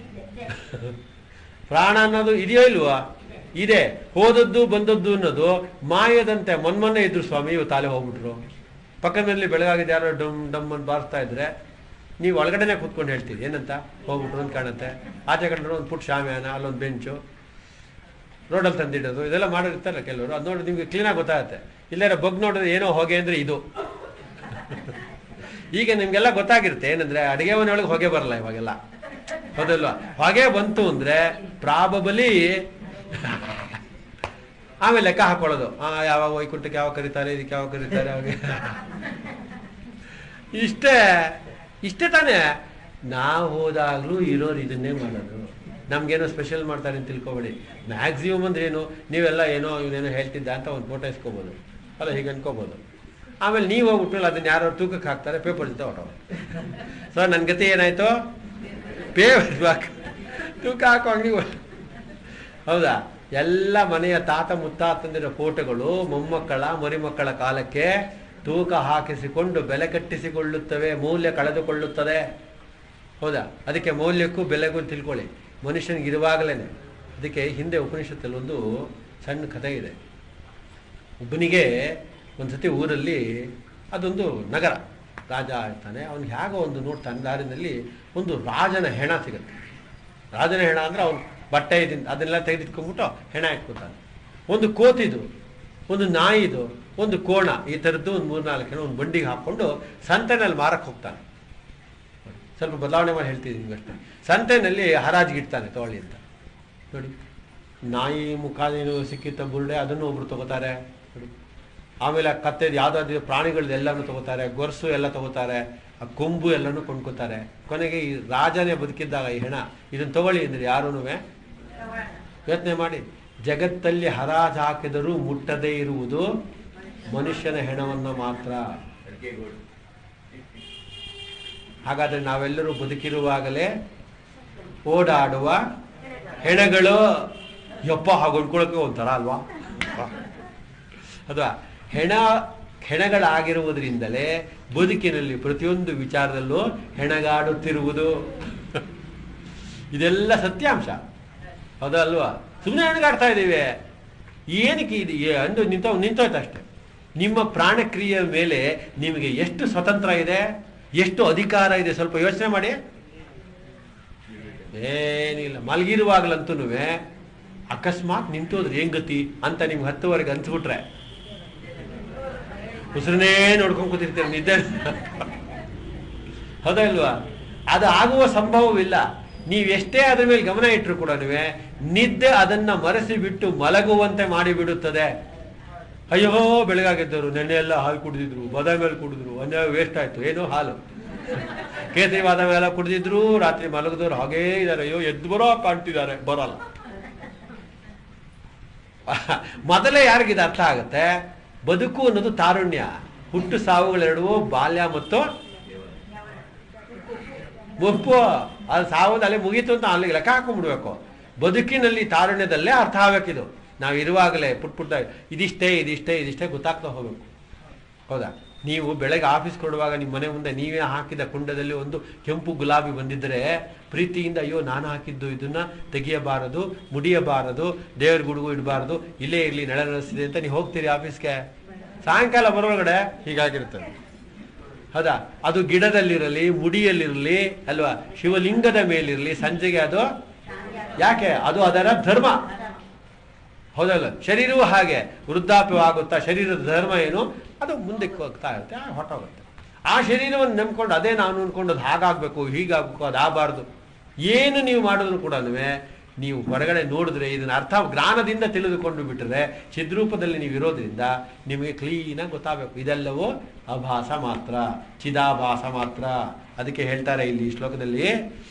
ಪ್ರಾಣ ಅನ್ನೋದು ಇದೆಯೋ ಇಲ್ವಾ ಇದೆ ಹೋದದ್ದು ಬಂದದ್ದು ಅನ್ನೋದು ಮಾಯದಂತೆ ಮೊನ್ಮೊನ್ನೆ ಇದ್ರು ಸ್ವಾಮಿ ಇವು ತಾಲೆ ಹೋಗ್ಬಿಟ್ರು ಪಕ್ಕದಲ್ಲಿ ಬೆಳಗಾಗಿದೆ ಯಾರೋ ಡಮ್ ಡಮ್ ಅಂತ ಬಾರಿಸ್ತಾ ಇದ್ರೆ ನೀವು ಒಳಗಡೆನೆ ಕೂತ್ಕೊಂಡು ಹೇಳ್ತೀರಿ ಏನಂತ ಹೋಗ್ಬಿಟ್ರು ಅಂತ ಕಾಣುತ್ತೆ ಆಚೆ ಕಂಡ್ರು ಒಂದು ಪುಟ್ ಶಾಮಿಯಾನ ಅಲ್ಲೊಂದು ಬೆಂಚು ರೋಡಲ್ಲಿ ತಂದಿಡೋದು ಇದೆಲ್ಲ ಮಾಡಿರ್ತಾರೆ ಕೆಲವರು ಅದು ನೋಡಿ ನಿಮ್ಗೆ ಕ್ಲೀನಾಗಿ ಗೊತ್ತಾಗುತ್ತೆ ಇಲ್ಲಾರ ಬಗ್ ನೋಡಿದ್ರೆ ಏನೋ ಹೊಗೆ ಅಂದ್ರೆ ಇದು ಈಗ ನಿಮ್ಗೆಲ್ಲ ಗೊತ್ತಾಗಿರುತ್ತೆ ಏನಂದ್ರೆ ಅಡಿಗೆ ಮನೆಯೊಳಗೆ ಹೊಗೆ ಬರಲ್ಲ ಇವಾಗೆಲ್ಲ ಹೌದಲ್ವಾ ಹೊಗೆ ಬಂತು ಅಂದ್ರೆ ಪ್ರಾಬಬಲಿ ಆಮೇಲೆ ಲೆಕ್ಕ ಹಾಕೊಳ್ಳೋದು ಆ ಯಾವಾಗ ವೈಕುಂಠಕ್ಕೆ ಯಾವಾಗ ಕರೀತಾರೆ ಇದಕ್ಕೆ ಯಾವಾಗ ಕರೀತಾರೆ ಅವಾಗ ಇಷ್ಟೇ ಇಷ್ಟೇ ತಾನೇ ನಾವು ಹೋದಾಗ್ಲೂ ಇರೋರು ಇದನ್ನೇ ಮಾಡೋದು ನಮ್ಗೇನೋ ಸ್ಪೆಷಲ್ ಮಾಡ್ತಾರೆ ಅಂತ ತಿಳ್ಕೊಬೇಡಿ ಮ್ಯಾಕ್ಸಿಮಮ್ ಅಂದ್ರೆ ಏನು ನೀವೆಲ್ಲ ಏನೋ ಇವನೇನೋ ಹೇಳ್ತಿದ್ದ ಅಂತ ಒಂದು ಫೋಟೋ ಇಸ್ಕೋಬೋದು ಅಲ್ಲ ಹೀಗೆ ಅನ್ಕೋಬೋದು ಆಮೇಲೆ ನೀವು ಹೋಗ್ಬಿಟ್ಮೇಲೆ ಅದನ್ನ ಯಾರೋ ತೂಕಕ್ಕೆ ಹಾಕ್ತಾರೆ ಪೇಪರ್ ಜೊತೆ ಹೊಟ್ಟೋ ಸೊ ನನ್ನ ಗತಿ ಏನಾಯ್ತು ಪೇ ತೂಕ ಹಾಕೋ ಅಂಗಡಿ ಹೌದಾ ಎಲ್ಲ ಮನೆಯ ತಾತ ಮುತ್ತಾತಂದಿರೋ ಫೋಟೋಗಳು ಮೊಮ್ಮಕ್ಕಳ ಮರಿಮಕ್ಕಳ ಕಾಲಕ್ಕೆ ತೂಕ ಹಾಕಿಸಿಕೊಂಡು ಬೆಲೆ ಕಟ್ಟಿಸಿಕೊಳ್ಳುತ್ತವೆ ಮೌಲ್ಯ ಕಳೆದುಕೊಳ್ಳುತ್ತದೆ ಹೌದಾ ಅದಕ್ಕೆ ಮೌಲ್ಯಕ್ಕೂ ಬೆಲೆಗೂ ತಿಳ್ಕೊಳ್ಳಿ ಮನುಷ್ಯನಿಗೆ ಇರುವಾಗಲೇ ಅದಕ್ಕೆ ಹಿಂದೆ ಉಪನಿಷತ್ತಲ್ಲಿ ಒಂದು ಸಣ್ಣ ಕಥೆ ಇದೆ ಒಬ್ಬನಿಗೆ ಒಂದ್ಸತಿ ಊರಲ್ಲಿ ಅದೊಂದು ನಗರ ರಾಜ ಇರ್ತಾನೆ ಅವ್ನಿಗೆ ಹೇಗೋ ಒಂದು ನೋಡ್ತಾನೆ ದಾರಿನಲ್ಲಿ ಒಂದು ರಾಜನ ಹೆಣ ಸಿಗುತ್ತೆ ರಾಜನ ಹೆಣ ಅಂದ್ರೆ ಅವ್ನು ಬಟ್ಟೆ ಇದಿಂದ ಅದನ್ನೆಲ್ಲ ತೆಗೆದಿಟ್ಕೊಂಡ್ಬಿಟ್ಟು ಹೆಣ ಇಟ್ಕೊತಾನೆ ಒಂದು ಕೋತಿದು ಒಂದು ನಾಯಿದು ಒಂದು ಕೋಣ ಈ ಥರದ್ದು ಒಂದು ಮೂರ್ನಾಲ್ಕು ಹೆಣ ಒಂದು ಬಂಡಿಗೆ ಹಾಕ್ಕೊಂಡು ಸಂತೆನಲ್ಲಿ ಮಾರಕ್ಕೆ ಹೋಗ್ತಾನೆ ಸ್ವಲ್ಪ ಬದಲಾವಣೆ ಮಾಡಿ ಹೇಳ್ತಿದ್ದೀನಿ ಅಷ್ಟೇ ಸಂತೆನಲ್ಲಿ ಹರಾಜಿಗೆ ಇಡ್ತಾನೆ ತಗೊಳ್ಳಿ ಅಂತ ನೋಡಿ ನಾಯಿ ಮುಖ ಏನು ಸಿಕ್ಕಿತ್ತ ಬುರುಡೆ ಅದನ್ನು ಒಬ್ರು ತಗೋತಾರೆ ನೋಡಿ ಆಮೇಲೆ ಆ ಕತ್ತೆದು ಯಾವ್ದಾದ್ರು ಪ್ರಾಣಿಗಳದ್ದು ಎಲ್ಲನೂ ತಗೋತಾರೆ ಗೊರ್ಸು ಎಲ್ಲ ತಗೋತಾರೆ ಆ ಕೊಂಬು ಎಲ್ಲನೂ ಕೊಂಡ್ಕೋತಾರೆ ಕೊನೆಗೆ ಈ ರಾಜನೇ ಬದುಕಿದ್ದಾಗ ಈ ಹೆಣ ಇದನ್ನು ತಗೊಳ್ಳಿ ಅಂದ್ರೆ ಯಾರೂ ಯೋಚನೆ ಮಾಡಿ ಜಗತ್ತಲ್ಲಿ ಹರಾಜು ಹಾಕಿದರೂ ಮುಟ್ಟದೇ ಇರುವುದು ಮನುಷ್ಯನ ಹೆಣವನ್ನು ಮಾತ್ರ ಹಾಗಾದ್ರೆ ನಾವೆಲ್ಲರೂ ಬದುಕಿರುವಾಗಲೇ ಓಡಾಡುವ ಹೆಣಗಳು ಯಪ್ಪ ಹಾಗೆ ಹೊಡ್ಕೊಳಕ್ಕೆ ಒಂಥರ ಅಲ್ವಾ ಅಥವಾ ಹೆಣ ಹೆಣಗಳಾಗಿರುವುದರಿಂದಲೇ ಬದುಕಿನಲ್ಲಿ ಪ್ರತಿಯೊಂದು ವಿಚಾರದಲ್ಲೂ ಹೆಣಗಾಡುತ್ತಿರುವುದು ಇದೆಲ್ಲ ಸತ್ಯಾಂಶ ಹೌದಲ್ವಾ ಸುಮ್ಮನೆ ಹೆಣಗಾಡ್ತಾ ಇದ್ದೀವಿ ಏನಕ್ಕೆ ಇದು ಏ- ಅಂದು ನಿಂತ ನಿಂತೋಯ್ತು ಅಷ್ಟೇ ನಿಮ್ಮ ಪ್ರಾಣಕ್ರಿಯೆಯ ಮೇಲೆ ನಿಮಗೆ ಎಷ್ಟು ಸ್ವತಂತ್ರ ಇದೆ ಎಷ್ಟು ಅಧಿಕಾರ ಇದೆ ಸ್ವಲ್ಪ ಯೋಚನೆ ಮಾಡಿ ಏನಿಲ್ಲ ಮಲಗಿರುವಾಗಲಂತೂ ಅಕಸ್ಮಾತ್ ನಿಂತೋದ್ರೆ ಏನ್ ಗತಿ ಅಂತ ನಿಮ್ಗೆ ಹತ್ತುವರೆಗೆ ಅನ್ಸ್ಬಿಟ್ರೆ ಉಸಿರನ್ನೇ ನೋಡ್ಕೊಂಡ್ ಕೂತಿರ್ತೀರ ನಿದ್ದೆ ಹೌದಾ ಇಲ್ವಾ ಅದು ಆಗುವ ಸಂಭವವಿಲ್ಲ ನೀವೆಷ್ಟೇ ಅದ್ರ ಮೇಲೆ ಗಮನ ಇಟ್ಟರು ಕೂಡ ನಿದ್ದೆ ಅದನ್ನ ಮರೆಸಿ ಬಿಟ್ಟು ಮಲಗುವಂತೆ ಮಾಡಿಬಿಡುತ್ತದೆ ಅಯ್ಯೋ ಬೆಳಗಾಗಿದ್ದರು ನೆನ್ನೆ ಎಲ್ಲ ಹಾಲು ಕುಡಿದಿದ್ರು ಬಾದಾಮಿ ಹಾಲು ಕುಡಿದ್ರು ಅನ್ಯಾಯ ವೇಸ್ಟ್ ಆಯ್ತು ಏನೋ ಹಾಲು ಕೇಸರಿ ಬಾದಾಮಿ ಎಲ್ಲ ಕುಡಿದಿದ್ರು ರಾತ್ರಿ ಮಲಗಿದವರು ಹಾಗೇ ಇದ್ದಾರೆ ಅಯ್ಯೋ ಎದ್ದು ಬರೋ ಕಾಣ್ತಿದ್ದಾರೆ ಬರೋಲ್ಲ ಮೊದಲೇ ಯಾರಿಗಿದು ಅರ್ಥ ಆಗುತ್ತೆ ಬದುಕು ಅನ್ನೋದು ತಾರುಣ್ಯ ಹುಟ್ಟು ಸಾವುಗಳೆರಡುವು ಬಾಲ್ಯ ಮತ್ತು ಒಪ್ಪು ಅದು ಸಾವದ ಅಲ್ಲೇ ಮುಗೀತು ಅಂತ ಅಲ್ಲಿಗೆ ಲೆಕ್ಕ ಹಾಕೊಂಡ್ಬಿಡ್ಬೇಕು ಬದುಕಿನಲ್ಲಿ ತಾರುಣ್ಯದಲ್ಲೇ ಅರ್ಥ ಆಗ್ಬೇಕಿದು ನಾವು ಇರುವಾಗಲೇ ಪುಟ್ ಪುಟ್ಟ ಇದಿಷ್ಟೇ ಇದಿಷ್ಟೇ ಇದಿಷ್ಟೇ ಗೊತ್ತಾಗ್ತಾ ಹೋಗ್ಬೇಕು ಹೌದಾ ನೀವು ಬೆಳಗ್ಗೆ ಆಫೀಸ್ ಕೊಡುವಾಗ ನಿಮ್ಮ ಮನೆ ಮುಂದೆ ನೀವೇ ಹಾಕಿದ ಕುಂಡದಲ್ಲಿ ಒಂದು ಕೆಂಪು ಗುಲಾಬಿ ಬಂದಿದ್ರೆ ಪ್ರೀತಿಯಿಂದ ಅಯ್ಯೋ ನಾನು ಹಾಕಿದ್ದು ಇದನ್ನ ತೆಗಿಯಬಾರದು ಮುಡಿಯಬಾರದು ದೇವ್ರ ಗುಡುಗು ಇಡಬಾರದು ಇಲ್ಲೇ ಇರ್ಲಿ ನೆಳ ನಡೆಸಿದೆ ಅಂತ ನೀವು ಹೋಗ್ತೀರಿ ಆಫೀಸ್ಗೆ ಸಾಯಂಕಾಲ ಬರೋಳಗಡೆ ಹೀಗಾಗಿರ್ತದೆ ಹೌದಾ ಅದು ಗಿಡದಲ್ಲಿರಲಿ ಮುಡಿಯಲ್ಲಿರಲಿ ಅಲ್ವಾ ಶಿವಲಿಂಗದ ಮೇಲಿರಲಿ ಸಂಜೆಗೆ ಅದು ಯಾಕೆ ಅದು ಅದರ ಧರ್ಮ ಹೌದಲ್ಲ ಶರೀರವೂ ಹಾಗೆ ವೃದ್ಧಾಪ್ಯವಾಗುತ್ತಾ ಶರೀರದ ಧರ್ಮ ಏನು ಅದು ಮುಂದಕ್ಕೆ ಹೋಗ್ತಾ ಇರುತ್ತೆ ಆ ಹೊಟ್ಟೋಗುತ್ತೆ ಆ ಶರೀರವನ್ನು ನಂಬ್ಕೊಂಡು ಅದೇ ನಾನು ಅನ್ಕೊಂಡು ಅದು ಹಾಗಾಗಬೇಕು ಹೀಗಾಗಬೇಕು ಅದು ಆಗಬಾರ್ದು ಏನು ನೀವು ಮಾಡಿದ್ರು ಕೂಡ ನೀವು ಹೊರಗಡೆ ನೋಡಿದ್ರೆ ಇದನ್ನ ಅರ್ಥ ಜ್ಞಾನದಿಂದ ತಿಳಿದುಕೊಂಡು ಬಿಟ್ಟರೆ ಚಿದ್ರೂಪದಲ್ಲಿ ನೀವು ಇರೋದ್ರಿಂದ ನಿಮಗೆ ಕ್ಲೀನಾಗಿ ಗೊತ್ತಾಗಬೇಕು ಇದೆಲ್ಲವೂ ಅಭಾಸ ಮಾತ್ರ ಚಿದಾಭಾಸ ಮಾತ್ರ ಅದಕ್ಕೆ ಹೇಳ್ತಾರೆ ಇಲ್ಲಿ ಈ ಶ್ಲೋಕದಲ್ಲಿ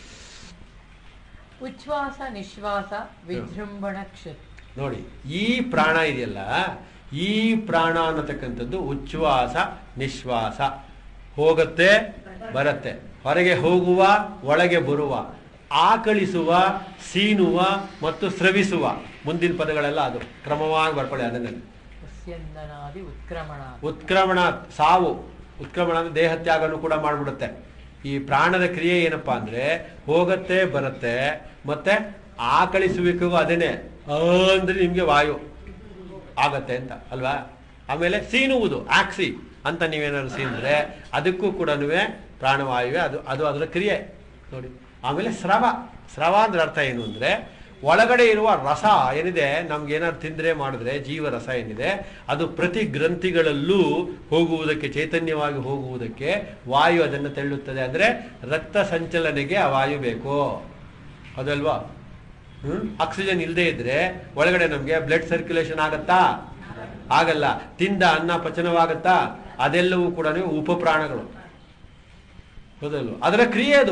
ಉಚ್ಛ್ವಾಸ ನಿಶ್ವಾಸ ವಿಜೃಂಭಣ ಕ್ಷತ್ ನೋಡಿ ಈ ಪ್ರಾಣ ಇದೆಯಲ್ಲ ಈ ಪ್ರಾಣ ಅನ್ನತಕ್ಕಂಥದ್ದು ಉಚ್ಛ್ವಾಸ ನಿಶ್ವಾಸ ಹೋಗುತ್ತೆ ಬರುತ್ತೆ ಹೊರಗೆ ಹೋಗುವ ಒಳಗೆ ಬರುವ ಆಕಳಿಸುವ ಸೀನುವ ಮತ್ತು ಸ್ರವಿಸುವ ಮುಂದಿನ ಪದಗಳೆಲ್ಲ ಅದು ಕ್ರಮವಾಗಿ ಬರ್ಕೊಳ್ಳಿ ಅದನ್ನಲ್ಲಿ ಸ್ಯಂದನಾದಿ ಉತ್ಕ್ರಮಣ ಉತ್ಕ್ರಮಣ ಸಾವು ಉತ್ಕ್ರಮಣ ಅಂದ್ರೆ ದೇಹ ತ್ಯಾಗನೂ ಕೂಡ ಮಾಡಿಬಿಡುತ್ತೆ ಈ ಪ್ರಾಣದ ಕ್ರಿಯೆ ಏನಪ್ಪಾ ಅಂದ್ರೆ ಹೋಗತ್ತೆ ಬರುತ್ತೆ ಮತ್ತೆ ಆಕಳಿಸುವಿಕೆಗೂ ಅದೇನೆ ಆ ಅಂದ್ರೆ ನಿಮ್ಗೆ ವಾಯು ಆಗತ್ತೆ ಅಂತ ಅಲ್ವಾ ಆಮೇಲೆ ಸೀನುವುದು ಆಕ್ಸಿ ಅಂತ ನೀವೇನಾದ್ರು ಸೀನಿದ್ರೆ ಅದಕ್ಕೂ ಕೂಡ ಪ್ರಾಣವಾಯುವೆ ಅದು ಅದು ಅದರ ಕ್ರಿಯೆ ನೋಡಿ ಆಮೇಲೆ ಸ್ರವ ಸ್ರವ ಅಂದ್ರೆ ಅರ್ಥ ಏನು ಅಂದ್ರೆ ಒಳಗಡೆ ಇರುವ ರಸ ಏನಿದೆ ನಮ್ಗೆ ಏನಾದ್ರು ತಿಂದ್ರೆ ಮಾಡಿದ್ರೆ ಜೀವರಸ ಏನಿದೆ ಅದು ಪ್ರತಿ ಗ್ರಂಥಿಗಳಲ್ಲೂ ಹೋಗುವುದಕ್ಕೆ ಚೈತನ್ಯವಾಗಿ ಹೋಗುವುದಕ್ಕೆ ವಾಯು ಅದನ್ನು ತೆಳ್ಳುತ್ತದೆ ಅಂದ್ರೆ ರಕ್ತ ಸಂಚಲನೆಗೆ ಆ ವಾಯು ಬೇಕು ಅದಲ್ವಾ ಹ್ಮ್ ಆಕ್ಸಿಜನ್ ಇಲ್ಲದೆ ಇದ್ರೆ ಒಳಗಡೆ ನಮಗೆ ಬ್ಲಡ್ ಸರ್ಕ್ಯುಲೇಷನ್ ಆಗತ್ತಾ ಆಗಲ್ಲ ತಿಂದ ಅನ್ನ ಪಚನವಾಗತ್ತಾ ಅದೆಲ್ಲವೂ ಕೂಡ ಉಪಪ್ರಾಣಗಳು ಹೌದಲ್ವ ಅದರ ಕ್ರಿಯೆ ಅದು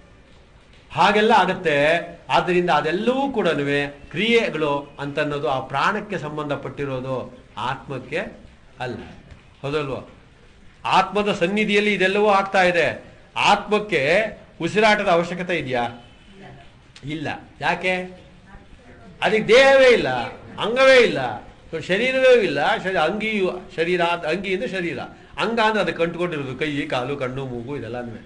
ಹಾಗೆಲ್ಲ ಆಗತ್ತೆ ಆದ್ದರಿಂದ ಅದೆಲ್ಲವೂ ಕೂಡ ಕ್ರಿಯೆಗಳು ಅಂತನ್ನೋದು ಆ ಪ್ರಾಣಕ್ಕೆ ಸಂಬಂಧಪಟ್ಟಿರೋದು ಆತ್ಮಕ್ಕೆ ಅಲ್ಲ ಹೌದಲ್ವ ಆತ್ಮದ ಸನ್ನಿಧಿಯಲ್ಲಿ ಇದೆಲ್ಲವೂ ಆಗ್ತಾ ಇದೆ ಆತ್ಮಕ್ಕೆ ಉಸಿರಾಟದ ಅವಶ್ಯಕತೆ ಇದೆಯಾ ಇಲ್ಲ ಯಾಕೆ ಅದಕ್ಕೆ ದೇಹವೇ ಇಲ್ಲ ಅಂಗವೇ ಇಲ್ಲ ಶರೀರವೇ ಇಲ್ಲ ಶರೀರ ಅಂಗಿಯು ಶರೀರ ಅಂತ- ಅಂಗಿಯಿಂದ ಶರೀರ ಅಂಗ ಅಂದ್ರೆ ಅದಕ್ಕೆ ಕಂಡುಕೊಂಡಿರೋದು ಕೈ ಕಾಲು ಕಣ್ಣು ಮೂಗು ಇದೆಲ್ಲನೂ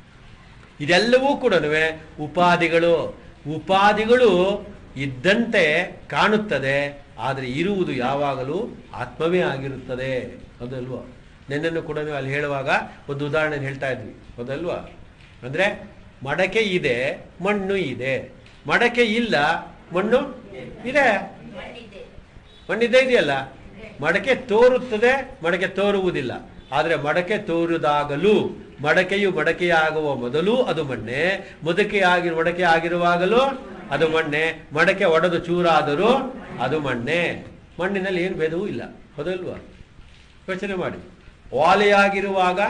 ಇದೆಲ್ಲವೂ ಕೂಡ ಉಪಾಧಿಗಳು ಉಪಾಧಿಗಳು ಇದ್ದಂತೆ ಕಾಣುತ್ತದೆ ಆದರೆ ಇರುವುದು ಯಾವಾಗಲೂ ಆತ್ಮವೇ ಆಗಿರುತ್ತದೆ ಹೌದಲ್ವಾ ನೆನ್ನೆನ್ನು ಕೂಡ ನೀವು ಅಲ್ಲಿ ಹೇಳುವಾಗ ಒಂದು ಉದಾಹರಣೆ ಹೇಳ್ತಾ ಇದ್ವಿ ಹೌದಲ್ವಾ ಅಂದ್ರೆ ಮಡಕೆ ಇದೆ ಮಣ್ಣು ಇದೆ ಮಡಕೆ ಇಲ್ಲ ಮಣ್ಣು ಇದೆ ಮಣ್ಣಿದ್ದೇ ಇದೆಯಲ್ಲ ಮಡಕೆ ತೋರುತ್ತದೆ ಮಡಕೆ ತೋರುವುದಿಲ್ಲ ಆದರೆ ಮಡಕೆ ತೋರುದಾಗಲೂ ಮಡಕೆಯು ಮಡಕೆಯಾಗುವ ಮೊದಲು ಅದು ಮಣ್ಣೆ ಮುದಕೆಯಾಗಿ ಮಡಕೆ ಆಗಿರುವಾಗಲೂ ಅದು ಮಣ್ಣೆ ಮಡಕೆ ಒಡೆದು ಚೂರಾದರೂ ಅದು ಮಣ್ಣೆ ಮಣ್ಣಿನಲ್ಲಿ ಏನು ಭೇದವೂ ಇಲ್ಲ ಹೌದಲ್ವಾ ಯೋಚನೆ ಮಾಡಿ ವಾಲೆಯಾಗಿರುವಾಗ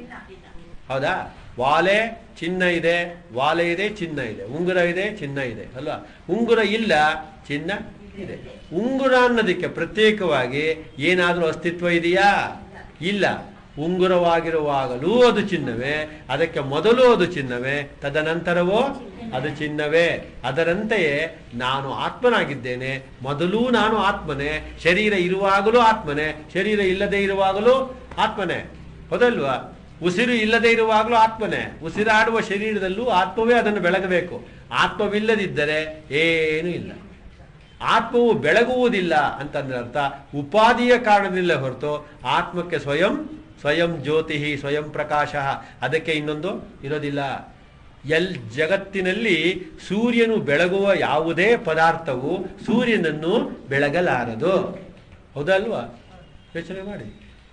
ಹೌದಾ ವಾಲೆ ಚಿನ್ನ ಇದೆ ವಾಲೆ ಇದೆ ಚಿನ್ನ ಇದೆ ಉಂಗುರ ಇದೆ ಚಿನ್ನ ಇದೆ ಅಲ್ವಾ ಉಂಗುರ ಇಲ್ಲ ಚಿನ್ನ ಇದೆ ಉಂಗುರ ಅನ್ನೋದಕ್ಕೆ ಪ್ರತ್ಯೇಕವಾಗಿ ಏನಾದರೂ ಅಸ್ತಿತ್ವ ಇದೆಯಾ ಇಲ್ಲ ಉಂಗುರವಾಗಿರುವಾಗಲೂ ಅದು ಚಿನ್ನವೇ ಅದಕ್ಕೆ ಮೊದಲು ಅದು ಚಿನ್ನವೇ ತದನಂತರವೋ ಅದು ಚಿನ್ನವೇ ಅದರಂತೆಯೇ ನಾನು ಆತ್ಮನಾಗಿದ್ದೇನೆ ಮೊದಲೂ ನಾನು ಆತ್ಮನೇ ಶರೀರ ಇರುವಾಗಲೂ ಆತ್ಮನೇ ಶರೀರ ಇಲ್ಲದೆ ಇರುವಾಗಲೂ ಆತ್ಮನೇ ಹೌದಲ್ವಾ ಉಸಿರು ಇಲ್ಲದೆ ಇರುವಾಗಲೂ ಆತ್ಮನೇ ಉಸಿರಾಡುವ ಶರೀರದಲ್ಲೂ ಆತ್ಮವೇ ಅದನ್ನು ಬೆಳಗಬೇಕು ಆತ್ಮವಿಲ್ಲದಿದ್ದರೆ ಏನೂ ಇಲ್ಲ ಆತ್ಮವು ಬೆಳಗುವುದಿಲ್ಲ ಅಂತಂದ್ರೆ ಅರ್ಥ ಉಪಾಧಿಯ ಕಾರಣದಿಂದ ಹೊರತು ಆತ್ಮಕ್ಕೆ ಸ್ವಯಂ ಸ್ವಯಂ ಜ್ಯೋತಿ ಸ್ವಯಂ ಪ್ರಕಾಶ ಅದಕ್ಕೆ ಇನ್ನೊಂದು ಇರೋದಿಲ್ಲ ಎಲ್ ಜಗತ್ತಿನಲ್ಲಿ ಸೂರ್ಯನು ಬೆಳಗುವ ಯಾವುದೇ ಪದಾರ್ಥವು ಸೂರ್ಯನನ್ನು ಬೆಳಗಲಾರದು ಹೌದಲ್ವಾ ಯೋಚನೆ ಮಾಡಿ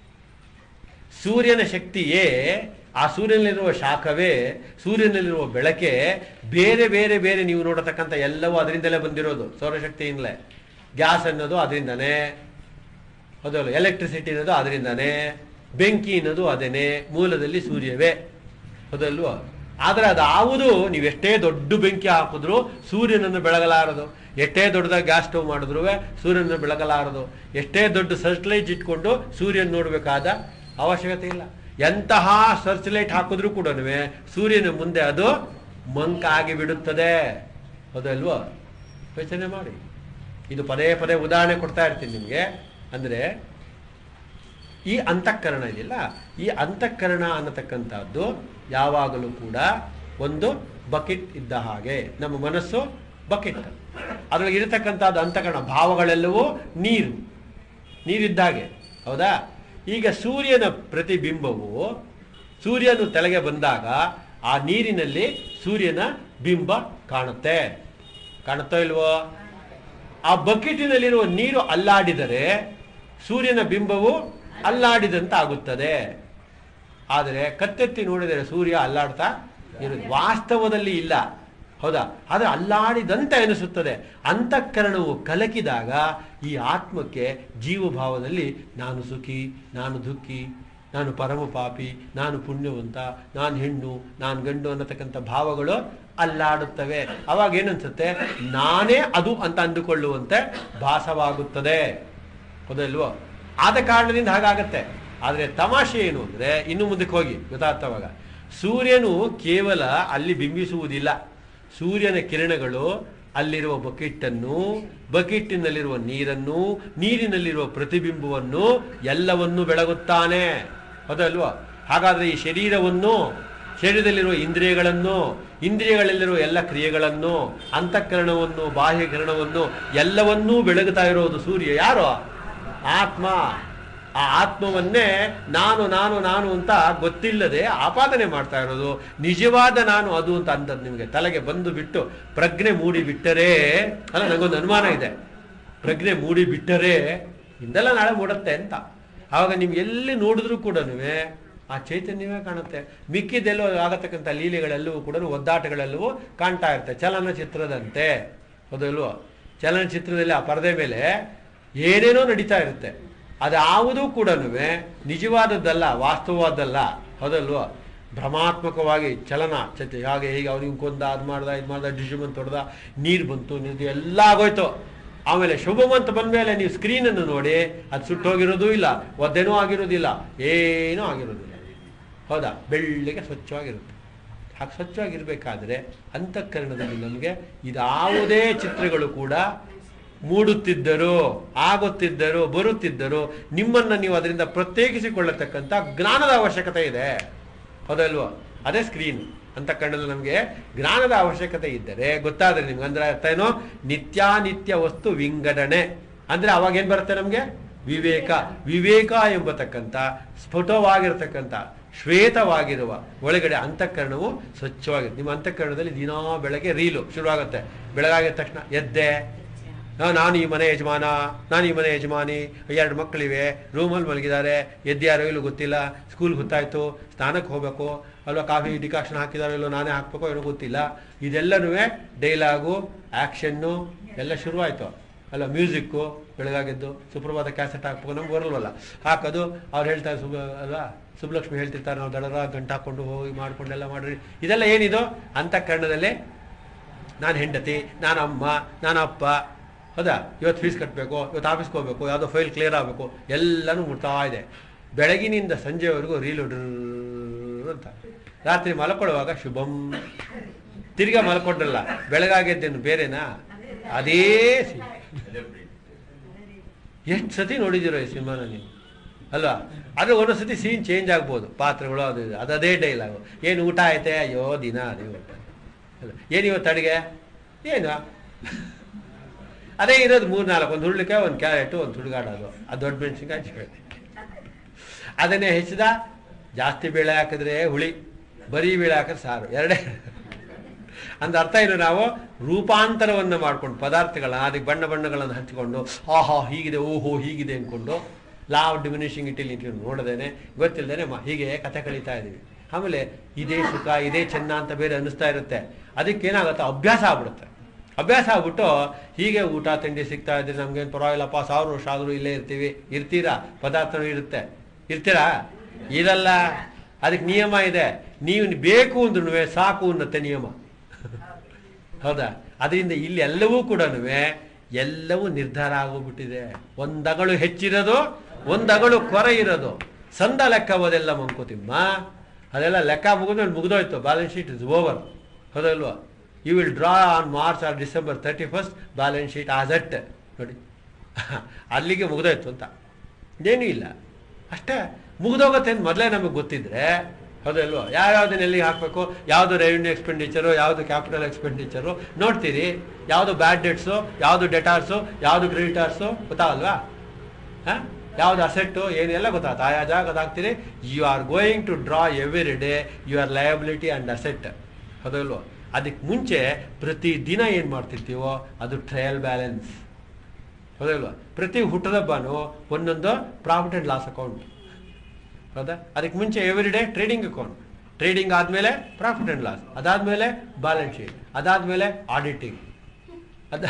ಸೂರ್ಯನ ಶಕ್ತಿಯೇ ಆ ಸೂರ್ಯನಲ್ಲಿರುವ ಶಾಖವೇ ಸೂರ್ಯನಲ್ಲಿರುವ ಬೆಳಕೆ ಬೇರೆ ಬೇರೆ ಬೇರೆ ನೀವು ನೋಡತಕ್ಕಂಥ ಎಲ್ಲವೂ ಅದರಿಂದಲೇ ಬಂದಿರೋದು ಸೌರಶಕ್ತಿಯಿಂದಲೇ ಗ್ಯಾಸ್ ಅನ್ನೋದು ಅದರಿಂದನೇ ಹೌದಲ್ಲ ಎಲೆಕ್ಟ್ರಿಸಿಟಿ ಅನ್ನೋದು ಅದರಿಂದನೇ ಬೆಂಕಿ ಅನ್ನೋದು ಅದೇನೆ ಮೂಲದಲ್ಲಿ ಸೂರ್ಯವೇ ಹೌದಲ್ವಾ ಆದರೆ ಅದಾವುದು ನೀವೆಷ್ಟೇ ದೊಡ್ಡ ಬೆಂಕಿ ಹಾಕಿದ್ರು ಸೂರ್ಯನನ್ನು ಬೆಳಗಲಾರದು ಎಷ್ಟೇ ದೊಡ್ಡದಾಗಿ ಗ್ಯಾಸ್ ಸ್ಟವ್ ಮಾಡಿದ್ರು ಸೂರ್ಯನನ್ನು ಬೆಳಗಲಾರದು ಎಷ್ಟೇ ದೊಡ್ಡ ಸರ್ಚ್ ಲೈಟ್ ಇಟ್ಕೊಂಡು ಸೂರ್ಯನ ನೋಡಬೇಕಾದ ಅವಶ್ಯಕತೆ ಇಲ್ಲ ಎಂತಹ ಸರ್ಚ್ ಲೈಟ್ ಹಾಕಿದ್ರೂ ಕೂಡ ಸೂರ್ಯನ ಮುಂದೆ ಅದು ಮಂಕಾಗಿ ಬಿಡುತ್ತದೆ ಹೌದಲ್ವಾ ಯೋಚನೆ ಮಾಡಿ ಇದು ಪದೇ ಪದೇ ಉದಾಹರಣೆ ಕೊಡ್ತಾ ಇರ್ತೀನಿ ನಿಮಗೆ ಅಂದರೆ ಈ ಅಂತಃಕರಣ ಇದೆಯಲ್ಲ ಈ ಅಂತಃಕರಣ ಅನ್ನತಕ್ಕಂಥದ್ದು ಯಾವಾಗಲೂ ಕೂಡ ಒಂದು ಬಕೆಟ್ ಇದ್ದ ಹಾಗೆ ನಮ್ಮ ಮನಸ್ಸು ಬಕೆಟ್ ಅದರೊಳಗೆ ಇರತಕ್ಕಂಥದ್ದು ಅಂತಃಕರಣ ಭಾವಗಳೆಲ್ಲವೂ ನೀರು ನೀರಿದ್ದಾಗೆ ಹೌದಾ ಈಗ ಸೂರ್ಯನ ಪ್ರತಿಬಿಂಬವು ಸೂರ್ಯನು ತಲೆಗೆ ಬಂದಾಗ ಆ ನೀರಿನಲ್ಲಿ ಸೂರ್ಯನ ಬಿಂಬ ಕಾಣುತ್ತೆ ಕಾಣುತ್ತೋ ಇಲ್ವೋ ಆ ಬಕೆಟಿನಲ್ಲಿರುವ ನೀರು ಅಲ್ಲಾಡಿದರೆ ಸೂರ್ಯನ ಬಿಂಬವು ಅಲ್ಲಾಡಿದಂತ ಆಗುತ್ತದೆ ಆದರೆ ಕತ್ತೆತ್ತಿ ನೋಡಿದರೆ ಸೂರ್ಯ ಅಲ್ಲಾಡ್ತಾ ಇರುವುದು ವಾಸ್ತವದಲ್ಲಿ ಇಲ್ಲ ಹೌದಾ ಆದರೆ ಅಲ್ಲಾಡಿದಂತೆ ಅನಿಸುತ್ತದೆ ಅಂತಃಕರಣವು ಕಲಕಿದಾಗ ಈ ಆತ್ಮಕ್ಕೆ ಜೀವಭಾವದಲ್ಲಿ ನಾನು ಸುಖಿ ನಾನು ದುಃಖಿ ನಾನು ಪರಮ ಪಾಪಿ ನಾನು ಪುಣ್ಯವಂತ ನಾನು ಹೆಣ್ಣು ನಾನು ಗಂಡು ಅನ್ನತಕ್ಕಂಥ ಭಾವಗಳು ಅಲ್ಲಾಡುತ್ತವೆ ಅವಾಗ ಏನನ್ಸುತ್ತೆ ನಾನೇ ಅದು ಅಂತ ಅಂದುಕೊಳ್ಳುವಂತೆ ಭಾಸವಾಗುತ್ತದೆ ಹೌದಲ್ವೋ ಆದ ಕಾರಣದಿಂದ ಹಾಗಾಗತ್ತೆ ಆದರೆ ತಮಾಷೆ ಏನು ಅಂದರೆ ಇನ್ನು ಮುಂದಕ್ಕೆ ಹೋಗಿ ಗೊತ್ತಾಗ್ತವಾಗ ಸೂರ್ಯನು ಕೇವಲ ಅಲ್ಲಿ ಬಿಂಬಿಸುವುದಿಲ್ಲ ಸೂರ್ಯನ ಕಿರಣಗಳು ಅಲ್ಲಿರುವ ಬಕೆಟ್ಟನ್ನು ಬಕೆಟ್ಟಿನಲ್ಲಿರುವ ನೀರನ್ನು ನೀರಿನಲ್ಲಿರುವ ಪ್ರತಿಬಿಂಬವನ್ನು ಎಲ್ಲವನ್ನೂ ಬೆಳಗುತ್ತಾನೆ ಹೌದಲ್ವಾ ಹಾಗಾದ್ರೆ ಈ ಶರೀರವನ್ನು ಶರೀರದಲ್ಲಿರುವ ಇಂದ್ರಿಯಗಳನ್ನು ಇಂದ್ರಿಯಗಳಲ್ಲಿರುವ ಎಲ್ಲ ಕ್ರಿಯೆಗಳನ್ನು ಅಂತಃಕರಣವನ್ನು ಬಾಹ್ಯಕರಣವನ್ನು ಎಲ್ಲವನ್ನೂ ಬೆಳಗುತ್ತಾ ಇರೋದು ಸೂರ್ಯ ಯಾರು ಆತ್ಮ ಆ ಆತ್ಮವನ್ನೇ ನಾನು ನಾನು ನಾನು ಅಂತ ಗೊತ್ತಿಲ್ಲದೆ ಆಪಾದನೆ ಮಾಡ್ತಾ ಇರೋದು ನಿಜವಾದ ನಾನು ಅದು ಅಂತ ಅಂತದ್ದು ನಿಮಗೆ ತಲೆಗೆ ಬಂದು ಬಿಟ್ಟು ಪ್ರಜ್ಞೆ ಮೂಡಿ ಬಿಟ್ಟರೆ ಅಲ್ಲ ನನಗೊಂದು ಅನುಮಾನ ಇದೆ ಪ್ರಜ್ಞೆ ಮೂಡಿ ಬಿಟ್ಟರೆ ಇಂದೆಲ್ಲ ನಾಳೆ ಮೂಡುತ್ತೆ ಅಂತ ಆವಾಗ ನಿಮ್ಗೆ ಎಲ್ಲಿ ನೋಡಿದ್ರು ಕೂಡ ಆ ಚೈತನ್ಯವೇ ಕಾಣುತ್ತೆ ಮಿಕ್ಕಿದೆಲ್ಲೋ ಆಗತಕ್ಕಂಥ ಲೀಲೆಗಳೆಲ್ಲವೂ ಕೂಡ ಒದ್ದಾಟಗಳೆಲ್ಲವೂ ಕಾಣ್ತಾ ಇರುತ್ತೆ ಚಲನಚಿತ್ರದಂತೆ ಹೌದಲ್ವೋ ಚಲನಚಿತ್ರದಲ್ಲಿ ಆ ಪರದೆ ಮೇಲೆ ಏನೇನೋ ನಡೀತಾ ಇರುತ್ತೆ ಅದ್ಯಾವುದೂ ಕೂಡ ನಿಜವಾದದ್ದಲ್ಲ ವಾಸ್ತವವಾದಲ್ಲ ಹೌದಲ್ವೋ ಭ್ರಮಾತ್ಮಕವಾಗಿ ಚಲನ ಚತೆ ಹಾಗೆ ಹೀಗೆ ಅವ್ನಿಗೆ ಕೊಂದ ಅದು ಮಾಡ್ದ ಇದು ಮಾಡ್ದ ಡಿಶ್ ಬಂತು ಹೊಡೆದ ನೀರು ಬಂತು ನೀರು ಎಲ್ಲ ಆಗೋಯ್ತು ಆಮೇಲೆ ಶುಭಮಂತ ಬಂದ್ಮೇಲೆ ನೀವು ಸ್ಕ್ರೀನನ್ನು ನೋಡಿ ಅದು ಸುಟ್ಟೋಗಿರೋದೂ ಇಲ್ಲ ಒದ್ದೆನೂ ಆಗಿರೋದಿಲ್ಲ ಏನೂ ಆಗಿರೋದಿಲ್ಲ ಹೌದಾ ಬೆಳ್ಳಿಗೆ ಸ್ವಚ್ಛವಾಗಿರುತ್ತೆ ಹಾಗೆ ಸ್ವಚ್ಛವಾಗಿರ್ಬೇಕಾದ್ರೆ ಅಂತಃಕರಣದಲ್ಲಿ ನಮಗೆ ಇದಾವುದೇ ಚಿತ್ರಗಳು ಕೂಡ ಮೂಡುತ್ತಿದ್ದರು ಆಗುತ್ತಿದ್ದರು ಬರುತ್ತಿದ್ದರು ನಿಮ್ಮನ್ನು ನೀವು ಅದರಿಂದ ಪ್ರತ್ಯೇಕಿಸಿಕೊಳ್ಳತಕ್ಕಂಥ ಜ್ಞಾನದ ಅವಶ್ಯಕತೆ ಇದೆ ಹೌದಲ್ವಾ ಅದೇ ಸ್ಕ್ರೀನ್ ಅಂತಃಕರಣದಲ್ಲಿ ನಮಗೆ ಜ್ಞಾನದ ಅವಶ್ಯಕತೆ ಇದ್ದರೆ ಗೊತ್ತಾದ್ರೆ ನಿಮ್ಗೆ ಅಂದ್ರೆ ಅರ್ಥ ಏನೋ ನಿತ್ಯಾನಿತ್ಯ ವಸ್ತು ವಿಂಗಡಣೆ ಅಂದ್ರೆ ಅವಾಗ ಏನ್ ಬರುತ್ತೆ ನಮಗೆ ವಿವೇಕ ವಿವೇಕ ಎಂಬತಕ್ಕಂಥ ಸ್ಫುಟವಾಗಿರತಕ್ಕಂಥ ಶ್ವೇತವಾಗಿರುವ ಒಳಗಡೆ ಅಂತಃಕರಣವು ಸ್ವಚ್ಛವಾಗಿರುತ್ತೆ ನಿಮ್ಮ ಅಂತಃಕರಣದಲ್ಲಿ ದಿನಾ ಬೆಳಗ್ಗೆ ರೀಲು ಶುರುವಾಗುತ್ತೆ ಬೆಳಗಾಗಿದ ತಕ್ಷಣ ಎದ್ದೆ ಆ, ನಾನು ಈ ಮನೆ ಯಜಮಾನ ನಾನು ಈ ಮನೆ ಯಜಮಾನಿ ಎರಡು ಮಕ್ಕಳಿವೆ ರೂಮಲ್ಲಿ ಮಲಗಿದ್ದಾರೆ ಎದ್ಯಾರೋ ಇಲ್ಲೋ ಗೊತ್ತಿಲ್ಲ ಸ್ಕೂಲ್ ಗೊತ್ತಾಯ್ತು ಸ್ನಾನಕ್ಕೆ ಹೋಗಬೇಕು ಅಲ್ವಾ ಕಾಫಿ ಡಿಕಾಕ್ಷನ್ ಹಾಕಿದಾರೋ ಇಲ್ಲೋ ನಾನೇ ಹಾಕ್ಬೇಕೋ ಏನೋ ಗೊತ್ತಿಲ್ಲ ಇದೆಲ್ಲನೂ ಡೈಲಾಗು ಆ್ಯಕ್ಷನ್ನು ಎಲ್ಲ ಶುರುವಾಯಿತು ಅಲ್ಲ ಮ್ಯೂಸಿಕ್ಕು ಬೆಳಗಾಗಿದ್ದು ಸುಪ್ರಭಾತ ಕ್ಯಾಸೆಟ್ ಹಾಕ್ಬೇಕು ನಮ್ಗೆ ಬರಲ್ವಲ್ಲ ಹಾಕೋದು ಅವ್ರು ಹೇಳ್ತಾರೆ ಸುಬ ಅಲ್ವಾ ಸುಬ್ಲಕ್ಷ್ಮಿ ಹೇಳ್ತಿರ್ತಾರೆ ನಾವು ದಡರ ಗಂಟು ಹಾಕ್ಕೊಂಡು ಹೋಗಿ ಮಾಡ್ಕೊಂಡೆಲ್ಲ ಮಾಡ್ರಿ ಇದೆಲ್ಲ ಏನಿದು ಅಂತಃಕರಣದಲ್ಲಿ ನಾನು ಹೆಂಡತಿ ನಾನು ಅಮ್ಮ ನಾನು ಅಪ್ಪ ಹೌದಾ ಇವತ್ತು ಫೀಸ್ ಕಟ್ಟಬೇಕು ಇವತ್ತು ಆಫೀಸ್ಗೆ ಹೋಗ್ಬೇಕು ಯಾವುದೋ ಫೈಲ್ ಕ್ಲಿಯರ್ ಆಗಬೇಕು ಎಲ್ಲನೂ ಮುಟ್ತಾ ಇದೆ ಬೆಳಗಿನಿಂದ ಸಂಜೆವರೆಗೂ ರೀಲು ಡ್ರ್ ಅಂತ ರಾತ್ರಿ ಮಲ್ಕೊಳ್ಳುವಾಗ ಶುಭಂ ತಿರ್ಗಾ ಮಲ್ಕೊಂಡ್ರಲ್ಲ ಬೆಳಗಾಗೆದ್ದೇನು ಬೇರೆನಾ ಅದೇ ಸಿ ಎಷ್ಟು ಸತಿ ನೋಡಿದಿರೋ ಈ ಸಿನಿಮಾನ ನೀವು ಅಲ್ವಾ ಆದರೆ ಒಂದೊಂದು ಸತಿ ಸೀನ್ ಚೇಂಜ್ ಆಗ್ಬೋದು ಪಾತ್ರಗಳು ಅದು ಇದು. ಅದು ಅದೇ ಡೈಲಾಗು ಏನು ಊಟ ಐತೆ ಅಯ್ಯೋ ದಿನ ಅದೇ ಊಟ ಅಲ್ಲ ಏನು ಇವತ್ತು ಅಡುಗೆ ಏನು ಅದೇ ಇರೋದು ಮೂರು ನಾಲ್ಕು ಒಂದು ಹುರುಳಿಕಾಯಿ ಒಂದು ಕ್ಯಾರೆಟು ಒಂದು ಹುಡುಗಾಡೋದು ಅದು ದೊಡ್ಡ ಮೆಣಸಿನ್ಕಾಯಿ ಚಿಕ್ಕಣೆ ಅದನ್ನೇ ಹೆಚ್ಚಿದ ಜಾಸ್ತಿ ಬೇಳೆ ಹಾಕಿದ್ರೆ ಹುಳಿ ಬರೀ ಬೇಳೆ ಹಾಕಿದ್ರೆ ಸಾರು ಎರಡೇ ಅಂದ ಅರ್ಥ ಏನು ನಾವು ರೂಪಾಂತರವನ್ನು ಮಾಡ್ಕೊಂಡು ಪದಾರ್ಥಗಳನ್ನ ಅದಕ್ಕೆ ಬಣ್ಣ ಬಣ್ಣಗಳನ್ನು ಹಂಚಿಕೊಂಡು ಆಹಾ ಹೀಗಿದೆ ಓಹೋ ಹೀಗಿದೆ ಅಂದ್ಕೊಂಡು ಲಾವ್ ಡಿಮಿನಿಷಿಂಗ್ ಇಟ್ಟಿಲಿ ನೋಡದೇನೆ ಗೊತ್ತಿಲ್ಲದೇನೆ ಮ ಹೀಗೆ ಕತೆ ಕಳೀತಾ ಇದೀವಿ ಆಮೇಲೆ ಇದೇ ಸುಖ ಇದೇ ಚೆನ್ನ ಅಂತ ಬೇರೆ ಅನ್ನಿಸ್ತಾ ಇರುತ್ತೆ ಅದಕ್ಕೇನಾಗುತ್ತೆ ಅಭ್ಯಾಸ ಆಗ್ಬಿಡುತ್ತೆ ಅಭ್ಯಾಸ ಆಗ್ಬಿಟ್ಟು ಹೀಗೆ ಊಟ ತಿಂಡಿ ಸಿಗ್ತಾ ಇದ್ರೆ ನಮ್ಗೇನು ಪರವಾಗಿಲ್ಲಪ್ಪ ಸಾವಿರ ವರ್ಷ ಆದರೂ ಇಲ್ಲೇ ಇರ್ತೀವಿ ಇರ್ತೀರಾ ಪದಾರ್ಥನೂ ಇರುತ್ತೆ ಇರ್ತೀರಾ ಇರಲ್ಲ ಅದಕ್ಕೆ ನಿಯಮ ಇದೆ ನೀವು ಬೇಕು ಅಂದ್ರೂ ಸಾಕು ಅನ್ನತ್ತೆ ನಿಯಮ ಹೌದಾ ಅದರಿಂದ ಇಲ್ಲಿ ಎಲ್ಲವೂ ಕೂಡ ಎಲ್ಲವೂ ನಿರ್ಧಾರ ಆಗೋಗ್ಬಿಟ್ಟಿದೆ ಒಂದಗಳು ಹೆಚ್ಚಿರೋದು ಒಂದಗಳು ಕೊರೆ ಇರೋದು ಸಂದ ಲೆಕ್ಕವದೆಲ್ಲ ಮಂಕುತಿಮ್ಮ ಅದೆಲ್ಲ ಲೆಕ್ಕ ಮುಗಿದ್ಮೇಲೆ ಮುಗಿದೋಯ್ತು ಬ್ಯಾಲೆನ್ಸ್ ಶೀಟ್ ಇಸ್ ಓವರ್ ಹೌದಲ್ವಾ you will draw on March or December thirty first balance sheet as at ನೋಡಿ ಅಲ್ಲಿಗೆ ಮುಗಿದೋಯ್ತು ಅಂತ ಏನೂ ಇಲ್ಲ ಅಷ್ಟೇ ಮುಗಿದೋಗುತ್ತೆ ಅಂತ ಮೊದಲೇ ನಮಗೆ ಗೊತ್ತಿದ್ರೆ ಹೌದಲ್ವಾ ಯಾವ್ಯಾವ್ದನ್ನ ಎಲ್ಲಿಗೆ ಹಾಕಬೇಕು ಯಾವುದು ರೆವಿನ್ಯೂ ಎಕ್ಸ್ಪೆಂಡಿಚರು ಯಾವುದು ಕ್ಯಾಪಿಟಲ್ ಎಕ್ಸ್ಪೆಂಡಿಚರು ನೋಡ್ತೀರಿ ಯಾವುದು ಬ್ಯಾಡ್ ಡೆಟ್ಸು ಯಾವುದು ಡೆಟಾರ್ಸು ಯಾವುದು ಕ್ರೆಡಿಟಾರ್ಸು ಗೊತ್ತಾಗಲ್ವಾ ಹಾಂ ಯಾವ್ದು ಅಸೆಟ್ಟು ಏನೆಲ್ಲ ಗೊತ್ತಾಗುತ್ತೆ ಆಯಾ ಜಾಗದ ಹಾಕ್ತೀರಿ you are going to draw every day your liability and asset ಹೌದಲ್ವ ಅದಕ್ಕೆ ಮುಂಚೆ ಪ್ರತಿ ದಿನ ಏನು ಮಾಡ್ತಿರ್ತೀವೋ ಅದು ಟ್ರಯಲ್ ಬ್ಯಾಲೆನ್ಸ್ ಹೌದಲ್ವಾ ಪ್ರತಿ ಹುಟ್ಟದಬ್ಬನೂ ಒಂದೊಂದು ಪ್ರಾಫಿಟ್ ಆ್ಯಂಡ್ ಲಾಸ್ ಅಕೌಂಟ್ ಹೌದಾ ಅದಕ್ಕೆ ಮುಂಚೆ every day trading account trading ಆದಮೇಲೆ ಪ್ರಾಫಿಟ್ ಆ್ಯಂಡ್ ಲಾಸ್ ಅದಾದಮೇಲೆ ಬ್ಯಾಲೆನ್ಸ್ ಶೀಟ್ ಅದಾದಮೇಲೆ ಆಡಿಟಿಂಗ್ ಅದ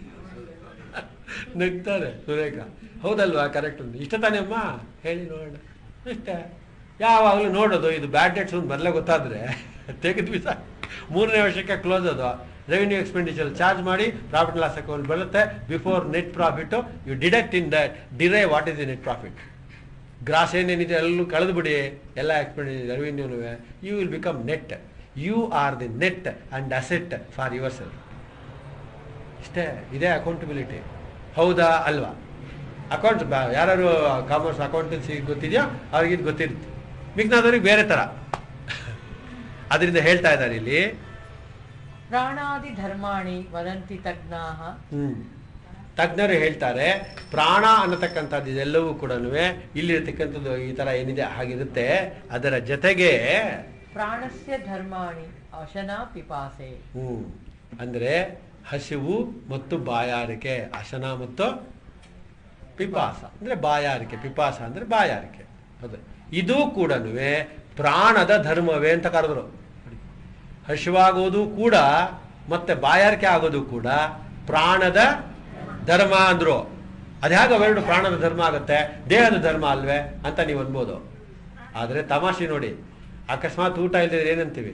ನಗ್ತಾರೆ ಸುರೇಖ ಹೌದಲ್ವಾ ಕರೆಕ್ಟ್ ಒಂದು ಇಷ್ಟ ತಾನೇ ಅಮ್ಮ ಹೇಳಿ ನೋಡೋಣ ಇಷ್ಟೇ ಯಾವಾಗಲೂ ನೋಡೋದು ಇದು ಬ್ಯಾಡ್ ಡೇಟ್ಸ್ ಒಂದು ಮೊದಲೇ ಗೊತ್ತಾದರೆ ತೆಗೆದು ಬಿಸ ಮೂರನೇ ವರ್ಷಕ್ಕೆ ಕ್ಲೋಸ್ ಅದು ರೆವಿನ್ಯೂ ಎಕ್ಸ್ಪೆಂಡಿಚರ್ ಚಾರ್ಜ್ ಮಾಡಿ ಪ್ರಾಫಿಟ್ ಲಾಸ್ ಅಕೌಂಟ್ ಬರುತ್ತೆ before net profit you deduct in that ಡಿರೈ what is the net profit gross ಏನೇನಿದೆ ಎಲ್ಲೂ ಕಳೆದು ಬಿಡಿ ಎಲ್ಲ ಎಕ್ಸ್ಪೆಂಡಿಚರ್ ರೆವಿನ್ಯೂನು you will become net you are the net and asset for yourself ಇಷ್ಟೇ ಇದೇ ಅಕೌಂಟಬಿಲಿಟಿ ಹೌದಾ ಅಲ್ವಾ ಅಕೌಂಟ್ಸ್ ಯಾರು ಕಾಮರ್ಸ್ ಅಕೌಂಟೆನ್ಸಿ ಗೊತ್ತಿದೆಯೋ ಅವ್ರಿಗೆ ಇದು ಗೊತ್ತಿರುತ್ತೆ ಮಿಕ್ನಾದವ್ರಿಗೆ ಬೇರೆ ಥರ ಅದರಿಂದ ಹೇಳ್ತಾ ಇದ್ದಾರೆ ಇಲ್ಲಿ ಪ್ರಾಣಾದಿ ಧರ್ಮಾಣಿ ವದಂತಿ ತಜ್ಞಾಹ ಹ್ಮ್ ತಜ್ಞರು ಹೇಳ್ತಾರೆ ಪ್ರಾಣ ಅನ್ನತಕ್ಕಂಥದ್ದು ಇದೆಲ್ಲವೂ ಕೂಡ ಇಲ್ಲಿರತಕ್ಕಂಥದ್ದು ಈ ತರ ಏನಿದೆ ಹಾಗಿರುತ್ತೆ ಅದರ ಜೊತೆಗೆ ಪ್ರಾಣಸ್ಯ ಧರ್ಮಾಣಿ ಅಶನ ಪಿಪಾಸೆ ಹ್ಮ್ ಅಂದ್ರೆ ಹಸಿವು ಮತ್ತು ಬಾಯಾರಿಕೆ ಅಶನ ಮತ್ತು ಪಿಪಾಸ ಅಂದ್ರೆ ಬಾಯಾರಿಕೆ ಪಿಪಾಸ ಅಂದ್ರೆ ಬಾಯಾರಿಕೆ ಹೌದು ಇದು ಕೂಡ ಪ್ರಾಣದ ಧರ್ಮವೇ ಅಂತ ಕರೆದ್ರು ಹಸಿವಾಗೋದು ಕೂಡ ಮತ್ತೆ ಬಾಯಾರಿಕೆ ಆಗೋದು ಕೂಡ ಪ್ರಾಣದ ಧರ್ಮ ಅಂದ್ರು ಅದ್ಯಾಗ ಅವೆರಡು ಪ್ರಾಣದ ಧರ್ಮ ಆಗುತ್ತೆ ದೇಹದ ಧರ್ಮ ಅಲ್ವೇ ಅಂತ ನೀವು ಅನ್ಬೋದು ಆದ್ರೆ ತಮಾಷೆ ನೋಡಿ ಅಕಸ್ಮಾತ್ ಊಟ ಇಲ್ದಿದ್ರೆ ಏನಂತೀವಿ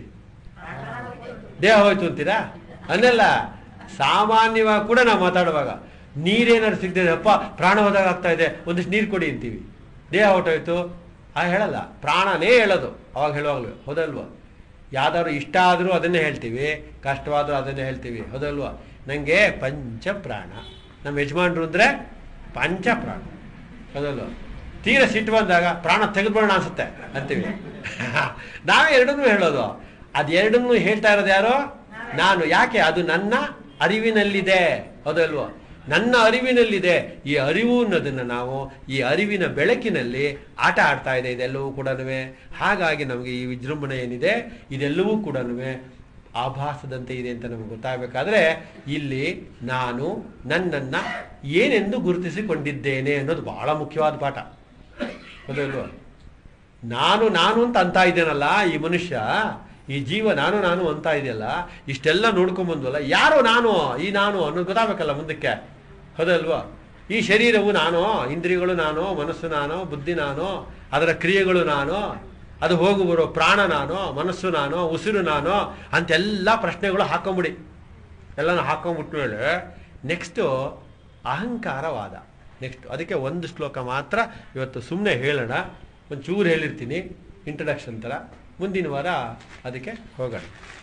ದೇಹ ಹೋಯ್ತು ಅಂತೀರಾ ಅನ್ನಲ್ಲ ಸಾಮಾನ್ಯವಾಗಿ ಕೂಡ ನಾವು ಮಾತಾಡುವಾಗ ನೀರೇನಾದ್ರು ಸಿಗದೆ ಅಪ್ಪ ಪ್ರಾಣ ಹೋದಾಗ ಆಗ್ತಾ ಇದೆ ಒಂದಿಷ್ಟು ನೀರು ಕೊಡಿ ಅಂತೀವಿ ದೇಹ ಹೊಟ್ಟೋಯ್ತು ಆ ಹೇಳಲ್ಲ ಪ್ರಾಣನೇ ಹೇಳೋದು ಅವಾಗ ಹೇಳುವಾಗ್ಲು ಹೌದಲ್ವಾ ಯಾವ್ದಾದ್ರು ಇಷ್ಟ ಆದರೂ ಅದನ್ನೇ ಹೇಳ್ತೀವಿ ಕಷ್ಟವಾದರೂ ಅದನ್ನೇ ಹೇಳ್ತೀವಿ ಹೌದಲ್ವಾ ನನಗೆ ಪಂಚ ಪ್ರಾಣ ನಮ್ಮ ಯಜಮಾನ್ರು ಅಂದರೆ ಪಂಚ ಪ್ರಾಣ ಹೌದಲ್ವಾ ತೀರ ಸಿಟ್ಟು ಬಂದಾಗ ಪ್ರಾಣ ತೆಗೆದ್ಬಿಡೋಣ ಅನ್ಸುತ್ತೆ ಅಂತೀವಿ ನಾವೇ ಎರಡನ್ನೂ ಹೇಳೋದು ಅದೆರಡನ್ನೂ ಹೇಳ್ತಾ ಇರೋದು ಯಾರು ನಾನು ಯಾಕೆ ಅದು ನನ್ನ ಅರಿವಿನಲ್ಲಿದೆ ಹೌದಲ್ವೋ ನನ್ನ ಅರಿವಿನಲ್ಲಿದೆ ಈ ಅರಿವು ಅನ್ನೋದನ್ನ ನಾವು ಈ ಅರಿವಿನ ಬೆಳಕಿನಲ್ಲಿ ಆಟ ಆಡ್ತಾ ಇದೆ ಇದೆಲ್ಲವೂ ಕೂಡ ಹಾಗಾಗಿ ನಮಗೆ ಈ ವಿಜೃಂಭಣೆ ಏನಿದೆ ಇದೆಲ್ಲವೂ ಕೂಡ ಆಭಾಸದಂತೆ ಇದೆ ಅಂತ ನಮಗೆ ಗೊತ್ತಾಗಬೇಕಾದ್ರೆ ಇಲ್ಲಿ ನಾನು ನನ್ನನ್ನ ಏನೆಂದು ಗುರುತಿಸಿಕೊಂಡಿದ್ದೇನೆ ಅನ್ನೋದು ಬಹಳ ಮುಖ್ಯವಾದ ಪಾಠ ಹೌದಲ್ವ ನಾನು ನಾನು ಅಂತ ಅಂತ ಇದ್ದೇನಲ್ಲ ಈ ಮನುಷ್ಯ ಈ ಜೀವ ನಾನು ನಾನು ಅಂತ ಇದೆಯಲ್ಲ ಇಷ್ಟೆಲ್ಲ ನೋಡ್ಕೊಂಡ್ ಬಂದ್ವಲ್ಲ ಯಾರೋ ನಾನು ಈ ನಾನು ಅನ್ನೋದು ಗೊತ್ತಾಗಬೇಕಲ್ಲ ಮುಂದಕ್ಕೆ ಹೌದಲ್ವಾ ಈ ಶರೀರವು ನಾನು ಇಂದ್ರಿಯಗಳು ನಾನು ಮನಸ್ಸು ನಾನು ಬುದ್ಧಿ ನಾನು ಅದರ ಕ್ರಿಯೆಗಳು ನಾನು ಅದು ಹೋಗು ಬರೋ ಪ್ರಾಣ ನಾನು ಮನಸ್ಸು ನಾನು ಉಸಿರು ನಾನು ಅಂತೆಲ್ಲ ಪ್ರಶ್ನೆಗಳು ಹಾಕೊಂಬಿಡಿ ಎಲ್ಲನೂ ಹಾಕೊಂಬಿಟ್ಟು ಮೇಲೆ ನೆಕ್ಸ್ಟು ಅಹಂಕಾರವಾದ ನೆಕ್ಸ್ಟ್ ಅದಕ್ಕೆ ಒಂದು ಶ್ಲೋಕ ಮಾತ್ರ ಇವತ್ತು ಸುಮ್ಮನೆ ಹೇಳೋಣ ಒಂಚೂರು ಹೇಳಿರ್ತೀನಿ ಇಂಟ್ರಡಕ್ಷನ್ ಥರ ಮುಂದಿನ ವಾರ ಅದಕ್ಕೆ ಹೋಗೋಣ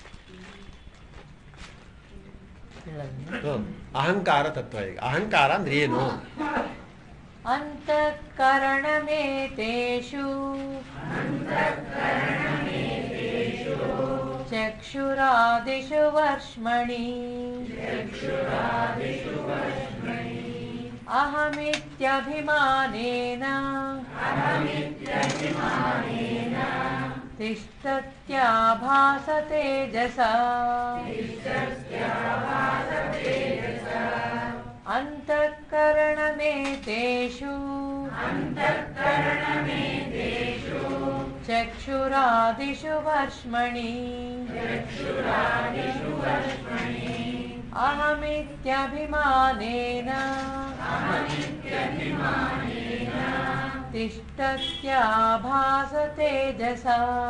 ಹೇಳೋದು. ಹ್ಮ್. ಅಹಂಕಾರ ತತ್ವ ಈಗ ಅಹಂಕಾರ ಅಂದ್ರೆ ಏನು ಅಂತಃಕರಣಮೇತೇಷು ಚಕ್ಷುರಾದಿಷು ವರ್ಷ್ಮಣಿ ಅಹಮಿತ್ಯಭಿಮಾನೇನ ತಿಷ್ಟತ್ಯಾಭಾಸ ತೇಜಸ ಅಂತಃಕರಣಮೇತೇಷು ಚಕ್ಷುರಾದಿಷು ವರ್ಷ್ಮಣಿ ಅಹಮಿತ್ಯಭಿಮಾನೇನ ತಿಷ್ಟತ್ಯಾಭಾಸ ತೇಜಸ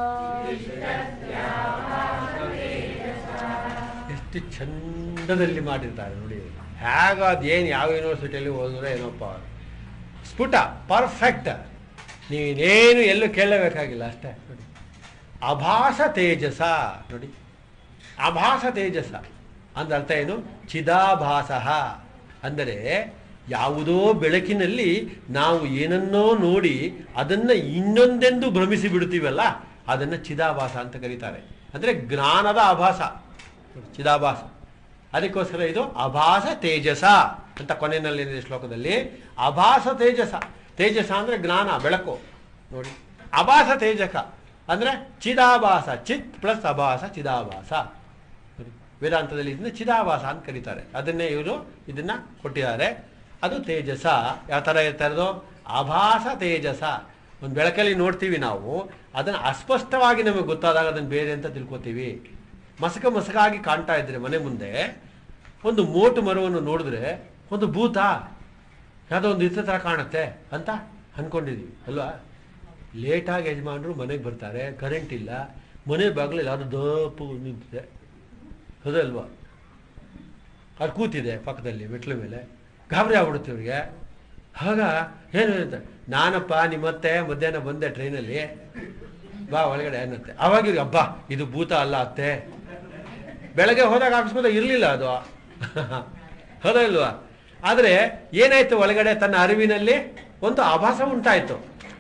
ಎಷ್ಟು ಚಂದದಲ್ಲಿ ಮಾಡಿರ್ತಾರೆ ನೋಡಿ ಹೇಗ ಅದೇನು ಯಾವ ಯೂನಿವರ್ಸಿಟಿಯಲ್ಲಿ ಓದಿದ್ರೆ ಏನೋಪ್ಪ ಸ್ಫುಟ ಪರ್ಫೆಕ್ಟ್ ನೀವೇನೇನು ಎಲ್ಲೂ ಕೇಳಬೇಕಾಗಿಲ್ಲ ಅಷ್ಟೇ ನೋಡಿ ಅಭಾಸ ತೇಜಸ ನೋಡಿ ಅಭಾಸ ತೇಜಸ ಅಂದ್ರೆ ಅರ್ಥ ಏನು ಚಿದಾಭಾಸ ಅಂದರೆ ಯಾವುದೋ ಬೆಳಕಿನಲ್ಲಿ ನಾವು ಏನನ್ನೋ ನೋಡಿ ಅದನ್ನ ಇನ್ನೊಂದೆಂದು ಭ್ರಮಿಸಿ ಬಿಡ್ತೀವಲ್ಲ ಅದನ್ನ ಚಿದಾಭಾಸ ಅಂತ ಕರೀತಾರೆ ಅಂದ್ರೆ ಜ್ಞಾನದ ಆಭಾಸ ಚಿದಾಭಾಸ ಅದಕ್ಕೋಸ್ಕರ ಇದು ಅಭಾಸ ತೇಜಸ ಅಂತ ಕೊನೆಯಲ್ಲಿ ಏನಿದೆ ಶ್ಲೋಕದಲ್ಲಿ ಅಭಾಸ ತೇಜಸ ತೇಜಸ ಅಂದ್ರೆ ಜ್ಞಾನ ಬೆಳಕು ನೋಡಿ ಅಭಾಸ ತೇಜಕ ಅಂದ್ರೆ ಚಿದಾಭಾಸ ಚಿತ್ ಪ್ಲಸ್ ಅಭಾಸ ಚಿದಾಭಾಸ ನೋಡಿ, ವೇದಾಂತದಲ್ಲಿ ಇದನ್ನ ಚಿದಾಭಾಸ ಅಂತ ಕರೀತಾರೆ ಅದನ್ನೇ ಇವರು ಇದನ್ನ ಕೊಟ್ಟಿದ್ದಾರೆ ಅದು ತೇಜಸ ಯಾವ ಥರ ಇರ್ತಾ ಇರೋದು ಆಭಾಸ ತೇಜಸ ಒಂದು ಬೆಳಕಲ್ಲಿ ನೋಡ್ತೀವಿ ನಾವು ಅದನ್ನು ಅಸ್ಪಷ್ಟವಾಗಿ ನಮಗೆ ಗೊತ್ತಾದಾಗ ಅದನ್ನು ಬೇರೆ ಅಂತ ತಿಳ್ಕೊತೀವಿ ಮಸಕ ಮಸಕಾಗಿ ಕಾಣ್ತಾ ಇದ್ರೆ ಮನೆ ಮುಂದೆ ಒಂದು ಮೋಟು ಮರವನ್ನು ನೋಡಿದ್ರೆ ಒಂದು ಭೂತ ಯಾವುದೋ ಒಂದು ಇತರ ಥರ ಕಾಣುತ್ತೆ ಅಂತ ಅನ್ಕೊಂಡಿದ್ವಿ ಅಲ್ವಾ ಲೇಟಾಗಿ ಯಜಮಾನರು ಮನೆಗೆ ಬರ್ತಾರೆ ಕರೆಂಟ್ ಇಲ್ಲ ಮನೆ ಬಾಗಿಲಲ್ಲಿ ಯಾವುದು ದಪ್ಪು ನಿಂತಿದೆ ಹೌದಲ್ವಾ ಅದು ಕೂತಿದೆ ಪಕ್ಕದಲ್ಲಿ ಮೆಟ್ಲ ಮೇಲೆ ಗಾಬರಿ ಆಗ್ಬಿಡುತ್ತೆ ಇವ್ರಿಗೆ ಆಗ ಏನು ಅಂತ ನಾನಪ್ಪ ನಿಮ್ಮತ್ತೆ ಮಧ್ಯಾಹ್ನ ಬಂದೆ ಟ್ರೈನಲ್ಲಿ ಬಾ ಒಳಗಡೆ ಅನ್ನತ್ತೆ ಅವಾಗ ಇವ್ರಿಗೆ ಅಬ್ಬಾ ಇದು ಭೂತ ಅಲ್ಲ ಅತ್ತೆ ಬೆಳಗ್ಗೆ ಹೋದಾಗ ಆಫೀಸ್ ಹೋದಾಗ ಇರಲಿಲ್ಲ ಅದು ಹೌದಾ ಇಲ್ವಾ ಆದರೆ ಏನಾಯ್ತು ಒಳಗಡೆ ತನ್ನ ಅರಿವಿನಲ್ಲಿ ಒಂದು ಆಭಾಸ ಉಂಟಾಯ್ತು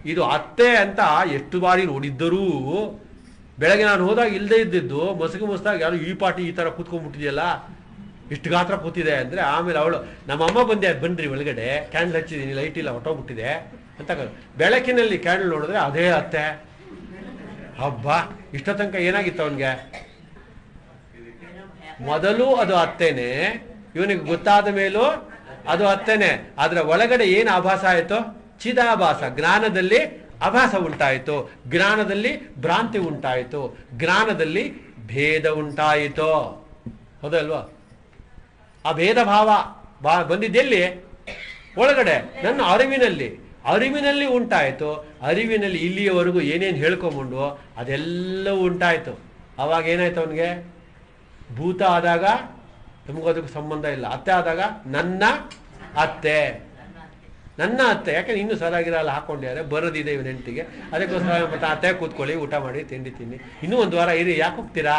ಇದು ಅತ್ತೆ ಅಂತ ಎಷ್ಟು ಬಾರಿ ನೋಡಿದ್ದರೂ ಬೆಳಗ್ಗೆ ನಾನು ಹೋದಾಗ ಇಲ್ಲದೆ ಇದ್ದಿದ್ದು ಮಸಗು ಮಸ್ತಾಗಿ ಯಾರು ಈ ಪಾಟಿ ಈ ಥರ ಕೂತ್ಕೊಂಡ್ಬಿಟ್ಟಿದೆಯಲ್ಲ ಇಷ್ಟು ಗಾತ್ರ ಕೂತಿದೆ ಅಂದರೆ ಆಮೇಲೆ ಅವಳು ನಮ್ಮಮ್ಮ ಬಂದೆ ಬನ್ರಿ ಒಳಗಡೆ ಕ್ಯಾಂಡಲ್ ಹಚ್ಚಿದ್ದೀನಿ ಲೈಟ್ ಇಲ್ಲ ಹೊಟ್ಟೋಗ್ಬಿಟ್ಟಿದೆ ಅಂತ ಕ- ಬೆಳಕಿನಲ್ಲಿ ಕ್ಯಾಂಡಲ್ ನೋಡಿದ್ರೆ ಅದೇ ಅತ್ತೆ ಹಬ್ಬ ಇಷ್ಟ ತನಕ ಏನಾಗಿತ್ತು ಅವನಿಗೆ ಮೊದಲು ಅದು ಅತ್ತೇನೆ ಇವನಿಗೆ ಗೊತ್ತಾದ ಮೇಲೂ ಅದು ಅತ್ತೇನೆ ಅದರ ಒಳಗಡೆ ಏನು ಆಭಾಸ ಆಯಿತು ಚಿದಾಭಾಸ ಜ್ಞಾನದಲ್ಲಿ ಆಭಾಸ ಉಂಟಾಯಿತು ಜ್ಞಾನದಲ್ಲಿ ಭ್ರಾಂತಿ ಉಂಟಾಯಿತು ಜ್ಞಾನದಲ್ಲಿ ಭೇದ ಉಂಟಾಯಿತು ಹೌದಲ್ವಾ ಆ ಭೇದ ಭಾವ ಬಾ ಬಂದಿದ್ದೆಲ್ಲಿ ಒಳಗಡೆ ನನ್ನ ಅರಿವಿನಲ್ಲಿ ಅರಿವಿನಲ್ಲಿ ಉಂಟಾಯಿತು ಅರಿವಿನಲ್ಲಿ ಇಲ್ಲಿಯವರೆಗೂ ಏನೇನು ಹೇಳ್ಕೊಂಬಂಡು ಅದೆಲ್ಲವೂ ಉಂಟಾಯಿತು ಅವಾಗ ಏನಾಯ್ತು ಅವನಿಗೆ ಭೂತ ಆದಾಗ ನಮಗೂ ಅದಕ್ಕೂ ಸಂಬಂಧ ಇಲ್ಲ ಅತ್ತೆ ಆದಾಗ ನನ್ನ ಅತ್ತೆ ನನ್ನ ಅತ್ತೆ ಯಾಕಂದ್ರೆ ಇನ್ನೂ ಸರಾಗಿರಲ್ಲ ಹಾಕೊಂಡಿದ್ದಾರೆ ಬರೋದಿದೆ ಇವನ ಹೆಂಡತಿಗೆ ಅದಕ್ಕೋಸ್ಕರ ಮತ್ತೆ ಅತ್ತೆ ಕೂತ್ಕೊಳ್ಳಿ ಊಟ ಮಾಡಿ ತಿಂಡಿ ತಿನ್ನಿ ಇನ್ನೂ ಒಂದು ವಾರ ಇರಿ ಯಾಕೆ ಹೋಗ್ತೀರಾ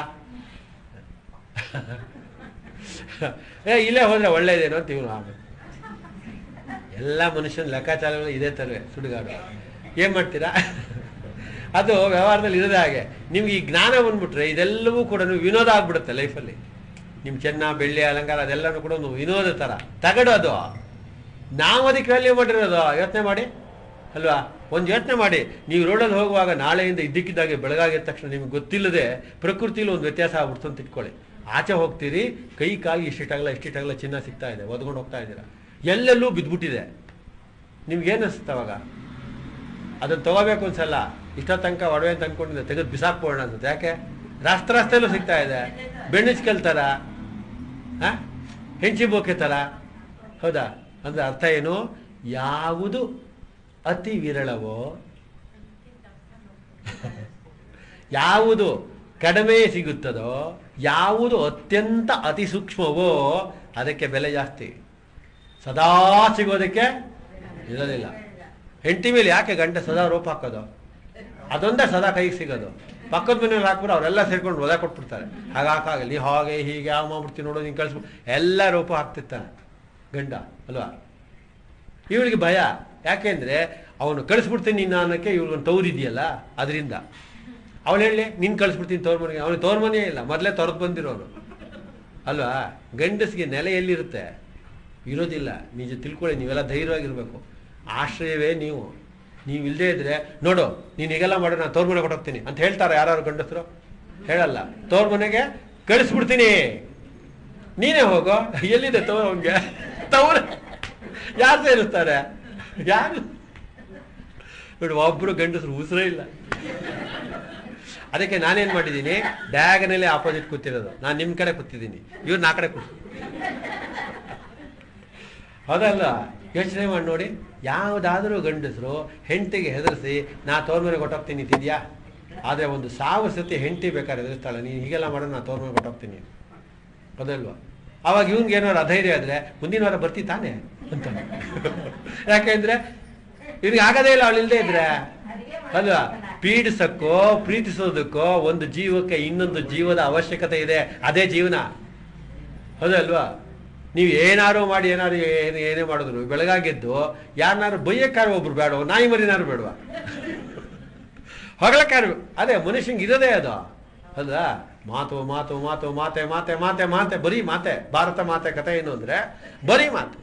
ಏ ಇಲ್ಲೇ ಹೋದ್ರೆ ಒಳ್ಳೇದೇನೋ ಅಂತ ಇವನು ಆಮೇಲೆ ಎಲ್ಲ ಮನುಷ್ಯನ ಲೆಕ್ಕಾಚಾರಗಳು ಇದೇ ಥರವೇ ಸುಡುಗಾಡು ಏನು ಮಾಡ್ತೀರಾ ಅದು ವ್ಯವಹಾರದಲ್ಲಿ ಇರೋದೇ ಹಾಗೆ ನಿಮ್ಗೆ ಈ ಜ್ಞಾನ ಬಂದ್ಬಿಟ್ರೆ ಇದೆಲ್ಲವೂ ಕೂಡ ವಿನೋದ ಆಗ್ಬಿಡುತ್ತೆ ಲೈಫಲ್ಲಿ ನಿಮ್ಮ ಚೆನ್ನ ಬೆಳ್ಳಿ ಅಲಂಕಾರ ಅದೆಲ್ಲನೂ ಕೂಡ ಒಂದು ವಿನೋದ ಥರ ತಗಡು ಅದು ನಾವು ಅದಕ್ಕೆ ವ್ಯಾಲ್ಯೂ ಮಾಡಿರೋದು ಯೋಚನೆ ಮಾಡಿ ಅಲ್ವಾ ಒಂದು ಯೋಚನೆ ಮಾಡಿ ನೀವು ರೋಡಲ್ಲಿ ಹೋಗುವಾಗ ನಾಳೆಯಿಂದ ಇದ್ದಕ್ಕಿದ್ದಾಗೆ ಬೆಳಗಾಗಿದ ತಕ್ಷಣ ನಿಮ್ಗೆ ಗೊತ್ತಿಲ್ಲದೆ ಪ್ರಕೃತಿಲಿ ಒಂದು ವ್ಯತ್ಯಾಸ ಆಗ್ಬಿಡ್ತು ಅಂತ ಇಟ್ಕೊಳ್ಳಿ ಆಚೆ ಹೋಗ್ತೀರಿ ಕೈ ಕಾಲು ಇಷ್ಟಿಟ್ಟಾಗಲ್ಲ ಇಷ್ಟಿಟ್ಟಾಗಲ್ಲ ಚಿನ್ನ ಸಿಗ್ತಾ ಇದೆ ಒದ್ಕೊಂಡು ಹೋಗ್ತಾ ಇದ್ದೀರಾ ಎಲ್ಲೆಲ್ಲೂ ಬಿದ್ದುಬಿಟ್ಟಿದೆ ನಿಮ್ಗೇನು ಅನಿಸುತ್ತೆ ಅವಾಗ ಅದನ್ನು ತಗೋಬೇಕು ಒಂದ್ಸಲ ಇಷ್ಟ ತನಕ ಒಡವೆ ಅಂತ ಅನ್ಕೊಂಡಿದ್ದೆ ತೆಗೆದು ಬಿಸಾಕ್ಬೋಣ ಅಂತ ಯಾಕೆ ರಾಷ್ಟ್ರ ರಸ್ತೆಯಲ್ಲೂ ಸಿಗ್ತಾ ಇದೆ ಬೆಣ್ಣಿಸ್ಕಲ್ ಥರ ಆ? ಹೆಂಚಿ ಬೋಕೆ ಥರ ಹೌದಾ ಅಂದ್ರೆ ಅರ್ಥ ಏನು ಯಾವುದು ಅತಿ ವಿರಳವೋ ಯಾವುದು ಕಡಿಮೆ ಸಿಗುತ್ತದೋ ಯಾವುದು ಅತ್ಯಂತ ಅತಿ ಸೂಕ್ಷ್ಮವೋ ಅದಕ್ಕೆ ಬೆಲೆ ಜಾಸ್ತಿ ಸದಾ ಸಿಗೋದಕ್ಕೆ ಇರೋದಿಲ್ಲ ಹೆಂಡತಿ ಮೇಲೆ ಯಾಕೆ ಗಂಟೆ ಸದಾ ರೋಪ್ ಹಾಕೋದು ಅದೊಂದೇ ಸದಾ ಕೈಗೆ ಸಿಗೋದು ಪಕ್ಕದ ಮನೆಯಲ್ಲಿ ಹಾಕ್ಬಿಟ್ಟು ಅವರೆಲ್ಲ ಸೇರ್ಕೊಂಡು ಒದ ಕೊಟ್ಬಿಡ್ತಾರೆ ಹಾಗೆ ಹಾಕಾಗಲ್ಲ ನೀ ಹಾಗೆ ಹೀಗೆ ಆ ಮಾಡ್ಬಿಡ್ತೀನಿ ನೋಡೋ ನೀನು ಕಳಿಸ್ಬಿಟ್ಟು ಎಲ್ಲ ರೋಪ ಹಾಕ್ತಿರ್ತಾನೆ ಗಂಡ ಅಲ್ವಾ ಇವಳಿಗೆ ಭಯ ಯಾಕೆಂದ್ರೆ ಅವನು ಕಳಿಸ್ಬಿಡ್ತೀನಿ ನಿನ್ನ ಅನ್ನೋಕ್ಕೆ ಇವಳಿಗೊಂದು ತೌರಿದೆಯಲ್ಲ ಅದರಿಂದ ಅವಳು ಹೇಳಿ ನೀನು ಕಳಿಸ್ಬಿಡ್ತೀನಿ ತೋರ್ ಮನೆಗೆ ಅವನಿಗೆ ತೋರ್ ಮನೆಯೇ ಇಲ್ಲ ಮೊದಲೇ ತೊರೆದು ಬಂದಿರೋನು ಅಲ್ವಾ ಗಂಡಸಿಗೆ ನೆಲೆ ಎಲ್ಲಿರುತ್ತೆ ಇರೋದಿಲ್ಲ ನಿಜ ತಿಳ್ಕೊಳ್ಳಿ ನೀವೆಲ್ಲ ಧೈರ್ಯವಾಗಿರ್ಬೇಕು ಆಶ್ರಯವೇ ನೀವು ನೀವು ಇಲ್ಲದೇ ಇದ್ರೆ ನೋಡು ನೀನು ಹೀಗೆಲ್ಲ ಮಾಡು ನಾನು ತೋರ್ ಮನೆ ಕೊಟ್ಟೋಗ್ತೀನಿ ಅಂತ ಹೇಳ್ತಾರೆ ಯಾರು ಗಂಡಸರು ಹೇಳಲ್ಲ ತೋರ್ ಮನೆಗೆ ಕಳಿಸ್ಬಿಡ್ತೀನಿ ನೀನೇ ಹೋಗೋ ಎಲ್ಲಿದೆ ತೋರ್ ಅವನಿಗೆ ತವ್ರ ಯಾರು ಸೇರಿಸ್ತಾರೆ ಯಾರು ನೋಡಿ ಒಬ್ರು ಗಂಡಸರು ಉಸಿರೇ ಇಲ್ಲ ಅದಕ್ಕೆ ನಾನೇನ್ ಮಾಡಿದ್ದೀನಿ ಡಯಾಗನಲ್ಲಿ ಆಪೋಸಿಟ್ ಕೂತಿರೋದು ನಾನು ನಿಮ್ಮ ಕಡೆ ಕೂತಿದ್ದೀನಿ ಇವ್ರು ನಾ ಕಡೆ ಕೂತ್ ಹೌದಲ್ಲ ಯೋಚನೆ ಮಾಡಿ ನೋಡಿ ಯಾವುದಾದ್ರೂ ಗಂಡಸರು ಹೆಂಡತಿಗೆ ಹೆದರಿಸಿ ನಾ ತೋರ್ ಮನೆ ಕೊಟ್ಟೋಗ್ತೀನಿ ಅಂತಿದ್ಯಾ ಆದರೆ ಒಂದು ಸಾವಿರ ಸತಿ ಹೆಂಡತಿ ಬೇಕಾದ್ರೆ ಹೆದರ್ಸ್ತಾಳೆ ನೀನು ಹೀಗೆಲ್ಲ ಮಾಡೋ ನಾ ತೋರ್ ಮನೆ ಕೊಟ್ಟೋಗ್ತೀನಿ ಹೌದಲ್ವಾ ಅವಾಗ ಇವ್ನಿಗೆ ಏನಾದ್ರು ಅಧೈರ್ಯ ಆದ್ರೆ ಮುಂದಿನ ವಾರ ಬರ್ತಿ ತಾನೆ ಅಂತ ಯಾಕೆಂದ್ರೆ ಇವ್ನಿಗೆ ಆಗದೇ ಇಲ್ಲ ಅವಳು ಇಲ್ಲದೆ ಇದ್ರೆ ಅಲ್ವಾ ಪೀಡಿಸಕ್ಕೋ ಪ್ರೀತಿಸೋದಕ್ಕೋ ಒಂದು ಜೀವಕ್ಕೆ ಇನ್ನೊಂದು ಜೀವದ ಅವಶ್ಯಕತೆ ಇದೆ ಅದೇ ಜೀವನ ಹೌದಲ್ವಾ ನೀವು ಏನಾರು ಮಾಡಿ ಏನಾರು ಏನು ಏನೇ ಮಾಡಿದ್ರು ಬೆಳಗಾಗೆದ್ದು ಯಾರನ್ನಾರು ಬೈಯಕ್ಕಾರ ಒಬ್ರು ಬೇಡ ನಾಯಿ ಮರಿನಾರು ಬೇಡವಾ ಹೊಗಳಕ್ಕಾರ ಅದೇ ಮನುಷ್ಯಂಗೆ ಇರೋದೇ ಅದು ಹೌದಾ ಮಾತು ಮಾತು ಮಾತು ಮಾತೆ ಮಾತೆ ಮಾತೆ ಮಾತೆ ಬರೀ ಮಾತೆ ಭಾರತ ಮಾತೆ ಕಥೆ ಏನು ಅಂದ್ರೆ ಬರೀ ಮಾತೆ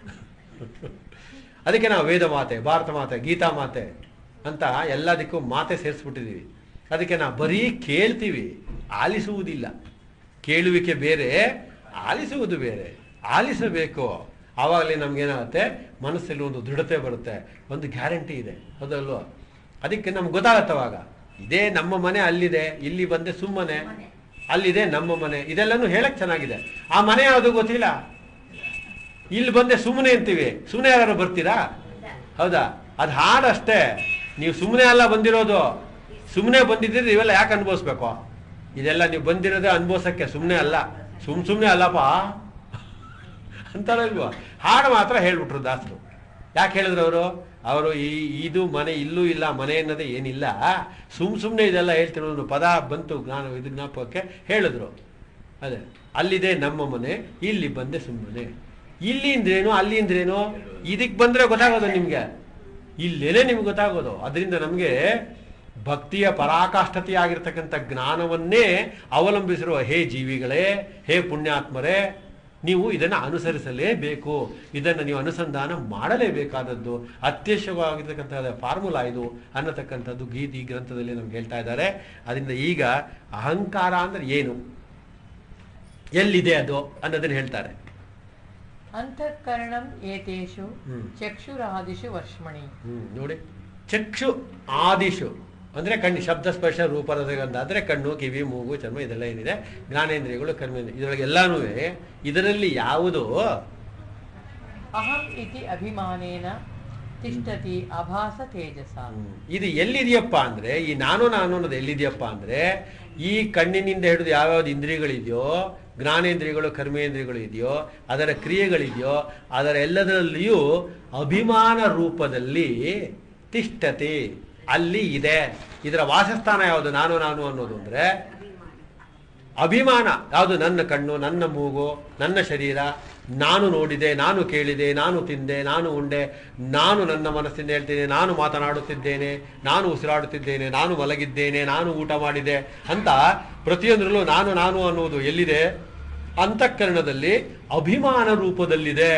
ಅದಕ್ಕೆ ನಾವು ವೇದ ಮಾತೆ ಭಾರತ ಮಾತೆ ಗೀತಾ ಮಾತೆ ಅಂತ ಎಲ್ಲದಕ್ಕೂ ಮಾತೆ ಸೇರಿಸ್ಬಿಟ್ಟಿದೀವಿ ಅದಕ್ಕೆ ನಾವು ಬರೀ ಕೇಳ್ತೀವಿ ಆಲಿಸುವುದಿಲ್ಲ ಕೇಳುವಿಕೆ ಬೇರೆ ಆಲಿಸುವುದು ಬೇರೆ ಆಲಿಸಬೇಕು ಆವಾಗಲೇ ನಮ್ಗೇನಾಗುತ್ತೆ ಮನಸ್ಸಲ್ಲಿ ಒಂದು ದೃಢತೆ ಬರುತ್ತೆ ಒಂದು ಗ್ಯಾರಂಟಿ ಇದೆ ಹೌದಲ್ವಾ ಅದಕ್ಕೆ ನಮ್ಗೆ ಗೊತ್ತಾಗತ್ತೆ ಅವಾಗ ಇದೇ ನಮ್ಮ ಮನೆ ಅಲ್ಲಿದೆ ಇಲ್ಲಿ ಬಂದೆ ಸುಮ್ಮನೆ ಅಲ್ಲಿದೆ ನಮ್ಮ ಮನೆ ಇದೆಲ್ಲನೂ ಹೇಳಕ್ ಚೆನ್ನಾಗಿದೆ ಆ ಮನೆ ಯಾವುದು ಗೊತ್ತಿಲ್ಲ ಇಲ್ಲಿ ಬಂದೆ ಸುಮ್ಮನೆ ಅಂತೀವಿ ಸುಮ್ಮನೆ ಯಾರು ಬರ್ತೀರಾ ಹೌದಾ ಅದು ಹಾಡಷ್ಟೇ ನೀವು ಸುಮ್ಮನೆ ಅಲ್ಲ ಬಂದಿರೋದು ಸುಮ್ಮನೆ ಬಂದಿದ್ದೀರಿ ಇವೆಲ್ಲ ಯಾಕೆ ಅನುಭವಿಸ್ಬೇಕು ಇದೆಲ್ಲ ನೀವು ಬಂದಿರೋದೇ ಅನುಭವಿಸಕ್ಕೆ ಸುಮ್ಮನೆ ಅಲ್ಲ ಸುಮ್ ಸುಮ್ಮನೆ ಅಲ್ಲಪ್ಪ ಅಂತಾರಲ್ವಾ ಹಾಡು ಮಾತ್ರ ಹೇಳ್ಬಿಟ್ರು ದಾಸರು ಯಾಕೆ ಹೇಳಿದ್ರು ಅವರು ಅವರು ಈ ಇದು ಮನೆ ಇಲ್ಲೂ ಇಲ್ಲ ಮನೆ ಅನ್ನೋದೇ ಏನಿಲ್ಲ ಸುಮ್ ಸುಮ್ಮನೆ ಇದೆಲ್ಲ ಹೇಳ್ತಿರೋದು ಪದ ಬಂತು ಜ್ಞಾನ ಇದು ಜ್ಞಾಪಕಕ್ಕೆ ಹೇಳಿದ್ರು ಅದೇ ಅಲ್ಲಿದೆ ನಮ್ಮ ಮನೆ ಇಲ್ಲಿ ಬಂದೆ ಸುಮ್ಮನೆ ಇಲ್ಲಿ ಅಂದ್ರೇನು ಅಲ್ಲಿ ಅಂದ್ರೇನು ಇದಕ್ಕೆ ಬಂದ್ರೆ ಗೊತ್ತಾಗೋದು ನಿಮ್ಗೆ ಇಲ್ಲೇನೆ ನಿಮ್ಗೆ ಗೊತ್ತಾಗೋದು ಅದರಿಂದ ನಮಗೆ ಭಕ್ತಿಯ ಪರಾಕಾಷ್ಠತೆಯಾಗಿರ್ತಕ್ಕಂಥ ಜ್ಞಾನವನ್ನೇ ಅವಲಂಬಿಸಿರುವ ಹೇ ಜೀವಿಗಳೇ ಹೇ ಪುಣ್ಯಾತ್ಮರೇ ನೀವು ಇದನ್ನು ಅನುಸರಿಸಲೇಬೇಕು ಇದನ್ನು ನೀವು ಅನುಸಂಧಾನ ಮಾಡಲೇಬೇಕಾದದ್ದು ಅತ್ಯವಶ್ಯವಾಗಿರ್ತಕ್ಕಂಥ ಫಾರ್ಮುಲಾ ಇದು ಅನ್ನತಕ್ಕಂಥದ್ದು ಗೀತಿ ಗ್ರಂಥದಲ್ಲಿ ನಮ್ಗೆ ಹೇಳ್ತಾ ಇದ್ದಾರೆ ಅದರಿಂದ ಈಗ ಅಹಂಕಾರ ಅಂದ್ರೆ ಏನು ಎಲ್ಲಿದೆ ಅದು ಅನ್ನೋದನ್ನು ಹೇಳ್ತಾರೆ ಅಂತಃಕರಣಂ ಏತೇಷು ಹ್ಮ್. ಚಕ್ಷುರಾದಿಷು ವರ್ಷಮಣಿ ಹ್ಮ್ ನೋಡಿ ಚಕ್ಷು ಆದಿಶು ಅಂದ್ರೆ ಕಣ್ಣು ಶಬ್ದ ಸ್ಪರ್ಶ ರೂಪರಸಗಂಧ ಅಂದ್ರೆ ಕಣ್ಣು ಕಿವಿ ಮೂಗು ಚರ್ಮ ಇದೆಲ್ಲ ಏನಿದೆ ಜ್ಞಾನೇಂದ್ರಿಯಗಳು ಕರ್ಮೇಂದ್ರಿಯ ಇದರೊಳಗೆ ಎಲ್ಲಾನು ಇದರಲ್ಲಿ ಯಾವುದು ಅಹಂ ಇತಿ ಅಭಿಮಾನೇನ ತಿಷ್ಟತಿ ಅಭಾಸ ತೇಜಸ ಹ್ಮ್. ಇದು ಎಲ್ಲಿದೆಯಪ್ಪ ಅಂದ್ರೆ ಈ ನಾನು ನಾನು ಅನ್ನೋದು ಎಲ್ಲಿದೆಯಪ್ಪ ಅಂದ್ರೆ ಈ ಕಣ್ಣಿನಿಂದ ಹಿಡಿದು ಯಾವ್ಯಾವ್ದು ಇಂದ್ರಿಯಗಳಿದೆಯೋ ಜ್ಞಾನೇಂದ್ರಿಯಗಳು ಕರ್ಮೇಂದ್ರಿಯಗಳು ಇದೆಯೋ ಅದರ ಕ್ರಿಯೆಗಳಿದೆಯೋ ಅದರ ಎಲ್ಲದರಲ್ಲಿಯೂ ಅಭಿಮಾನ ರೂಪದಲ್ಲಿ ತಿಷ್ಠತೆ ಅಲ್ಲಿ ಇದೆ ಇದರ ವಾಸಸ್ಥಾನ ಯಾವುದು ನಾನು ನಾನು ಅನ್ನೋದು ಅಂದ್ರೆ ಅಭಿಮಾನ ಯಾವುದು ನನ್ನ ಕಣ್ಣು ನನ್ನ ಮೂಗು ನನ್ನ ಶರೀರ ನಾನು ನೋಡಿದೆ ನಾನು ಕೇಳಿದೆ ನಾನು ತಿಂದೆ ನಾನು ಉಂಡೆ ನಾನು ನನ್ನ ಮನಸ್ಸಿಂದ ಹೇಳ್ತೇನೆ ನಾನು ಮಾತನಾಡುತ್ತಿದ್ದೇನೆ ನಾನು ಉಸಿರಾಡುತ್ತಿದ್ದೇನೆ ನಾನು ಮಲಗಿದ್ದೇನೆ ನಾನು ಊಟ ಮಾಡಿದೆ ಅಂತ ಪ್ರತಿಯೊಂದರಲ್ಲೂ ನಾನು ನಾನು ಅನ್ನುವುದು ಎಲ್ಲಿದೆ ಅಂತಃಕರಣದಲ್ಲಿ ಅಭಿಮಾನ ರೂಪದಲ್ಲಿದೆ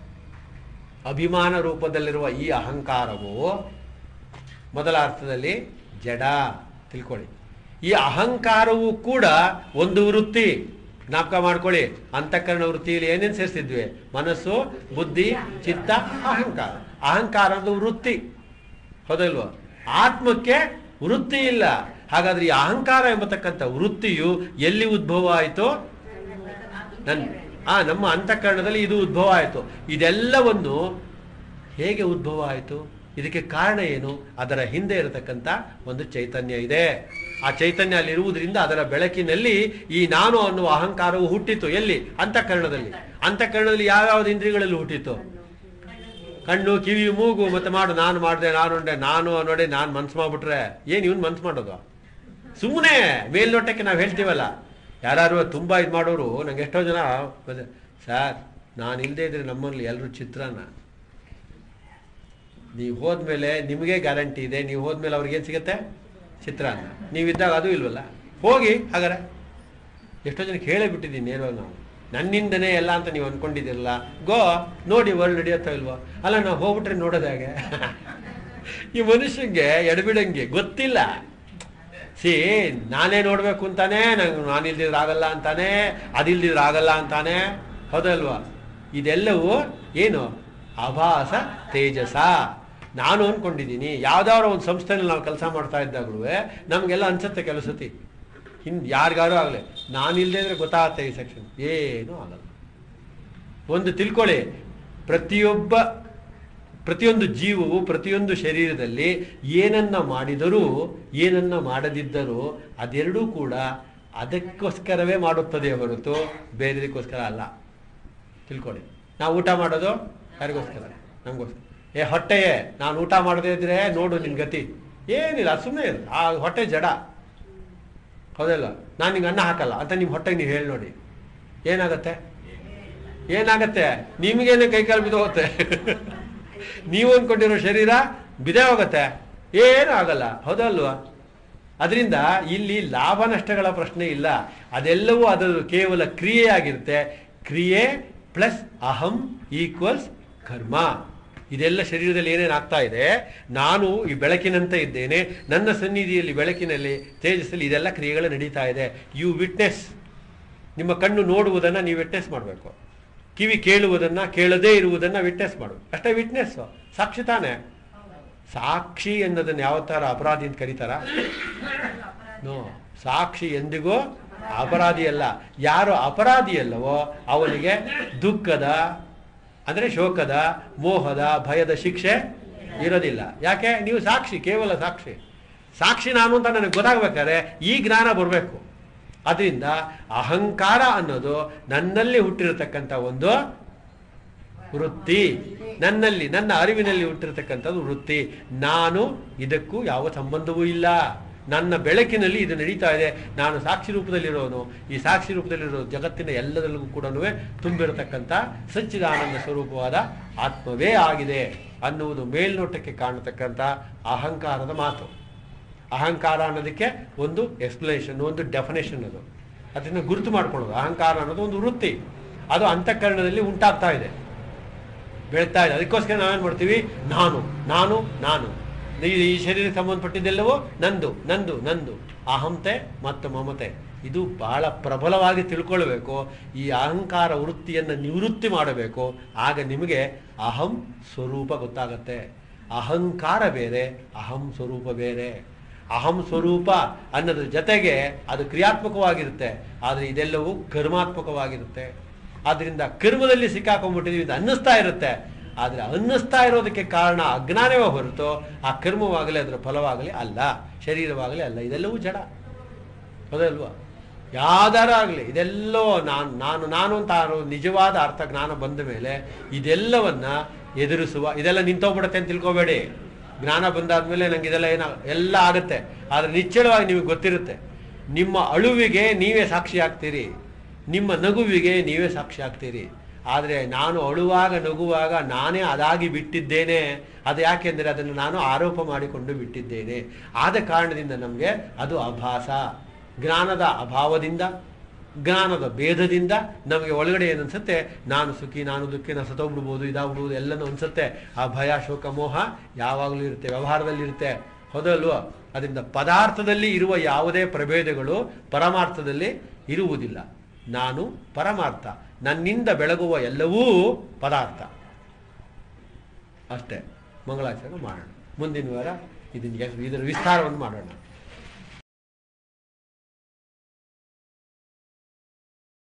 ಅಭಿಮಾನ ರೂಪದಲ್ಲಿರುವ ಈ ಅಹಂಕಾರವು ಮೊದಲ ಅರ್ಥದಲ್ಲಿ ಜಡ ತಿಳ್ಕೊಳ್ಳಿ ಈ ಅಹಂಕಾರವು ಕೂಡ ಒಂದು ವೃತ್ತಿ ಜ್ಞಾಪಕ ಮಾಡ್ಕೊಳ್ಳಿ ಅಂತಃಕರಣ ವೃತ್ತಿಯಲ್ಲಿ ಏನೇನು ಸೇರಿಸಿದ್ವಿ ಮನಸ್ಸು ಬುದ್ಧಿ ಚಿತ್ತ ಅಹಂಕಾರ ಅಹಂಕಾರ ಅದು ವೃತ್ತಿ ಹೌದಲ್ವ ಆತ್ಮಕ್ಕೆ ವೃತ್ತಿ ಇಲ್ಲ ಹಾಗಾದ್ರೆ ಈ ಅಹಂಕಾರ ಎಂಬತಕ್ಕಂಥ ವೃತ್ತಿಯು ಎಲ್ಲಿ ಉದ್ಭವ ಆಯಿತು ನನ್ ಆ ನಮ್ಮ ಅಂತಃಕರಣದಲ್ಲಿ ಇದು ಉದ್ಭವ ಆಯಿತು ಇದೆಲ್ಲವನ್ನು ಹೇಗೆ ಉದ್ಭವ ಆಯಿತು ಇದಕ್ಕೆ ಕಾರಣ ಏನು ಅದರ ಹಿಂದೆ ಇರತಕ್ಕಂಥ ಒಂದು ಚೈತನ್ಯ ಇದೆ ಆ ಚೈತನ್ಯ ಅಲ್ಲಿ ಇರುವುದರಿಂದ ಅದರ ಬೆಳಕಿನಲ್ಲಿ ಈ ನಾನು ಅನ್ನುವ ಅಹಂಕಾರವು ಹುಟ್ಟಿತು ಎಲ್ಲಿ ಅಂತಃಕರಣದಲ್ಲಿ ಅಂತಃಕರಣದಲ್ಲಿ ಯಾವ್ಯಾವ್ದು ಇಂದ್ರಿಯಗಳಲ್ಲಿ ಹುಟ್ಟಿತು ಕಣ್ಣು ಕಿವಿ ಮೂಗು ಮತ್ತೆ ಮಾಡು ನಾನು ಮಾಡಿದೆ ನಾನು ಉಂಡೆ ನಾನು ನೋಡಿ ನಾನು ಮನ್ಸು ಮಾಡ್ಬಿಟ್ರೆ ಏನು ಇವನು ಮನ್ಸು ಮಾಡೋದು ಸುಮ್ಮನೆ ಮೇಲ್ನೋಟಕ್ಕೆ ನಾವು ಹೇಳ್ತೀವಲ್ಲ ಯಾರು ತುಂಬಾ ಇದು ಮಾಡೋರು ನಂಗೆ ಎಷ್ಟೋ ಜನ ಬಂದೆ, ಸರ್ ನಾನು ಇಲ್ಲದೆ ಇದ್ರೆ ನಮ್ಮಲ್ಲಿ ಎಲ್ಲರೂ ಚಿತ್ರಾನ್ನ ನೀವು ಹೋದ್ಮೇಲೆ ನಿಮಗೆ ಗ್ಯಾರಂಟಿ ಇದೆ ನೀವು ಹೋದ್ಮೇಲೆ ಅವ್ರಿಗೇನು ಸಿಗುತ್ತೆ ಚಿತ್ರಾನ್ನ ನೀವಿದ್ದಾಗ ಅದು ಇಲ್ವಲ್ಲ ಹೋಗಿ ಹಾಗಾದ್ರೆ ಎಷ್ಟೋ ಜನಕ್ಕೆ ಹೇಳೇ ಬಿಟ್ಟಿದ್ದೀನಿ ನೇರವಾಗಿ ನಾವು ನನ್ನಿಂದನೇ ಎಲ್ಲ ಅಂತ ನೀವು ಅನ್ಕೊಂಡಿದ್ದೀರಲ್ಲ ಗೋ ನೋಡಿ ವರ್ಲ್ಡ್ ನಡೆಯುತ್ತೋ ಇಲ್ವೋ ಅಲ್ಲ ನಾವು ಹೋಗ್ಬಿಟ್ರೆ ನೋಡೋದು ಹೇಗೆ ಈ ಮನುಷ್ಯಂಗೆ ಎಡಬಿಡಂಗೆ ಗೊತ್ತಿಲ್ಲ ಸಿ ನಾನೇ ನೋಡ್ಬೇಕು ಅಂತಾನೆ ನಂಗೆ ನಾನು ಇಲ್ದಿದ್ರೆ ಆಗಲ್ಲ ಅಂತಾನೆ ಅದಿಲ್ದಿದ್ರೆ ಆಗಲ್ಲ ಅಂತಾನೆ ಹೌದಲ್ವಾ ಇದೆಲ್ಲವೂ ಏನು ಆಭಾಸ ತೇಜಸ ನಾನು ಅನ್ಕೊಂಡಿದ್ದೀನಿ ಯಾವ್ದಾದ್ರು ಒಂದು ಸಂಸ್ಥೆನಲ್ಲಿ ನಾವು ಕೆಲಸ ಮಾಡ್ತಾ ಇದ್ದಾಗಲೂ ನಮಗೆಲ್ಲ ಅನ್ಸುತ್ತೆ ಕೆಲಸತಿ ಹಿಂದ್ ಯಾರಿಗಾರು ಆಗಲಿ ನಾನಿಲ್ಲದೆ ಇದ್ರೆ ಗೊತ್ತಾಗತ್ತೆ ಈ ಸೆಕ್ಷನ್ ಏನೂ ಆಗಲ್ಲ ಒಂದು ತಿಳ್ಕೊಳ್ಳಿ ಪ್ರತಿಯೊಬ್ಬ ಪ್ರತಿಯೊಂದು ಜೀವವು ಪ್ರತಿಯೊಂದು ಶರೀರದಲ್ಲಿ ಏನನ್ನ ಮಾಡಿದರೂ ಏನನ್ನ ಮಾಡದಿದ್ದರೂ ಅದೆರಡೂ ಕೂಡ ಅದಕ್ಕೋಸ್ಕರವೇ ಮಾಡುತ್ತದೆ ಹೊರತು ಬೇರೆದಕ್ಕೋಸ್ಕರ ಅಲ್ಲ ತಿಳ್ಕೊಳ್ಳಿ ನಾವು ಊಟ ಮಾಡೋದು ಯಾರಿಗೋಸ್ಕರ ನಮಗೋಸ್ಕರ ಏ ಹೊಟ್ಟೆಯೇ ನಾನು ಊಟ ಮಾಡದೇ ಇದ್ರೆ ನೋಡು ನಿನ್ ಗತಿ ಏನಿಲ್ಲ ಸುಮ್ಮನೆ ಇರು ಆ ಹೊಟ್ಟೆ ಜಡ ಹೌದಲ್ಲ ನಾನು ನಿಂಗೆ ಅನ್ನ ಹಾಕಲ್ಲ ಅಂತ ನಿಮ್ಮ ಹೊಟ್ಟೆಗೆ ನೀವು ಹೇಳಿ ನೋಡಿ ಏನಾಗತ್ತೆ ಏನಾಗತ್ತೆ ನಿಮಗೇನೆ ಕೈಕಾಲು ಬಿದ್ದು ಹೋಗುತ್ತೆ ನೀವು ಅಂದ್ಕೊಂಡಿರೋ ಶರೀರ ಬಿದೇ ಹೋಗುತ್ತೆ ಏನೂ ಆಗಲ್ಲ ಹೌದಲ್ವಾ ಅದರಿಂದ ಇಲ್ಲಿ ಲಾಭ ನಷ್ಟಗಳ ಪ್ರಶ್ನೆ ಇಲ್ಲ ಅದೆಲ್ಲವೂ ಅದು ಕೇವಲ ಕ್ರಿಯೆಯಾಗಿರುತ್ತೆ ಕ್ರಿಯೆ ಪ್ಲಸ್ ಅಹಂ ಈಕ್ವಲ್ಸ್ ಕರ್ಮ ಇದೆಲ್ಲ ಶರೀರದಲ್ಲಿ ಏನೇನು ಆಗ್ತಾ ಇದೆ ನಾನು ಈ ಬೆಳಕಿನಂತೆ ಇದ್ದೇನೆ ನನ್ನ ಸನ್ನಿಧಿಯಲ್ಲಿ ಬೆಳಕಿನಲ್ಲಿ ತೇಜಸ್ಸಲ್ಲಿ ಇದೆಲ್ಲ ಕ್ರಿಯೆಗಳು ನಡೀತಾ ಇದೆ ಯು ವಿಟ್ನೆಸ್ ನಿಮ್ಮ ಕಣ್ಣು ನೋಡುವುದನ್ನು ನೀವು ವಿಟ್ನೆಸ್ ಮಾಡಬೇಕು ಕಿವಿ ಕೇಳುವುದನ್ನು ಕೇಳದೇ ಇರುವುದನ್ನು ವಿಟ್ನೆಸ್ ಮಾಡಬೇಕು ಅಷ್ಟೇ ವಿಟ್ನೆಸ್ ಸಾಕ್ಷಿ ತಾನೆ ಸಾಕ್ಷಿ ಅನ್ನೋದನ್ನು ಯಾವ ಥರ ಅಪರಾಧಿ ಅಂತ ಕರೀತಾರ ನೋ ಸಾಕ್ಷಿ ಎಂದಿಗೂ ಅಪರಾಧಿ ಅಲ್ಲ ಯಾರು ಅಪರಾಧಿ ಅಲ್ಲವೋ ಅವನಿಗೆ ದುಃಖದ ಅಂದರೆ ಶೋಕದ ಮೋಹದ ಭಯದ ಶಿಕ್ಷೆ ಇರೋದಿಲ್ಲ ಯಾಕೆ ನೀವು ಸಾಕ್ಷಿ ಕೇವಲ ಸಾಕ್ಷಿ ಸಾಕ್ಷಿ ನಾನು ಅಂತ ನನಗೆ ಗೊತ್ತಾಗ್ಬೇಕಾದ್ರೆ ಈ ಜ್ಞಾನ ಬರಬೇಕು ಅದರಿಂದ ಅಹಂಕಾರ ಅನ್ನೋದು ನನ್ನಲ್ಲಿ ಹುಟ್ಟಿರತಕ್ಕಂಥ ಒಂದು ವೃತ್ತಿ ನನ್ನಲ್ಲಿ ನನ್ನ ಅರಿವಿನಲ್ಲಿ ಹುಟ್ಟಿರತಕ್ಕಂಥದ್ದು ವೃತ್ತಿ ನಾನು ಇದಕ್ಕೂ ಯಾವ ಸಂಬಂಧವೂ ಇಲ್ಲ ನನ್ನ ಬೆಳಕಿನಲ್ಲಿ ಇದು ನಡೀತಾ ಇದೆ ನಾನು ಸಾಕ್ಷಿ ರೂಪದಲ್ಲಿರೋನು ಈ ಸಾಕ್ಷಿ ರೂಪದಲ್ಲಿರೋ ಜಗತ್ತಿನ ಎಲ್ಲದರಲ್ಲೂ ಕೂಡ ತುಂಬಿರತಕ್ಕಂಥ ಸಚ್ಚಿದಾನಂದ ಸ್ವರೂಪವಾದ ಆತ್ಮವೇ ಆಗಿದೆ ಅನ್ನುವುದು ಮೇಲ್ನೋಟಕ್ಕೆ ಕಾಣತಕ್ಕಂಥ ಅಹಂಕಾರದ ಮಾತು ಅಹಂಕಾರ ಅನ್ನೋದಕ್ಕೆ ಒಂದು ಎಕ್ಸ್ಪ್ಲನೇಷನ್ ಒಂದು ಡೆಫಿನೇಷನ್ ಅದು ಅದನ್ನು ಗುರುತು ಮಾಡ್ಕೊಳ್ಳೋದು ಅಹಂಕಾರ ಅನ್ನೋದು ಒಂದು ವೃತ್ತಿ ಅದು ಅಂತಃಕರಣದಲ್ಲಿ ಉಂಟಾಗ್ತಾ ಇದೆ ಬೆಳಗ್ತಾ ಇದೆ ಅದಕ್ಕೋಸ್ಕರ ನಾವೇನು ಮಾಡ್ತೀವಿ ನಾನು ನಾನು ನಾನು ಈ ಈ ಶರೀರಕ್ಕೆ ಸಂಬಂಧಪಟ್ಟಿದ್ದೆಲ್ಲವೂ ನಂದು ನಂದು ನಂದು ಅಹಂತೆ ಮತ್ತು ಮಮತೆ ಇದು ಬಹಳ ಪ್ರಬಲವಾಗಿ ತಿಳ್ಕೊಳ್ಬೇಕು ಈ ಅಹಂಕಾರ ವೃತ್ತಿಯನ್ನು ನಿವೃತ್ತಿ ಮಾಡಬೇಕು ಆಗ ನಿಮಗೆ ಅಹಂ ಸ್ವರೂಪ ಗೊತ್ತಾಗತ್ತೆ ಅಹಂಕಾರ ಬೇರೆ ಅಹಂ ಸ್ವರೂಪ ಬೇರೆ ಅಹಂ ಸ್ವರೂಪ ಅನ್ನೋದ್ರ ಜೊತೆಗೆ ಅದು ಕ್ರಿಯಾತ್ಮಕವಾಗಿರುತ್ತೆ ಆದರೆ ಇದೆಲ್ಲವೂ ಕರ್ಮಾತ್ಮಕವಾಗಿರುತ್ತೆ ಆದ್ರಿಂದ ಕರ್ಮದಲ್ಲಿ ಸಿಕ್ಕಾಕೊಂಡ್ಬಿಟ್ಟಿದೀವಿ ಅಂತ ಅನ್ನಿಸ್ತಾ ಇರುತ್ತೆ ಆದರೆ ಅನ್ನಿಸ್ತಾ ಇರೋದಕ್ಕೆ ಕಾರಣ ಅಜ್ಞಾನವೇ ಹೊರತು ಆ ಕರ್ಮವಾಗಲಿ ಅದರ ಫಲವಾಗಲಿ ಅಲ್ಲ ಶರೀರವಾಗಲಿ ಅಲ್ಲ ಇದೆಲ್ಲವೂ ಜಡ ಹೌದಲ್ವಾ ಯಾವ್ದಾರ ಆಗಲಿ ಇದೆಲ್ಲೋ ನಾನು ನಾನು ನಾನು ಅಂತ ಅನ್ನೋ ನಿಜವಾದ ಅರ್ಥ ಜ್ಞಾನ ಬಂದ ಮೇಲೆ ಇದೆಲ್ಲವನ್ನ ಎದುರಿಸುವ ಇದೆಲ್ಲ ನಿಂತೋಗ್ಬಿಡುತ್ತೆ ಅಂತ ತಿಳ್ಕೊಬೇಡಿ ಜ್ಞಾನ ಬಂದಾದ್ಮೇಲೆ ನಂಗೆ ಇದೆಲ್ಲ ಏನ ಎಲ್ಲ ಆಗುತ್ತೆ ಆದರೆ ನಿಚ್ಚಳವಾಗಿ ನಿಮಗೆ ಗೊತ್ತಿರುತ್ತೆ ನಿಮ್ಮ ಅಳುವಿಗೆ ನೀವೇ ಸಾಕ್ಷಿ ಆಗ್ತೀರಿ ನಿಮ್ಮ ನಗುವಿಗೆ ನೀವೇ ಸಾಕ್ಷಿ ಆಗ್ತೀರಿ ಆದರೆ ನಾನು ಅಳುವಾಗ ನಗುವಾಗ ನಾನೇ ಅದಾಗಿ ಬಿಟ್ಟಿದ್ದೇನೆ ಅದು ಯಾಕೆಂದರೆ ಅದನ್ನು ನಾನು ಆರೋಪ ಮಾಡಿಕೊಂಡು ಬಿಟ್ಟಿದ್ದೇನೆ ಆದ ಕಾರಣದಿಂದ ನಮಗೆ ಅದು ಅಭಾಸ ಜ್ಞಾನದ ಅಭಾವದಿಂದ ಜ್ಞಾನದ ಭೇದದಿಂದ ನಮಗೆ ಒಳಗಡೆ ಏನನ್ಸುತ್ತೆ ನಾನು ಸುಖಿ ನಾನು ದುಃಖಿ ನಾನು ಸತ್ತೋಗ್ಬಿಡ್ಬೋದು ಇದಾಗ್ಬಿಡ್ಬೋದು ಎಲ್ಲನೂ ಅನ್ಸುತ್ತೆ ಆ ಭಯ ಶೋಕ ಮೋಹ ಯಾವಾಗಲೂ ಇರುತ್ತೆ ವ್ಯವಹಾರದಲ್ಲಿ ಇರುತ್ತೆ ಹೌದಲ್ವಾ ಅದರಿಂದ ಪದಾರ್ಥದಲ್ಲಿ ಇರುವ ಯಾವುದೇ ಪ್ರಭೇದಗಳು ಪರಮಾರ್ಥದಲ್ಲಿ ಇರುವುದಿಲ್ಲ ನಾನು ಪರಮಾರ್ಥ ನನ್ನಿಂದ ಬೆಳಗುವ ಎಲ್ಲವೂ ಪದಾರ್ಥ ಅಷ್ಟೇ ಮಂಗಳಾಚರಣೆ ಮಾಡೋಣ ಮುಂದಿನ ವಾರ ಇದನ್ನ ಇದರ ವಿಸ್ತಾರವನ್ನು ಮಾಡೋಣ